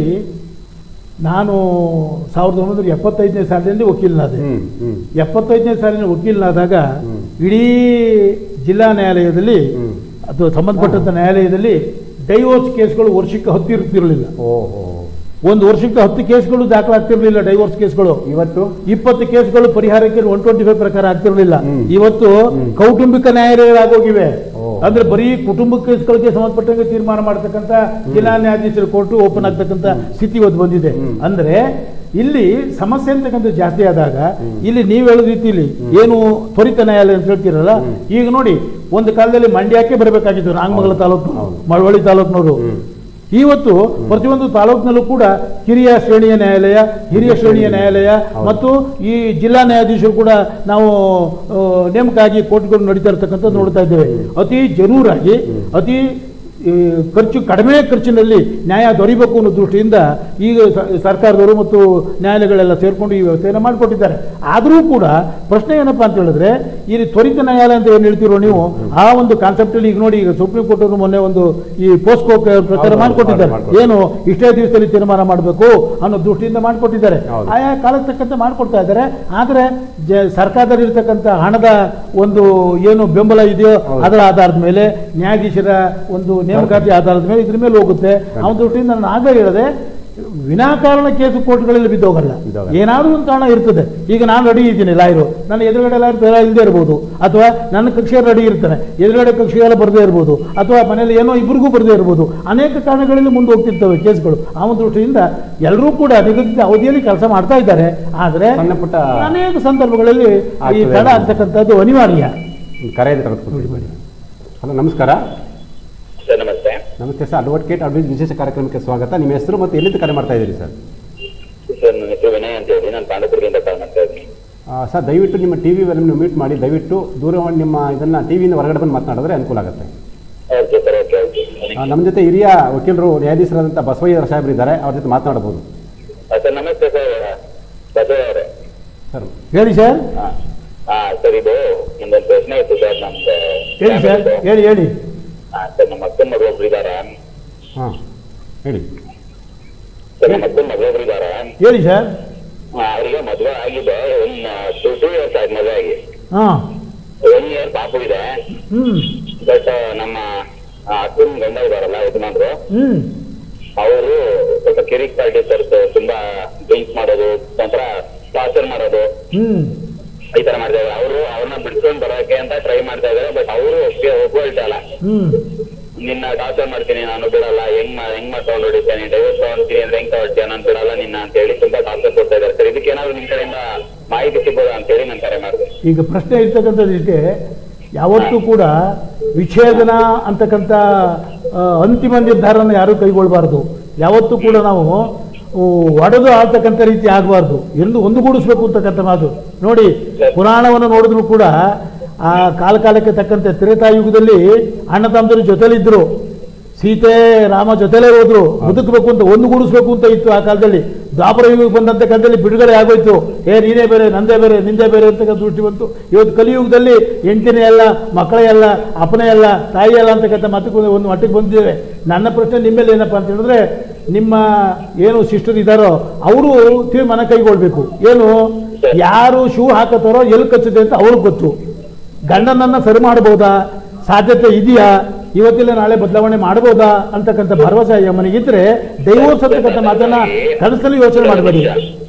ನಾನು ಸಾವಿರದ ಒಂಬೈನೂರ ಎಪ್ಪತ್ತೈದನೇ ಸಾಲಿನಲ್ಲಿ ವಕೀಲನಾದೆ ಹ್ಮ್ ಹ್ಮ್ ಎಪ್ಪತ್ತೈದನೇ ಸಾಲಿನ ವಕೀಲನಾದಾಗ ಹ್ಮ್. ಇಡೀ ಜಿಲ್ಲಾ ನ್ಯಾಯಾಲಯದಲ್ಲಿ ಹ್ಮ್. ಅಥವಾ ಸಂಬಂಧಪಟ್ಟಂತ ನ್ಯಾಯಾಲಯದಲ್ಲಿ ಡೈವೋರ್ಸ್ ಕೇಸ್ಗಳು ವರ್ಷಕ್ಕೆ ಹತ್ತು ಇರ್ತಿರಲಿಲ್ಲ ಓಹೋ ಒಂದು ವರ್ಷಕ್ಕೆ ಹತ್ತು ಕೇಸ್ಗಳು ದಾಖಲಾಗ್ತಿರ್ಲಿಲ್ಲ ಡೈವೋರ್ಸ್ ಕೇಸ್ಗಳು ಇವತ್ತು ಇಪ್ಪತ್ತು ಕೇಸ್ಗಳು ಪರಿಹಾರಕ್ಕೆ ಒನ್ ಟ್ವೆಂಟಿ ಫೈವ್ ಪ್ರಕಾರ ಆಗ್ತಿರ್ಲಿಲ್ಲ ಹ್ಮ್. ಇವತ್ತು ಹ್ಮ್. ಕೌಟುಂಬಿಕ ನ್ಯಾಯಾಲಯಗಳಾಗೋಗಿವೆ ಓ. ಅಂದ್ರೆ ಬರೀ ಕುಟುಂಬ ಕೇಸ್ಗಳಿಗೆ ಸಂಬಂಧಪಟ್ಟಂಗೆ ತೀರ್ಮಾನ ಮಾಡತಕ್ಕಂತ ಜಿಲ್ಲಾ ನ್ಯಾಯಾಧೀಶರ ಕೋರ್ಟು ಓಪನ್ ಆಗ್ತಕ್ಕಂಥ ಸ್ಥಿತಿ ಇವತ್ತು ಬಂದಿದೆ ಹ್ಮ್. ಅಂದ್ರೆ ಇಲ್ಲಿ ಸಮಸ್ಯೆ ಅಂತಕ್ಕಂಥ ಜಾಸ್ತಿ ಆದಾಗ ಇಲ್ಲಿ ನೀವು ಹೇಳೋ ರೀತಿಯಲ್ಲಿ ಏನು ತ್ವರಿತ ನ್ಯಾಯಾಲಯ ಅಂತ ಹೇಳ್ತೀರಲ್ಲ ಈಗ ನೋಡಿ ಒಂದು ಕಾಲದಲ್ಲಿ ಮಂಡ್ಯಕ್ಕೆ ಬರಬೇಕಾಗಿತ್ತು ನಾಗಮಂಗಲ ತಾಲೂಕು ಹೌದು. ಮಳವಳ್ಳಿ ತಾಲೂಕಿನವರು ಹ್ಮ್. ಇವತ್ತು ಪ್ರತಿಯೊಂದು ತಾಲೂಕಿನಲ್ಲೂ ಕೂಡ ಕಿರಿಯ ಶ್ರೇಣಿಯ ನ್ಯಾಯಾಲಯ ಹಿರಿಯ ಶ್ರೇಣಿಯ ನ್ಯಾಯಾಲಯ ಹೌದು. ಮತ್ತು ಈ ಜಿಲ್ಲಾ ನ್ಯಾಯಾಧೀಶರು ಕೂಡ ನಾವು ಆ, ನೇಮಕ ಆಗಿ ಕೋರ್ಟ್ಗಳು ನಡೀತಾ ಇರ್ತಕ್ಕಂಥದ್ದು ನೋಡ್ತಾ ಇದ್ದೇವೆ ಅತಿ ಜರೂರಾಗಿ ಅತಿ ಈ, ಖರ್ಚು ಕಡಿಮೆ ಖರ್ಚಿನಲ್ಲಿ ನ್ಯಾಯ ದೊರೀಬೇಕು ಅನ್ನೋ ದೃಷ್ಟಿಯಿಂದ ಈಗ ಸ- ಸರ್ಕಾರದವರು ಮತ್ತು ನ್ಯಾಯಾಲಯಗಳೆಲ್ಲ ಸೇರಿಕೊಂಡು ಈ ವ್ಯವಸ್ಥೆಯನ್ನು ಮಾಡಿಕೊಟ್ಟಿದ್ದಾರೆ ಆದರೂ ಕೂಡ ಪ್ರಶ್ನೆ ಏನಪ್ಪಾ ಅಂತ ಹೇಳಿದ್ರೆ ಇಲ್ಲಿ ತ್ವರಿತ ನ್ಯಾಯಾಲಯ ಅಂತ ಏನು ಹೇಳ್ತಿರೋ ನೀವು ಆ ಒಂದು ಕಾನ್ಸೆಪ್ಟಲ್ಲಿ ಈಗ ನೋಡಿ ಈಗ ಸುಪ್ರೀಂ ಕೋರ್ಟ್ ಅವರು ಮೊನ್ನೆ ಒಂದು ಈ ಪೋಸ್ಕೋ ಪ್ರಕಾರ ಹೌದು, ಮಾಡಿಕೊಟ್ಟಿದ್ದಾರೆ ಮಾಡ್ಕೊಟ್ಟಿದ್ದಾರೆ. ಏನು ಇಷ್ಟೇ ದಿವಸದಲ್ಲಿ ತೀರ್ಮಾನ ಮಾಡಬೇಕು ಅನ್ನೋ ದೃಷ್ಟಿಯಿಂದ ಮಾಡಿಕೊಟ್ಟಿದ್ದಾರೆ ಹೌದು. ಆಯಾ ಕಾಲಕ್ಕೆ ತಕ್ಕಂತೆ ಮಾಡಿಕೊಡ್ತಾ ಇದ್ದಾರೆ ಆದರೆ ಜ ಸರ್ಕಾರದಲ್ಲಿ ಇರ್ತಕ್ಕಂಥ ಹಣದ ಒಂದು ಏನು ಬೆಂಬಲ ಇದೆಯೋ ಹೌದು. ಅದರ ಆಧಾರದ ಮೇಲೆ ನ್ಯಾಯಾಧೀಶರ ಒಂದು ನೇಮಕಾತಿ ಆಧಾರದ ಮೇಲೆ ಇದ್ರ ಮೇಲೆ ಹೋಗುತ್ತೆ ಆ ಒಂದು ದೃಷ್ಟಿಯಿಂದ ನಾನು ಆಗ ಹೇಳಿದೆ ವಿನಾಕಾರಣ ಕೇಸು ಕೋರ್ಟ್ಗಳಲ್ಲಿ ಬಿದ್ದೋಗಲ್ಲ ಬಿದ್ದೋಗಲ್ಲ. ಏನಾದರೂ ಒಂದು ಕಾರಣ ಇರ್ತದೆ ಈಗ ನಾನು ರೆಡಿ ಇದ್ದೀನಿ ಲಾಯರು ನನ್ನ ಎದುರುಗಡೆ ಲಾಯರ್ ಬೇರೆ ಇಲ್ಲದೆ ಇರ್ಬೋದು ಅಥವಾ ನನ್ನ ಕಕ್ಷೆಯಲ್ಲಿ ರೆಡಿ ಇರ್ತಾನೆ ಎದುರುಗಡೆ ಕಕ್ಷೆಗೆಲ್ಲ ಬರದೇ ಇರ್ಬೋದು ಅಥವಾ ಮನೇಲಿ ಏನೋ ಇಬ್ಬರಿಗೂ ಬರದೇ ಇರ್ಬೋದು ಅನೇಕ ಕಾರಣಗಳಲ್ಲಿ ಮುಂದೆ ಹೋಗ್ತಿರ್ತವೆ ಕೇಸ್ಗಳು ಆ ಒಂದು ದೃಷ್ಟಿಯಿಂದ ಎಲ್ಲರೂ ಕೂಡ ನಿಗದಿತ ಅವಧಿಯಲ್ಲಿ ಕೆಲಸ ಮಾಡ್ತಾ ಇದ್ದಾರೆ ಆದರೆ ಸಣ್ಣ ಪುಟ್ಟ ಅನೇಕ ಸಂದರ್ಭಗಳಲ್ಲಿ ಈ ಆಗ್ತದೆ. ತಡ ಆಗ್ತಕ್ಕಂಥದ್ದು ಅನಿವಾರ್ಯ ಕರೆ ಇದೆ ತೆಗೆದುಕೊಳ್ತೀವಿ ಹಲೋ ನಮಸ್ಕಾರ ಸರ್ ನಮಸ್ತೆ ನಮಸ್ತೆ ಸರ್ ಅಡ್ವೊಕೇಟ್ ಅಡ್ವೈಸ್ ವಿಶೇಷ ಕಾರ್ಯಕ್ರಮಕ್ಕೆ ಸ್ವಾಗತ ನಿಮ್ಮ ಹೆಸರು ಮತ್ತು ಎಲ್ಲಿಂದ ಕರೆ ಮಾಡ್ತಾ ಇದ್ದೀರಿ ಸರ್ ಸರ್ ನನ್ನ ಹೆಸರು ವಿನಯ್ ಅಂತ ಹೇಳಿ ನಾನು ಪಾಂಡಪುರದಿಂದ ಕಾಲ್ ಮಾಡ್ತಾ ಇದ್ದೀನಿ ಆ, ಸರ್ ದಯವಿಟ್ಟು ನಿಮ್ಮ ಟಿ ವಿ ನೀವು ಮ್ಯೂಟ್ ಮಾಡಿ ದಯವಿಟ್ಟು ದೂರವಾಣಿ ನಿಮ್ಮ ಇದನ್ನು ಟಿ ವಿಯಿಂದ ಹೊರಗಡೆ ಬಂದು ಮಾತನಾಡಿದ್ರೆ ಅನುಕೂಲ ಆಗುತ್ತೆ ಓಕೆ ಸರ್ ಓಕೆ ಓಕೆ ಆ, ನಮ್ಮ ಜೊತೆ ಹಿರಿಯ ವಕೀಲರು ನ್ಯಾಯಾಧೀಶರಾದಂಥ ಬಸವಯ್ಯ ಸಾಹೇಬ್ರು ಇದ್ದಾರೆ ಅವ್ರ ಜೊತೆ ಮಾತನಾಡಬಹುದು ಸರ್ ನಮಸ್ತೆ ಸರ್ ಬಸವ ಅವರೇ ಸರ್ ಹೇಳಿ ಸರ್ ಹಾ ಸರ್ ಇದು ನಿಮ್ದೊಂದು ಪ್ರಶ್ನೆ ಇತ್ತು ಸರ್ ನಮ್ದು ಹೇಳಿ ಸರ್ ಹೇಳಿ ಹೇಳಿ ಹಾ ಸರ್ ನಮ್ಮ ಅಕ್ಕನ ಮಗಳು ಒಬ್ರು ಇದಾರ ಹಾಂ ಹೇಳಿ ಸರ್ ನಮ್ಮ ಅಕ್ಕನ ಮಗಳು ಒಬ್ರು ಇದಾರ ಹೇಳಿ ಸರ್ ಅವರಿಗೆ ಮದುವೆ ಆಗಿದೆ ಒನ್ ಟೂ ಟೂ ಇಯರ್ಸ್ ಆಯ್ತು ಮದುವೆ ಆಗಿ ಹಾಂ ಒನ್ ಇಯರ್ ಪಾಪು ಇದೆ ಹ್ಞೂ ಬಟ್ ನಮ್ಮ ಅಕ್ಕನ ಗಂಡ ಇದಾರಲ್ಲ ಯಜಮಾನ್ರು ಹ್ಞೂ ಅವರು ಸ್ವಲ್ಪ ಕಿರಿಕ್ ಪಾರ್ಟಿ ಸರ್ ತುಂಬಾ ಡ್ರಿಂಕ್ಸ್ ಮಾಡೋದು ನಂತರ ಟಾರ್ಚರ್ ಮಾಡೋದು ಹ್ಮ್ ಈ ತರ ಮಾಡ್ತಾ ಇದ್ದಾರೆ ಅವರು ಅವ್ರನ್ನ ಬಿಡ್ಸ್ಕೊಂಡ್ ಬರೋಕೆ ಅಂತ ಟ್ರೈ ಮಾಡ್ತಾ ಇದಾರೆ ಬಟ್ ಅವರು ಒಪ್ಪಿಗೆ ಒಪ್ಕೊಳ್ತಲ್ಲ ಹ್ಮ್ ನಿನ್ನ ಟಾರ್ಚರ್ ಮಾಡ್ತೀನಿ ನಾನು ಬಿಡಲ್ಲ ಹೆಂಗ್ ಮಾ- ಹೆಂಗ್ ಮಾಡ್ಕೊಂಡು ಹೊಡಿತೀನಿ ಡೈವರ್ಸ್ ತಗೊಂತೀನಿ ಅಂದ್ರೆ ಹೆಂಗ್ ತಗೊಳ್ತೀಯ ನಾನು ಬಿಡಲ್ಲ ನಿನ್ನ ಅಂತ ಹೇಳಿ ತುಂಬಾ ಟಾರ್ಚರ್ ಕೊಡ್ತಾ ಇದ್ದಾರೆ ಸರ್ ಇದಕ್ಕೆ ಏನಾದ್ರು ನಿಮ್ ಕಡೆಯಿಂದ ಮಾಹಿತಿ ಸಿಗ್ಬೋದಾ ಅಂತ ಹೇಳಿ ನಾನು ಕರೆ ಮಾಡಿದೆ ಈಗ ಪ್ರಶ್ನೆ ಇರ್ತಕ್ಕಂಥದ್ದು ಇಷ್ಟೇ ಯಾವತ್ತೂ ಕೂಡ ವಿಚ್ಛೇದನ ಅಂತಕ್ಕಂಥ ಆ, ಅಂತಿಮ ನಿರ್ಧಾರನ ಯಾರೂ ಕೈಗೊಳ್ಳಬಾರ್ದು ಯಾವತ್ತೂ ಕೂಡ ನಾವು ಊ, ಒಡೆದು ಆಳ್ತಕ್ಕಂಥ ರೀತಿ ಆಗಬಾರ್ದು ಎಂದು ಒಂದುಗೂಡಿಸ್ಬೇಕು ಅಂತಕ್ಕಂಥ ಮಾತು ನೋಡಿ ಪುರಾಣವನ್ನು ನೋಡಿದ್ರು ಕೂಡ ಆ ಕಾಲ ಕಾಲಕ್ಕೆ ತಕ್ಕಂತೆ ತ್ರೇತಾಯುಗದಲ್ಲಿ ಅಣ್ಣ ತಮ್ಮದರು ಜೊತೆಲಿದ್ದರು ಸೀತೆ ರಾಮ ಜೊತೆಲೇ ಹೋದ್ರು ಬದುಕಬೇಕು ಅಂತ ಒಂದುಗೂಡಿಸ್ಬೇಕು ಅಂತ ಇತ್ತು ಆ ಕಾಲದಲ್ಲಿ ದ್ವಾಪರ ಯುಗಕ್ಕೆ ಬಂದಂಥ ಕಾಲದಲ್ಲಿ ಬಿಡುಗಡೆ ಆಗೋಯ್ತು ಏ ನೀನೇ ಬೇರೆ ನಂದೇ ಬೇರೆ ನಿಂದೇ ಬೇರೆ ಅಂತಕ್ಕಂಥ ದೃಷ್ಟಿ ಬಂತು ಇವತ್ತು ಕಲಿಯುಗದಲ್ಲಿ ಹೆಂಡತಿನೇ ಅಲ್ಲ ಮಕ್ಕಳೇ ಅಲ್ಲ ಅಪ್ಪನೇ ಅಲ್ಲ ತಾಯಿ ಅಲ್ಲ ಅಂತಕ್ಕಂಥ ಮಾತುಗಳು ಒಂದು ಮಟ್ಟಿಗೆ ಬಂದಿದ್ದೇವೆ ನನ್ನ ಪ್ರಶ್ನೆ ನಿಮ್ಮೇಲೆ ಏನಪ್ಪ ಅಂತ ಹೇಳಿದ್ರೆ ನಿಮ್ಮ ಏನು ಸಿಸ್ಟರ್ ಇದ್ದಾರೋ ಅವರು ತೀರ್ಮಾನ ಕೈಗೊಳ್ಬೇಕು ಏನು ಯಾರು ಶೂ ಹಾಕತ್ತಾರೋ ಎಲ್ಲಿ ಕಚ್ಚುತ್ತೆ ಅಂತ ಅವ್ರಿಗೆ ಗೊತ್ತು ಗಂಡನನ್ನ ಸರಿ ಮಾಡಬಹುದಾ ಸಾಧ್ಯತೆ ಇದೆಯಾ ಇವತ್ತಿಲ್ಲ ನಾಳೆ ಬದಲಾವಣೆ ಮಾಡಬಹುದಾ ಅಂತಕ್ಕಂಥ ಭರವಸೆ ಯಮನಿಗಿದ್ರೆ ಡೈವೋರ್ಸ್ ಅಂತಕ್ಕಂಥ ಮಾತನ್ನ ಕನಸಲ್ಲಿ ಯೋಚನೆ ಮಾಡಬೇಡಿ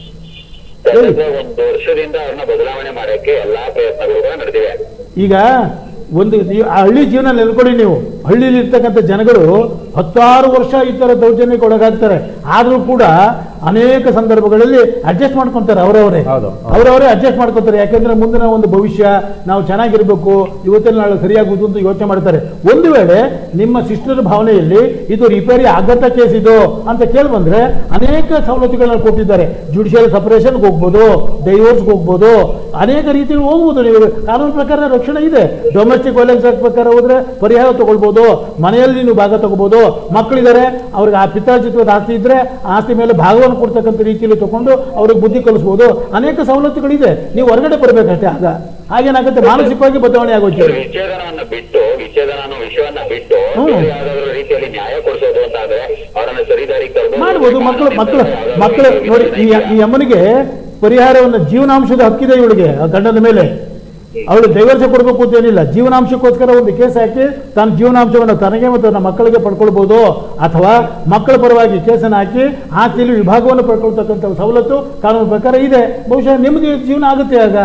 ಹೇಳಿ. ಒಂದು ವರ್ಷದಿಂದ ಅವ್ರನ್ನ ಬದಲಾವಣೆ ಮಾಡಕ್ಕೆ ಎಲ್ಲಾ ಪ್ರಯತ್ನಗಳು ಕೂಡ ನಡೆದಿವೆ ಈಗ ಒಂದು ನೀವು ಆ ಹಳ್ಳಿ ಜೀವನ ನೆನ್ಕೊಳ್ಳಿ ನೀವು ಹಳ್ಳಿಲಿ ಇರ್ತಕ್ಕಂಥ ಜನಗಳು ಹತ್ತಾರು ವರ್ಷ ಈ ಥರ ದೌರ್ಜನ್ಯಕ್ಕೆ ಒಳಗಾಗ್ತಾರೆ ಆದರೂ ಕೂಡ ಅನೇಕ ಸಂದರ್ಭಗಳಲ್ಲಿ ಅಡ್ಜಸ್ಟ್ ಮಾಡ್ಕೊಂತಾರೆ ಅವರವರೇ ಹೌದು, ಹೌದು. ಅವರವರೇ ಅಡ್ಜಸ್ಟ್ ಮಾಡ್ಕೊತಾರೆ ಯಾಕೆಂದ್ರೆ ಮುಂದಿನ ಒಂದು ಭವಿಷ್ಯ ನಾವು ಚೆನ್ನಾಗಿರ್ಬೇಕು ಇವತ್ತಿನ ನಾಳೆ ಸರಿಯಾಗುವುದು ಅಂತ ಯೋಚನೆ ಮಾಡ್ತಾರೆ ಒಂದು ವೇಳೆ ನಿಮ್ಮ ಸಿಸ್ಟರ್ ಭಾವನೆಯಲ್ಲಿ ಇದು ರಿಪೇರಿ ಆಗತ್ತ ಕೇಸ್ ಇದು ಅಂತ ಕೇಳಿ ಬಂದ್ರೆ ಅನೇಕ ಸವಲತ್ತುಗಳನ್ನ ಕೊಟ್ಟಿದ್ದಾರೆ ಜುಡಿಷಿಯಲ್ ಸಪರೇಷನ್ಗೆ ಹೋಗ್ಬೋದು ಡೈವೋರ್ಸ್ಗೆ ಹೋಗ್ಬೋದು ಅನೇಕ ರೀತಿಯಲ್ಲಿ ಹೋಗ್ಬೋದು ನೀವು ಕಾನೂನು ಪ್ರಕಾರ ರಕ್ಷಣೆ ಇದೆ ಡೊಮೆಸ್ಟಿಕ್ ವೈಲೆನ್ಸ್ ಆಕ್ಟ್ ಪ್ರಕಾರ ಹೋದ್ರೆ ಪರಿಹಾರ ತಗೊಳ್ಬೋದು ಮನೆಯಲ್ಲಿ ನೀವು ಭಾಗ ತಗೋಬಹುದು ಮಕ್ಕಳಿದ್ದಾರೆ ಅವ್ರಿಗೆ ಆ ಪಿತಾರ್ಜಿತ್ವದ ಆಸ್ತಿ ಇದ್ರೆ ಆ ಆಸ್ತಿ ಮೇಲೆ ಭಾಗವನ್ನು ಕೊಡ್ತಕ್ಕಂಥ ರೀತಿಯಲ್ಲಿ ತಗೊಂಡು ಅವ್ರಿಗೆ ಬುದ್ಧಿ ಕಲಿಸ್ಬೋದು ಅನೇಕ ಸವಲತ್ತುಗಳಿದೆ ನೀವು ಹೊರಗಡೆ ಬರಬೇಕಷ್ಟೇ ಆಗ ಹಾಗೇನಾಗುತ್ತೆ ಮಾನಸಿಕವಾಗಿ ಬದಲಾವಣೆ ಆಗೋಯ್ತು ವಿಚ್ಛೇದನವನ್ನ ಬಿಟ್ಟು ವಿಚ್ಛೇದನ ಅನ್ನೋ ವಿಷಯವನ್ನ ಬಿಟ್ಟು ಹ್ಮ್. ಬೇರೆ ಯಾವ್ದಾದ್ರು ರೀತಿಯಲ್ಲಿ ನ್ಯಾಯ ಕೊಡಿಸೋದು ಅಂತ ಆದ್ರೆ ಅವರನ್ನ ಸರಿದಾರಿಗೆ ತರಬಹುದು ಮಾಡ್ಬೋದು ಮಕ್ಕಳು ಮಕ್ಕಳು ಮಕ್ಕಳು ನೋಡಿ ಈ ಈ ಅಮ್ಮನಿಗೆ ಪರಿಹಾರವನ್ನು ಜೀವನಾಂಶದ ಹಕ್ಕಿದೆ ಇವಳಿಗೆ ಆ ಗಂಡನ ಮೇಲೆ ಅವಳು ಡೈವರ್ಸ್ ಕೊಡಬೇಕು ಅಂತ ಏನಿಲ್ಲ ಜೀವನಾಂಶಕ್ಕೋಸ್ಕರ ಒಂದು ಕೇಸ್ ಹಾಕಿ ತನ್ನ ಜೀವನಾಂಶವನ್ನು ತನಗೆ ಮತ್ತು ತನ್ನ ಮಕ್ಕಳಿಗೆ ಪಡ್ಕೊಳ್ಬೋದು ಅಥವಾ ಮಕ್ಕಳ ಪರವಾಗಿ ಕೇಸನ್ನು ಹಾಕಿ ಆಸ್ತಿಯಲ್ಲಿ ವಿಭಾಗವನ್ನು ಪಡ್ಕೊಳ್ತಕ್ಕಂಥ ಸವಲತ್ತು ಕಾನೂನು ಪ್ರಕಾರ ಇದೆ ಬಹುಶಃ ನಿಮಗೆ ಜೀವನ ಆಗುತ್ತೆ ಆಗ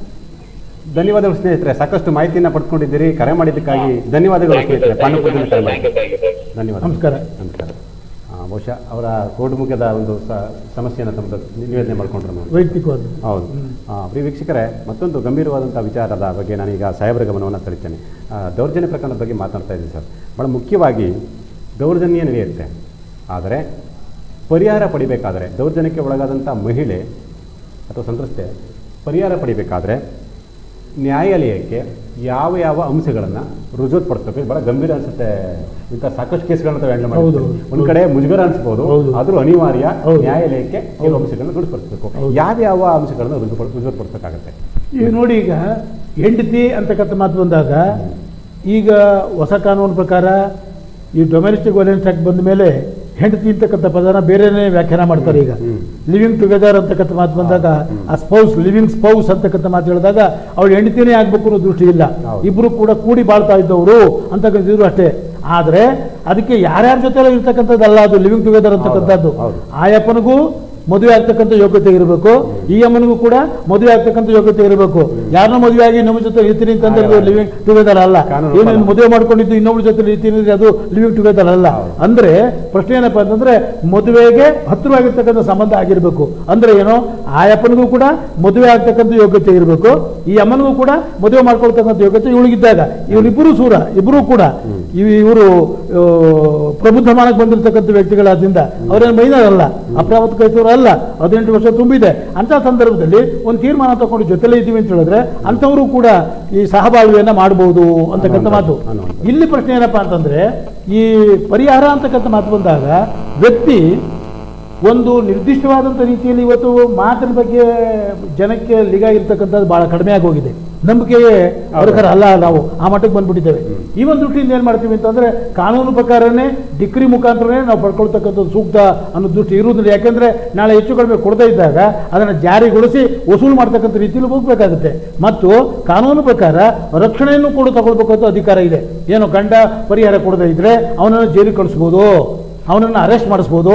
ಧನ್ಯವಾದಗಳು ಸ್ನೇಹಿತರೆ ಸಾಕಷ್ಟು ಮಾಹಿತಿಯನ್ನು ಪಡ್ಕೊಂಡಿದ್ದೀರಿ ಕರೆ ಮಾಡಿದ್ದಕ್ಕಾಗಿ ಧನ್ಯವಾದಗಳು ಸ್ನೇಹಿತರೆ ಪಾಂಡುಪುರದಿಂದ ಕರೆ ಮಾಡಿ ಧನ್ಯವಾದ ನಮಸ್ಕಾರ. ನಮಸ್ಕಾರ ಆ, ಬಹುಶಃ ಅವರ ಕೋರ್ಟ್ ಮುಗಿದ ಒಂದು ಸ- ಸಮಸ್ಯೆಯನ್ನು ತಮ್ಮ ನಿವೇದನೆ ಮಾಡಿಕೊಂಡ್ರು ನಾವು ವೈಯಕ್ತಿಕವಾದ ಹೌದು ಆ, ಪ್ರಿಯ ವೀಕ್ಷಕರೇ ಮತ್ತೊಂದು ಗಂಭೀರವಾದಂಥ ವಿಚಾರದ ಬಗ್ಗೆ ನಾನೀಗ ಸಾಹೇಬರ ಗಮನವನ್ನು ಸೆಳಿತೇನೆ ಆ, ದೌರ್ಜನ್ಯ ಪ್ರಕರಣದ ಬಗ್ಗೆ ಮಾತನಾಡ್ತಾ ಇದ್ದೀನಿ ಸರ್ ಭಾಳ ಮುಖ್ಯವಾಗಿ ದೌರ್ಜನ್ಯ ನಡೆಯುತ್ತೆ ಆದರೆ ಪರಿಹಾರ ಪಡಿಬೇಕಾದರೆ ದೌರ್ಜನ್ಯಕ್ಕೆ ಒಳಗಾದಂಥ ಮಹಿಳೆ ಅಥವಾ ಸಂತ್ರಸ್ತೆ ಪರಿಹಾರ ಪಡಿಬೇಕಾದ್ರೆ ನ್ಯಾಯಾಲಯಕ್ಕೆ ಯಾವ ಯಾವ ಅಂಶಗಳನ್ನು ರುಜುವಾತುಪಡಿಸ್ಬೇಕು ಇದು ಭಾಳ ಗಂಭೀರ ಅನಿಸುತ್ತೆ ಇಂಥ ಸಾಕಷ್ಟು ಕೇಸ್ಗಳನ್ನ ಹ್ಯಾಂಡಲ್ ಹೌದು, ಮಾಡಿ ಹೌದು. ಒಂದು ಕಡೆ ಮುಜುಗರ ಅನಿಸ್ಬೋದು ಹೌದು. ಆದರೂ ಅನಿವಾರ್ಯ ಹೌದು. ನ್ಯಾಯಾಲಯಕ್ಕೆ ಕೆಲವು ಅಂಶಗಳನ್ನು ರುಜುಪಡಿಸಬೇಕು ಹೌದು. ಯಾವ್ಯಾವ ಅಂಶಗಳನ್ನು ರುಜು ರುಜುವಾತುಪಡಿಸಬೇಕಾಗತ್ತೆ ಈಗ ನೋಡಿ ಈಗ ಹೆಂಡತಿ ಅಂತಕ್ಕಂಥ ಮಾತು ಬಂದಾಗ ಈಗ ಹೊಸ ಕಾನೂನು ಪ್ರಕಾರ ಈ ಡೊಮೆಸ್ಟಿಕ್ ವೈಲೆನ್ಸ್ ಆಕ್ಟ್ ಬಂದ ಮೇಲೆ ಹೆಂಡತಿ ಅಂತಕ್ಕಂಥ ಪದನ ಬೇರೆನೇ ವ್ಯಾಖ್ಯಾನ ಮಾಡ್ತಾರೆ ಈಗ ಹ್ಮ್. ಲಿವಿಂಗ್ ಟುಗೆದರ್ ಅಂತಕ್ಕಂಥ ಮಾತು ಬಂದಾಗ ಆ ಸ್ಪೌಸ್ ಲಿವಿಂಗ್ ಸ್ಪೌಸ್ ಅಂತಕ್ಕಂಥ ಮಾತು ಹೇಳಿದಾಗ ಅವಳು ಹೆಂಡತಿನೇ ಆಗ್ಬೇಕು ಅನ್ನೋ ದೃಷ್ಟಿ ಇಲ್ಲ ಹೌದು. ಇಬ್ರು ಕೂಡ ಕೂಡಿ ಬಾಳ್ತಾ ಇದ್ದವರು ಅಂತಕ್ಕಂಥದ್ದು ಅಷ್ಟೇ ಆದ್ರೆ ಅದಕ್ಕೆ ಯಾರ್ಯಾರ ಜೊತೆ ಇರ್ತಕ್ಕಂಥದ್ದಲ್ಲ ಅದು ಲಿವಿಂಗ್ ಟುಗೆದರ್ ಅಂತಕ್ಕಂಥದ್ದು ಹೌದು. ಆಯಪ್ಪನಿಗೂ ಮದುವೆ ಆಗ್ತಕ್ಕಂಥ ಯೋಗ್ಯತೆ ಇರಬೇಕು ಈ ಅಮ್ಮನಿಗೂ ಕೂಡ ಮದುವೆ ಆಗ್ತಕ್ಕಂಥ ಯೋಗ್ಯತೆ ಇರಬೇಕು ಯಾರನ್ನ ಮದುವೆ ಆಗಿ ಇನ್ನೊಬ್ಬರ ಜೊತೆ ಇರ್ತೀನಿ ಅಂತಂದ್ರೆ ಆಗಲ್ಲ. ಲಿವಿಂಗ್ ಟುಗೆದರ್ ಅಲ್ಲ ಕಾನೂನು ಏನೇನು ಒಪ್ಪಲ್ಲ. ಮದುವೆ ಮಾಡ್ಕೊಂಡಿದ್ದು ಇನ್ನೊಬ್ಬರ ಜೊತೆ ಇರ್ತೀನಿ ಅಂದ್ರೆ ಅದು ಲಿವಿಂಗ್ ಟುಗೆದರ್ ಅಲ್ಲ ಹೌದು. ಅಂದ್ರೆ ಪ್ರಶ್ನೆ ಏನಪ್ಪಾ ಅಂತಂದ್ರೆ ಮದುವೆಗೆ ಹತ್ತಿರವಾಗಿರ್ತಕ್ಕಂಥ ಸಂಬಂಧ ಆಗಿರ್ಬೇಕು ಅಂದ್ರೆ ಏನು ಆ ಅಪ್ಪನಿಗೂ ಕೂಡ ಮದುವೆ ಆಗ್ತಕ್ಕಂಥ ಯೋಗ್ಯತೆ ಇರಬೇಕು ಈ ಅಮ್ಮನಿಗೂ ಕೂಡ ಮದುವೆ ಮಾಡ್ಕೊಳ್ತಕ್ಕಂಥ ಯೋಗ್ಯತೆ ಇವಳಿಗಿದ್ದಾಗ ಇವರಿಬ್ಬರು ಸೂರ ಇಬ್ಬರು ಕೂಡ ಇವ್- ಇವರು ಆ, ಪ್ರಬುದ್ಧಮಾನಕ್ಕೆ ಬಂದಿರತಕ್ಕಂಥ ವ್ಯಕ್ತಿಗಳಾದ್ರಿಂದ ಅವರೇನು ಮೈನರ್ ಅಲ್ಲ ಅಪ್ರಾವತ್ ಕೈಸೂರು ಅಲ್ಲ ಹದಿನೆಂಟು ವರ್ಷ ತುಂಬಿದೆ ಅಂತ ಸಂದರ್ಭದಲ್ಲಿ ಒಂದು ತೀರ್ಮಾನ ತಗೊಂಡು ಜೊತೆಲೇ ಇದ್ದೀವಿ ಅಂತ ಹೇಳಿದ್ರೆ ಅಂಥವರು ಕೂಡ ಈ ಸಹಬಾಳ್ವೆಯನ್ನ ಮಾಡಬಹುದು ಅಂತಕ್ಕಂಥ ಮಾತು ಅನ್ನುವಂಥದ್ದು. ಇಲ್ಲಿ ಪ್ರಶ್ನೆ ಏನಪ್ಪಾ ಅಂತಂದ್ರೆ ಈ ಪರಿಹಾರ ಅಂತಕ್ಕಂಥ ಮಾತು ಬಂದಾಗ ವ್ಯಕ್ತಿ ಒಂದು ನಿರ್ದಿಷ್ಟವಾದಂಥ ರೀತಿಯಲ್ಲಿ ಇವತ್ತು ಮಾತಿನ ಬಗ್ಗೆ ಜನಕ್ಕೆ ಲಿಗ ಇರ್ತಕ್ಕಂಥದ್ದು ಬಹಳ ಕಡಿಮೆ ಆಗೋಗಿದೆ ನಂಬಿಕೆಯೇ ಅವರ ಅಲ್ಲ ನಾವು ಆ ಮಟ್ಟಕ್ಕೆ ಬಂದ್ಬಿಟ್ಟಿದ್ದೇವೆ ಈ ಒಂದು ದೃಷ್ಟಿಯಿಂದ ಏನು ಮಾಡ್ತೀವಿ ಅಂತಂದ್ರೆ ಕಾನೂನು ಪ್ರಕಾರನೇ ಡಿಗ್ರಿ ಮುಖಾಂತರನೇ ನಾವು ಪಡ್ಕೊಳ್ತಕ್ಕಂಥದ್ದು ಸೂಕ್ತ ಅನ್ನೋ ದೃಷ್ಟಿ ಇರುವುದಿಲ್ಲ ಯಾಕೆಂದ್ರೆ ನಾಳೆ ಹೆಚ್ಚು ಕಡಿಮೆ ಕೊಡದೇ ಇದ್ದಾಗ ಅದನ್ನು ಜಾರಿಗೊಳಿಸಿ ವಸೂಲು ಮಾಡ್ತಕ್ಕಂಥ ರೀತಿಯಲ್ಲಿ ಹೋಗ್ಬೇಕಾಗುತ್ತೆ ಮತ್ತು ಕಾನೂನು ಪ್ರಕಾರ ರಕ್ಷಣೆಯನ್ನು ಕೂಡ ತಗೊಳ್ಬೇಕಂತ ಅಧಿಕಾರ ಇದೆ ಏನು ಗಂಡ ಪರಿಹಾರ ಕೊಡದೇ ಇದ್ರೆ ಅವನನ್ನು ಜೈಲಿಗೆ ಕಳಿಸ್ಬೋದು ಅವನನ್ನು ಅರೆಸ್ಟ್ ಮಾಡಿಸ್ಬೋದು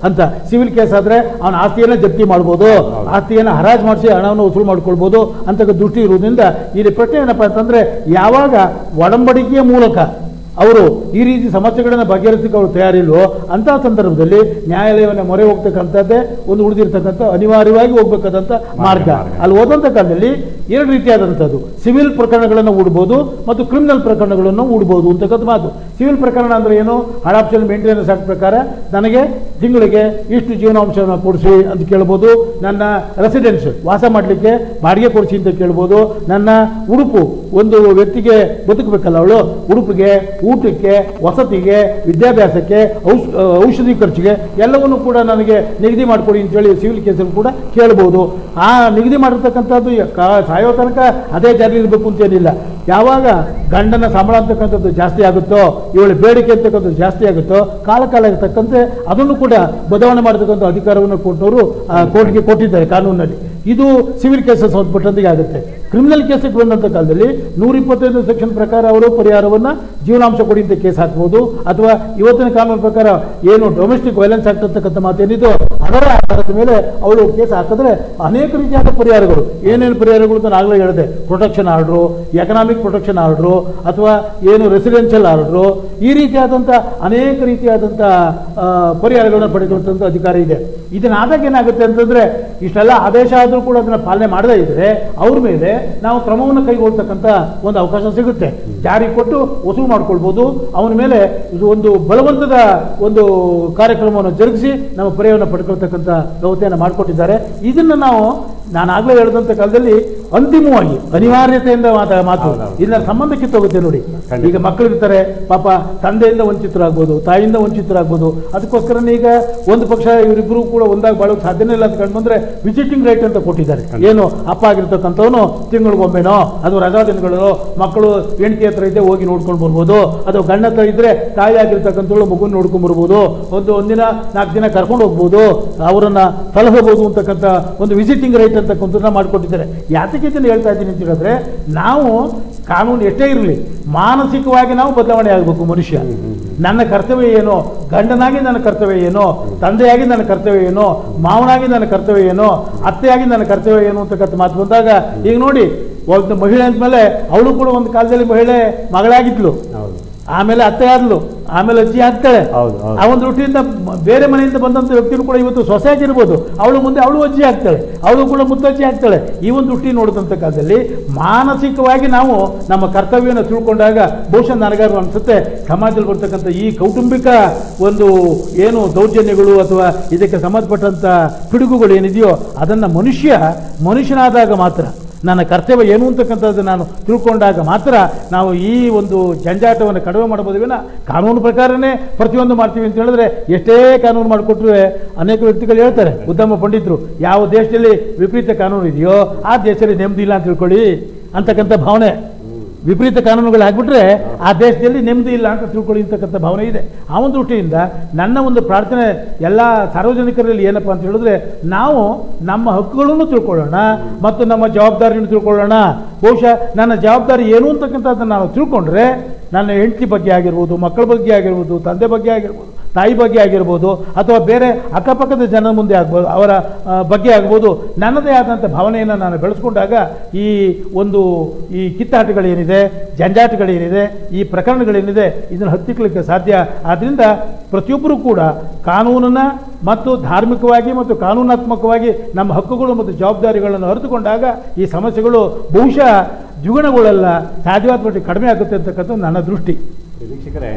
ಅಂತ ಸಿವಿಲ್ ಕೇಸ್ ಆದರೆ ಅವನ ಆಸ್ತಿಯನ್ನು ಜಪ್ತಿ ಮಾಡ್ಬೋದು ಆಸ್ತಿಯನ್ನು ಹರಾಜು ಮಾಡಿಸಿ ಹಣವನ್ನು ವಸೂಲು ಮಾಡ್ಕೊಳ್ಬೋದು ಅಂತಕ್ಕ ದೃಷ್ಟಿ ಇರುವುದರಿಂದ ಇಲ್ಲಿ ಪ್ರಶ್ನೆ ಏನಪ್ಪ ಅಂತಂದರೆ ಯಾವಾಗ ಒಡಂಬಡಿಕೆಯ ಮೂಲಕ ಅವರು ಈ ರೀತಿ ಸಮಸ್ಯೆಗಳನ್ನು ಬಗೆಹರಿಸಲಿಕ್ಕೆ ಅವರು ತಯಾರಿಲ್ವೋ ಅಂತಹ ಸಂದರ್ಭದಲ್ಲಿ ನ್ಯಾಯಾಲಯವನ್ನು ಮೊರೆ ಹೋಗ್ತಕ್ಕಂಥದ್ದೇ ಒಂದು ಉಳಿದಿರ್ತಕ್ಕಂಥ ಅನಿವಾರ್ಯವಾಗಿ ಹೋಗ್ಬೇಕಾದಂಥ ಮಾರ್ಗ ಮಾರ್ಗ. ಅಲ್ಲಿ ಹೋದಂಥ ಕಾಲದಲ್ಲಿ ಎರಡು ರೀತಿಯಾದಂಥದ್ದು ಸಿವಿಲ್ ಪ್ರಕರಣಗಳನ್ನು ಹೂಡ್ಬೋದು ಮತ್ತು ಕ್ರಿಮಿನಲ್ ಪ್ರಕರಣಗಳನ್ನು ಹೂಡ್ಬೋದು ಅಂತಕ್ಕಂಥ ಮಾತು ಸಿವಿಲ್ ಪ್ರಕರಣ ಅಂದರೆ ಏನು ಹಣಾಪ್ಷನ್ ಮೇಂಟೆನೆನ್ಸ್ ಆಕ್ಟ್ ಪ್ರಕಾರ ನನಗೆ ತಿಂಗಳಿಗೆ ಇಷ್ಟು ಜೀವನಾಂಶವನ್ನು ಕೊಡಿಸಿ ಅಂತ ಕೇಳ್ಬೋದು ನನ್ನ ರೆಸಿಡೆನ್ಸ್ ವಾಸ ಮಾಡಲಿಕ್ಕೆ ಬಾಡಿಗೆ ಕೊಡಿಸಿ ಅಂತ ಕೇಳ್ಬೋದು ನನ್ನ ಉಡುಪು ಒಂದು ವ್ಯಕ್ತಿಗೆ ಬದುಕಬೇಕಲ್ಲ ಅವಳು ಉಡುಪಿಗೆ ಊಟಕ್ಕೆ ವಸತಿಗೆ ವಿದ್ಯಾಭ್ಯಾಸಕ್ಕೆ ಔಷ ಔಷಧಿ ಖರ್ಚಿಗೆ ಎಲ್ಲವನ್ನು ಕೂಡ ನನಗೆ ನಿಗದಿ ಮಾಡಿಕೊಡಿ ಅಂತೇಳಿ ಸಿವಿಲ್ ಕೇಸಲ್ಲಿ ಕೂಡ ಕೇಳ್ಬೋದು ಆ ನಿಗದಿ ಮಾಡಿರ್ತಕ್ಕಂಥದ್ದು ಯ- ಕಾ- ಸಾಯೋ ತನಕ ಅದೇ ಜಾರಿ ಇರಬೇಕು ಅಂತೇನಿಲ್ಲ ಯಾವಾಗ ಗಂಡನ ಸಂಬಳ ಅಂತಕ್ಕಂಥದ್ದು ಜಾಸ್ತಿ ಆಗುತ್ತೋ ಇವಳ ಬೇಡಿಕೆ ಅಂತಕ್ಕಂಥದ್ದು ಜಾಸ್ತಿ ಆಗುತ್ತೋ ಕಾಲ ಕಾಲಕ್ಕೆ ತಕ್ಕಂತೆ ಅದನ್ನು ಕೂಡ ಬದಲಾವಣೆ ಮಾಡತಕ್ಕಂಥ ಅಧಿಕಾರವನ್ನು ಕೊಟ್ಟವರು ಕೋರ್ಟ್ಗೆ ಕೊಟ್ಟಿದ್ದಾರೆ ಕಾನೂನಲ್ಲಿ ಇದು ಸಿವಿಲ್ ಕೇಸಸ್ ಸಂಬಂಧಪಟ್ಟಂತೆ ಆಗುತ್ತೆ ಕ್ರಿಮಿನಲ್ ಕೇಸಿಗೆ ಬಂದಂಥ ಕಾಲದಲ್ಲಿ ನೂರ ಇಪ್ಪತ್ತೈದು ಸೆಕ್ಷನ್ ಪ್ರಕಾರ ಅವರು ಪರಿಹಾರವನ್ನು ಜೀವನಾಂಶ ಕೊಡಿ ಅಂತ ಕೇಸ್ ಹಾಕ್ಬೋದು ಅಥವಾ ಇವತ್ತಿನ ಕಾನೂನು ಪ್ರಕಾರ ಏನು ಡೊಮೆಸ್ಟಿಕ್ ವೈಲೆನ್ಸ್ ಆಕ್ಟ್ ಅಂತಕ್ಕಂಥ ಮಾತೇನಿದೋ ಅದರ ಆಧಾರದ ಮೇಲೆ ಅವಳು ಕೇಸ್ ಹಾಕಿದ್ರೆ ಅನೇಕ ರೀತಿಯಾದ ಪರಿಹಾರಗಳು ಏನೇನು ಪರಿಹಾರಗಳು ಅಂತ ನಾನು ಆಗಲೇ ಹೇಳಿದೆ protection order economic protection order ಅಥವಾ ಏನು ರೆಸಿಡೆನ್ಷಿಯಲ್ ಆರ್ಡ್ರು ಈ ರೀತಿಯಾದಂಥ ಅನೇಕ ರೀತಿಯಾದಂಥ ಆ, ಪರಿಹಾರಗಳನ್ನು ಪಡೆದುಕೊಳ್ಳುವಂಥ ಅಧಿಕಾರ ಇದೆ ಇದನ್ನಾದಾಗ ಏನಾಗುತ್ತೆ ಅಂತಂದ್ರೆ ಇಷ್ಟೆಲ್ಲ ಆದೇಶ ಆದರೂ ಕೂಡ ಅದನ್ನ ಪಾಲನೆ ಮಾಡದೇ ಇದ್ರೆ ಅವ್ರ ಮೇಲೆ ನಾವು ಕ್ರಮವನ್ನು ಕೈಗೊಳ್ತಕ್ಕಂಥ ಒಂದು ಅವಕಾಶ ಸಿಗುತ್ತೆ ಜಾರಿ ಕೊಟ್ಟು ವಸೂಲು ಮಾಡ್ಕೊಳ್ಬೋದು ಅವನ ಮೇಲೆ ಇದು ಒಂದು ಬಲವಂತದ ಒಂದು ಕಾರ್ಯಕ್ರಮವನ್ನು ಜರುಗಿಸಿ ನಮ್ಮ ಪರಿಹಾರವನ್ನು ಪಡ್ಕೊಳ್ತಕ್ಕಂಥ ವ್ಯವಸ್ಥೆಯನ್ನು ಮಾಡಿಕೊಟ್ಟಿದ್ದಾರೆ ಇದನ್ನು ನಾವು ನಾನು ಆಗಲೇ ಹೇಳಿದಂಥ ಕಾಲದಲ್ಲಿ ಅಂತಿಮವಾಗಿ ಅನಿವಾರ್ಯತೆಯಿಂದ ಮಾತ ಮಾತು ಹೌದೌದು. ಇದನ್ನ ಸಂಬಂಧ ಕಿತ್ತೋಗುತ್ತೆ ನೋಡಿ ಖಂಡಿತ. ಈಗ ಮಕ್ಕಳಿರ್ತಾರೆ ಪಾಪ ತಂದೆಯಿಂದ ವಂಚಿತರಾಗ್ಬೋದು ತಾಯಿಯಿಂದ ವಂಚಿತರಾಗ್ಬೋದು ಅದಕ್ಕೋಸ್ಕರನೇ ಈಗ ಒಂದು ಪಕ್ಷ ಇವರಿಬ್ಬರು ಕೂಡ ಒಂದಾಗಿ ಬಾಳೋಕೆ ಸಾಧ್ಯನೇ ಇಲ್ಲ ಅಂತ ಕಂಡು ಬಂದ್ರೆ ವಿಸಿಟಿಂಗ್ ರೈಟ್ ಅಂತ ಕೊಟ್ಟಿದ್ದಾರೆ ಖಂಡಿತ. ಏನು ಅಪ್ಪ ಆಗಿರ್ತಕ್ಕಂಥವನು ತಿಂಗಳಿಗೊಮ್ಮೆನೋ ಅದು ರಜಾ ದಿನಗಳು ಮಕ್ಕಳು ಹೆಂಡತಿ ಹತ್ರ ಇದ್ದೆ ಹೋಗಿ ನೋಡ್ಕೊಂಡು ಬರ್ಬೋದು ಅಥವಾ ಗಂಡ ಹತ್ರ ಇದ್ರೆ ತಾಯಿ ಆಗಿರ್ತಕ್ಕಂಥವಳು ಮಗುನ ನೋಡ್ಕೊಂಡು ಬರ್ಬೋದು ಒಂದು ಒಂದಿನ ನಾಲ್ಕು ದಿನ ಕರ್ಕೊಂಡು ಹೋಗ್ಬೋದು ಅವರನ್ನ ಸಲಹಬಹುದು ಅಂತಕ್ಕಂಥ ಒಂದು ವಿಸಿಟಿಂಗ್ ರೈಟ್ ಅಂತಕ್ಕಂಥದ್ದನ್ನ ಮಾಡಿಕೊಟ್ಟಿದ್ದಾರೆ ಯಾತಕ್ಕೆ ಇದನ್ನು ಹೇಳ್ತಾ ಇದ್ದೀನಿ ಅಂತ ಹೇಳಿದ್ರೆ ನಾವು ಕಾನೂನು ಎಷ್ಟೇ ಇರಲಿ ಮಾನಸಿಕವಾಗಿ ನಾವು ಬದಲಾವಣೆ ಆಗಬೇಕು ಮನುಷ್ಯ ನನ್ನ ಕರ್ತವ್ಯ ಏನು ಗಂಡನಾಗಿ ನನ್ನ ಕರ್ತವ್ಯ ಏನು ತಂದೆಯಾಗಿ ನನ್ನ ಕರ್ತವ್ಯ ಏನು ಮಾವನಾಗಿ ನನ್ನ ಕರ್ತವ್ಯ ಏನು ಅತ್ತೆಯಾಗಿ ನನ್ನ ಕರ್ತವ್ಯ ಏನು ಅಂತಕ್ಕಂಥ ಮಾತು ಬಂದಾಗ ಈಗ ನೋಡಿ ಒಂದು ಮಹಿಳೆ ಅಂದಮೇಲೆ ಅವಳು ಕೂಡ ಒಂದು ಕಾಲದಲ್ಲಿ ಮಹಿಳೆ ಮಗಳಾಗಿದ್ಲು ಹೌದು ಆಮೇಲೆ ಅತ್ತೆ ಆದ್ಲು ಆಮೇಲೆ ಅಜ್ಜಿ ಆಗ್ತಾಳೆ ಹೌದು, ಹೌದು. ಆ ಒಂದು ದೃಷ್ಟಿಯಿಂದ ಮ- ಬೇರೆ ಮನೆಯಿಂದ ಬಂದಂಥ ವ್ಯಕ್ತಿನೂ ಕೂಡ ಇವತ್ತು ಸೊಸೆ ಆಗಿರ್ಬೋದು ಅವಳು ಮುಂದೆ ಅವಳು ಅಜ್ಜಿ ಆಗ್ತಾಳೆ ಅವಳು ಕೂಡ ಮುತ್ತಜ್ಜಿ ಆಗ್ತಾಳೆ ಈ ಒಂದು ದೃಷ್ಟಿ ನೋಡಿದಂಥ ಕಾಲದಲ್ಲಿ ಮಾನಸಿಕವಾಗಿ ನಾವು ನಮ್ಮ ಕರ್ತವ್ಯವನ್ನು ತಿಳ್ಕೊಂಡಾಗ ಬಹುಶಃ ನನಗಾರು ಅನಿಸುತ್ತೆ ಸಮಾಜದಲ್ಲಿ ಬರ್ತಕ್ಕಂಥ ಈ ಕೌಟುಂಬಿಕ ಒಂದು ಏನು ದೌರ್ಜನ್ಯಗಳು ಅಥವಾ ಇದಕ್ಕೆ ಸಂಬಂಧಪಟ್ಟಂಥ ಪಿಡುಗುಗಳು ಏನಿದೆಯೋ ಅದನ್ನು ಮನುಷ್ಯ ಮನುಷ್ಯನಾದಾಗ ಮಾತ್ರ ನನ್ನ ಕರ್ತವ್ಯ ಏನು ಅಂತಕ್ಕಂಥದ್ದು ನಾನು ತಿಳ್ಕೊಂಡಾಗ ಮಾತ್ರ ನಾವು ಈ ಒಂದು ಜಂಜಾಟವನ್ನು ಕಡಿಮೆ ಮಾಡಬಹುದು ವಿನ ಕಾನೂನು ಪ್ರಕಾರನೇ ಪ್ರತಿಯೊಂದು ಮಾಡ್ತೀವಿ ಅಂತ ಹೇಳಿದ್ರೆ ಎಷ್ಟೇ ಕಾನೂನು ಮಾಡಿಕೊಟ್ರು ಅನೇಕ ವ್ಯಕ್ತಿಗಳು ಹೇಳ್ತಾರೆ ಉತ್ತಮ ಪಂಡಿತರು ಯಾವ ದೇಶದಲ್ಲಿ ವಿಪರೀತ ಕಾನೂನು ಇದೆಯೋ ಆ ದೇಶದಲ್ಲಿ ನೆಮ್ಮದಿ ಇಲ್ಲ ಅಂತ ತಿಳ್ಕೊಳ್ಳಿ ಅಂತಕ್ಕಂಥ ಭಾವನೆ ವಿಪರೀತ ಕಾನೂನುಗಳು ಹಾಕ್ಬಿಟ್ರೆ ಆ ದೇಶದಲ್ಲಿ ನೆಮ್ಮದಿ ಇಲ್ಲ ಅಂತ ತಿಳ್ಕೊಳ್ಳಿ ಅಂತಕ್ಕಂಥ ಭಾವನೆ ಇದೆ ಆ ಒಂದು ದೃಷ್ಟಿಯಿಂದ ನನ್ನ ಒಂದು ಪ್ರಾರ್ಥನೆ ಎಲ್ಲ ಸಾರ್ವಜನಿಕರಲ್ಲಿ ಏನಪ್ಪ ಅಂತ ಹೇಳಿದ್ರೆ ನಾವು ನಮ್ಮ ಹಕ್ಕುಗಳನ್ನು ತಿಳ್ಕೊಳ್ಳೋಣ ಮತ್ತು ನಮ್ಮ ಜವಾಬ್ದಾರಿಯನ್ನು ತಿಳ್ಕೊಳ್ಳೋಣ ಬಹುಶಃ ನನ್ನ ಜವಾಬ್ದಾರಿ ಏನು ಅಂತಕ್ಕಂಥದ್ದನ್ನು ನಾವು ತಿಳ್ಕೊಂಡ್ರೆ ನನ್ನ ಹೆಂಡತಿ ಬಗ್ಗೆ ಆಗಿರ್ಬೋದು ಮಕ್ಕಳ ಬಗ್ಗೆ ಆಗಿರ್ಬೋದು ತಂದೆ ಬಗ್ಗೆ ಆಗಿರ್ಬೋದು ತಾಯಿ ಬಗ್ಗೆ ಆಗಿರ್ಬೋದು ಅಥವಾ ಬೇರೆ ಅಕ್ಕಪಕ್ಕದ ಜನ ಮುಂದೆ ಆಗ್ಬೋದು ಅವರ ಆ, ಬಗ್ಗೆ ಆಗ್ಬೋದು ನನ್ನದೇ ಆದಂಥ ಭಾವನೆಯನ್ನು ನಾನು ಬೆಳೆಸ್ಕೊಂಡಾಗ ಈ ಒಂದು ಈ ಕಿತ್ತಾಟಗಳೇನಿದೆ ಜಂಜಾಟಗಳೇನಿದೆ ಈ ಪ್ರಕರಣಗಳೇನಿದೆ ಇದನ್ನು ಹತ್ತಿಕ್ಕಲಿಕ್ಕೆ ಸಾಧ್ಯ ಆದ್ದರಿಂದ ಪ್ರತಿಯೊಬ್ಬರೂ ಕೂಡ ಕಾನೂನನ್ನು ಮತ್ತು ಧಾರ್ಮಿಕವಾಗಿ ಮತ್ತು ಕಾನೂನಾತ್ಮಕವಾಗಿ ನಮ್ಮ ಹಕ್ಕುಗಳು ಮತ್ತು ಜವಾಬ್ದಾರಿಗಳನ್ನು ಅರಿತುಕೊಂಡಾಗ ಈ ಸಮಸ್ಯೆಗಳು ಬಹುಶಃ ದ್ವಿಗುಣಗೊಳ್ಳಲ್ಲ ಸಾಧ್ಯವಾದ ಮಟ್ಟಿಗೆ ಕಡಿಮೆ ಆಗುತ್ತೆ ಅಂತಕ್ಕಂಥ ನನ್ನ ದೃಷ್ಟಿ ವೀಕ್ಷಕರೇ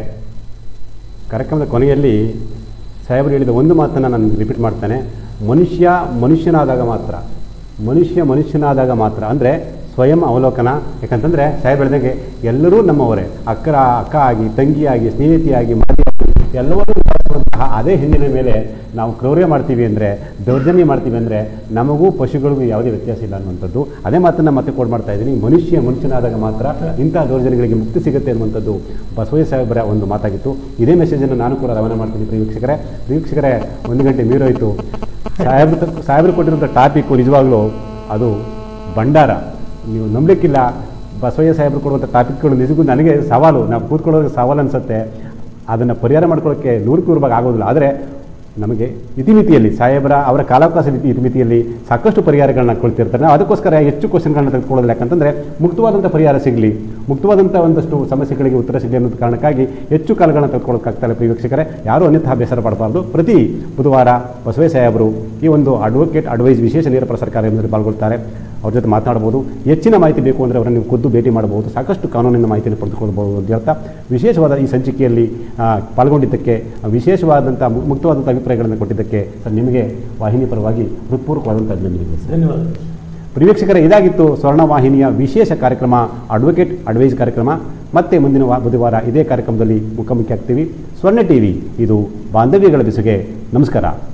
ಕಾರ್ಯಕ್ರಮದ ಕೊನೆಯಲ್ಲಿ ಸಾಹೇಬರು ಹೇಳಿದ ಒಂದು ಮಾತನ್ನು ನಾನು ರಿಪೀಟ್ ಮಾಡ್ತಾನೆ ಮನುಷ್ಯ ಮನುಷ್ಯನಾದಾಗ ಮಾತ್ರ ಮನುಷ್ಯ ಮನುಷ್ಯನಾದಾಗ ಮಾತ್ರ ಅಂದರೆ ಸ್ವಯಂ ಅವಲೋಕನ ಯಾಕಂತಂದರೆ ಸಾಹೇಬ್ ಹೇಳಿದಂಗೆ ಎಲ್ಲರೂ ನಮ್ಮವರೇ ಅಕ್ಕರ ಅಕ್ಕ ಆಗಿ ತಂಗಿಯಾಗಿ ಸ್ನೇಹಿತಿಯಾಗಿ ಮಾತಿಯಾಗಿ ಎಲ್ಲವನ್ನೂ ವಿಚಾರಿಸುವಂತಹ ಅದೇ ಹೆಣ್ಣಿನ ಮೇಲೆ ನಾವು ಕ್ರೌರ್ಯ ಮಾಡ್ತೀವಿ ಅಂದರೆ ದೌರ್ಜನ್ಯ ಮಾಡ್ತೀವಿ ಅಂದರೆ ನಮಗೂ ಪಶುಗಳಿಗೂ ಯಾವುದೇ ವ್ಯತ್ಯಾಸ ಇಲ್ಲ ಅನ್ನುವಂಥದ್ದು ಅದೇ ಮಾತನ್ನು ಮತ್ತೆ ಕೋಡ್ ಮಾಡ್ತಾ ಇದ್ದೀನಿ ಮನುಷ್ಯ ಮನುಷ್ಯನಾದಾಗ ಮಾತ್ರ ಇಂಥ ದೌರ್ಜನ್ಯಗಳಿಗೆ ಮುಕ್ತಿ ಸಿಗುತ್ತೆ ಅನ್ನುವಂಥದ್ದು ಬಸವಯ್ಯ ಸಾಹೇಬರ ಒಂದು ಮಾತಾಗಿತ್ತು ಇದೇ ಮೆಸೇಜನ್ನು ನಾನು ಕೂಡ ರವಾನೆ ಮಾಡ್ತೀನಿ ಪ್ರಿಯ ವೀಕ್ಷಕರೇ ಪ್ರಿಯ ವೀಕ್ಷಕರೇ ಒಂದು ಗಂಟೆ ಮೀರೋಯ್ತು ಸಾಹೇಬ್ರ ತ- ಸಾಹೇಬ್ರು ಕೊಟ್ಟಿರೋಂಥ ಟಾಪಿಕ್ಕು ನಿಜವಾಗ್ಲೂ ಅದು ಭಂಡಾರ ನೀವು ನಂಬಲಿಕ್ಕಿಲ್ಲ ಬಸವಯ್ಯ ಸಾಹೇಬರು ಕೊಡುವಂಥ ಟಾಪಿಕ್ಗಳು ನಿಜಕ್ಕೂ ನನಗೆ ಸವಾಲು ನಾವು ಕೂತ್ಕೊಳ್ಳೋದಕ್ಕೆ ಸವಾಲು ಅನಿಸುತ್ತೆ ಅದನ್ನು ಪರಿಹಾರ ಮಾಡ್ಕೊಳ್ಳೋಕ್ಕೆ ನೂರಕ್ಕೆ ನೂರು ಭಾಗ ಆಗೋದಿಲ್ಲ ಆದರೆ ನಮಗೆ ಇತಿಮಿತಿಯಲ್ಲಿ ಸಾಹೇಬರ ಅವರ ಕಾಲಾವಕಾಶದ ಇತಿ- ಇತಿಮಿತಿಯಲ್ಲಿ ಸಾಕಷ್ಟು ಪರಿಹಾರಗಳನ್ನ ಕೊಡ್ತಿರ್ತಾರೆ ನಾವು ಅದಕ್ಕೋಸ್ಕರ ಹೆಚ್ಚು ಕ್ವಶನ್ಗಳನ್ನ ತೆಗೆದುಕೊಳ್ಳೋದಿಲ್ಲ ಯಾಕಂತಂದರೆ ಮುಕ್ತವಾದಂಥ ಪರಿಹಾರ ಸಿಗಲಿ ಮುಕ್ತವಾದಂಥ ಒಂದಷ್ಟು ಸಮಸ್ಯೆಗಳಿಗೆ ಉತ್ತರ ಸಿಗಲಿ ಅನ್ನೋದು ಕಾರಣಕ್ಕಾಗಿ ಹೆಚ್ಚು ಕಾಲಗಳನ್ನ ತೆಗೆದುಕೊಳ್ಳೋಕ್ಕಾಗ್ತಾರೆ ಪ್ರಿಯ ವೀಕ್ಷಕರೇ ಯಾರೂ ಅನ್ಯಥಾ ಬೇಸರ ಪಡಬಾರ್ದು ಪ್ರತಿ ಬುಧವಾರ ಬಸವೇ ಸಾಹೇಬರು ಈ ಒಂದು ಅಡ್ವೊಕೇಟ್ ಅಡ್ವೈಸ್ ವಿಶೇಷ ನೇರ ಪ್ರಸಾರ ಕಾರ್ಯಕ್ರಮದಲ್ಲಿ ಪಾಲ್ಗೊಳ್ತಾರೆ ಅವ್ರ ಜೊತೆ ಮಾತನಾಡ್ಬೋದು ಹೆಚ್ಚಿನ ಮಾಹಿತಿ ಬೇಕು ಅಂದರೆ ಅವರನ್ನು ನೀವು ಖುದ್ದು ಭೇಟಿ ಮಾಡಬಹುದು ಸಾಕಷ್ಟು ಕಾನೂನಿನ ಮಾಹಿತಿಯನ್ನು ಪಡೆದುಕೊಳ್ಬಹುದು ಅಂತ ಹೇಳ್ತಾ ವಿಶೇಷವಾದ ಈ ಸಂಚಿಕೆಯಲ್ಲಿ ಆ, ಪಾಲ್ಗೊಂಡಿದ್ದಕ್ಕೆ ವಿಶೇಷವಾದಂಥ ಮು- ಮುಕ್ತವಾದಂಥ ಅಭಿಪ್ರಾಯಗಳನ್ನು ಕೊಟ್ಟಿದ್ದಕ್ಕೆ ಸರ್ ನಿಮಗೆ ವಾಹಿನಿ ಪರವಾಗಿ ಹೃತ್ಪೂರ್ವಕವಾದಂಥ ಅಭಿನಂದನೆಗಳು ಸರ್ ಧನ್ಯವಾದ ಪ್ರಿವೀಕ್ಷಕರೇ ಇದಾಗಿತ್ತು ಸ್ವರ್ಣವಾಹಿನಿಯ ವಿಶೇಷ ಕಾರ್ಯಕ್ರಮ ಅಡ್ವೊಕೇಟ್ ಅಡ್ವೈಸ್ ಕಾರ್ಯಕ್ರಮ ಮತ್ತೆ ಮುಂದಿನ ವಾ- ಬುಧವಾರ ಇದೇ ಕಾರ್ಯಕ್ರಮದಲ್ಲಿ ಮುಖಾಮುಖಿ ಆಗ್ತೀವಿ ಸ್ವರ್ಣ ಟಿವಿ ಇದು ಬಾಂಧವ್ಯಗಳ ಬೆಸುಗೆ ನಮಸ್ಕಾರ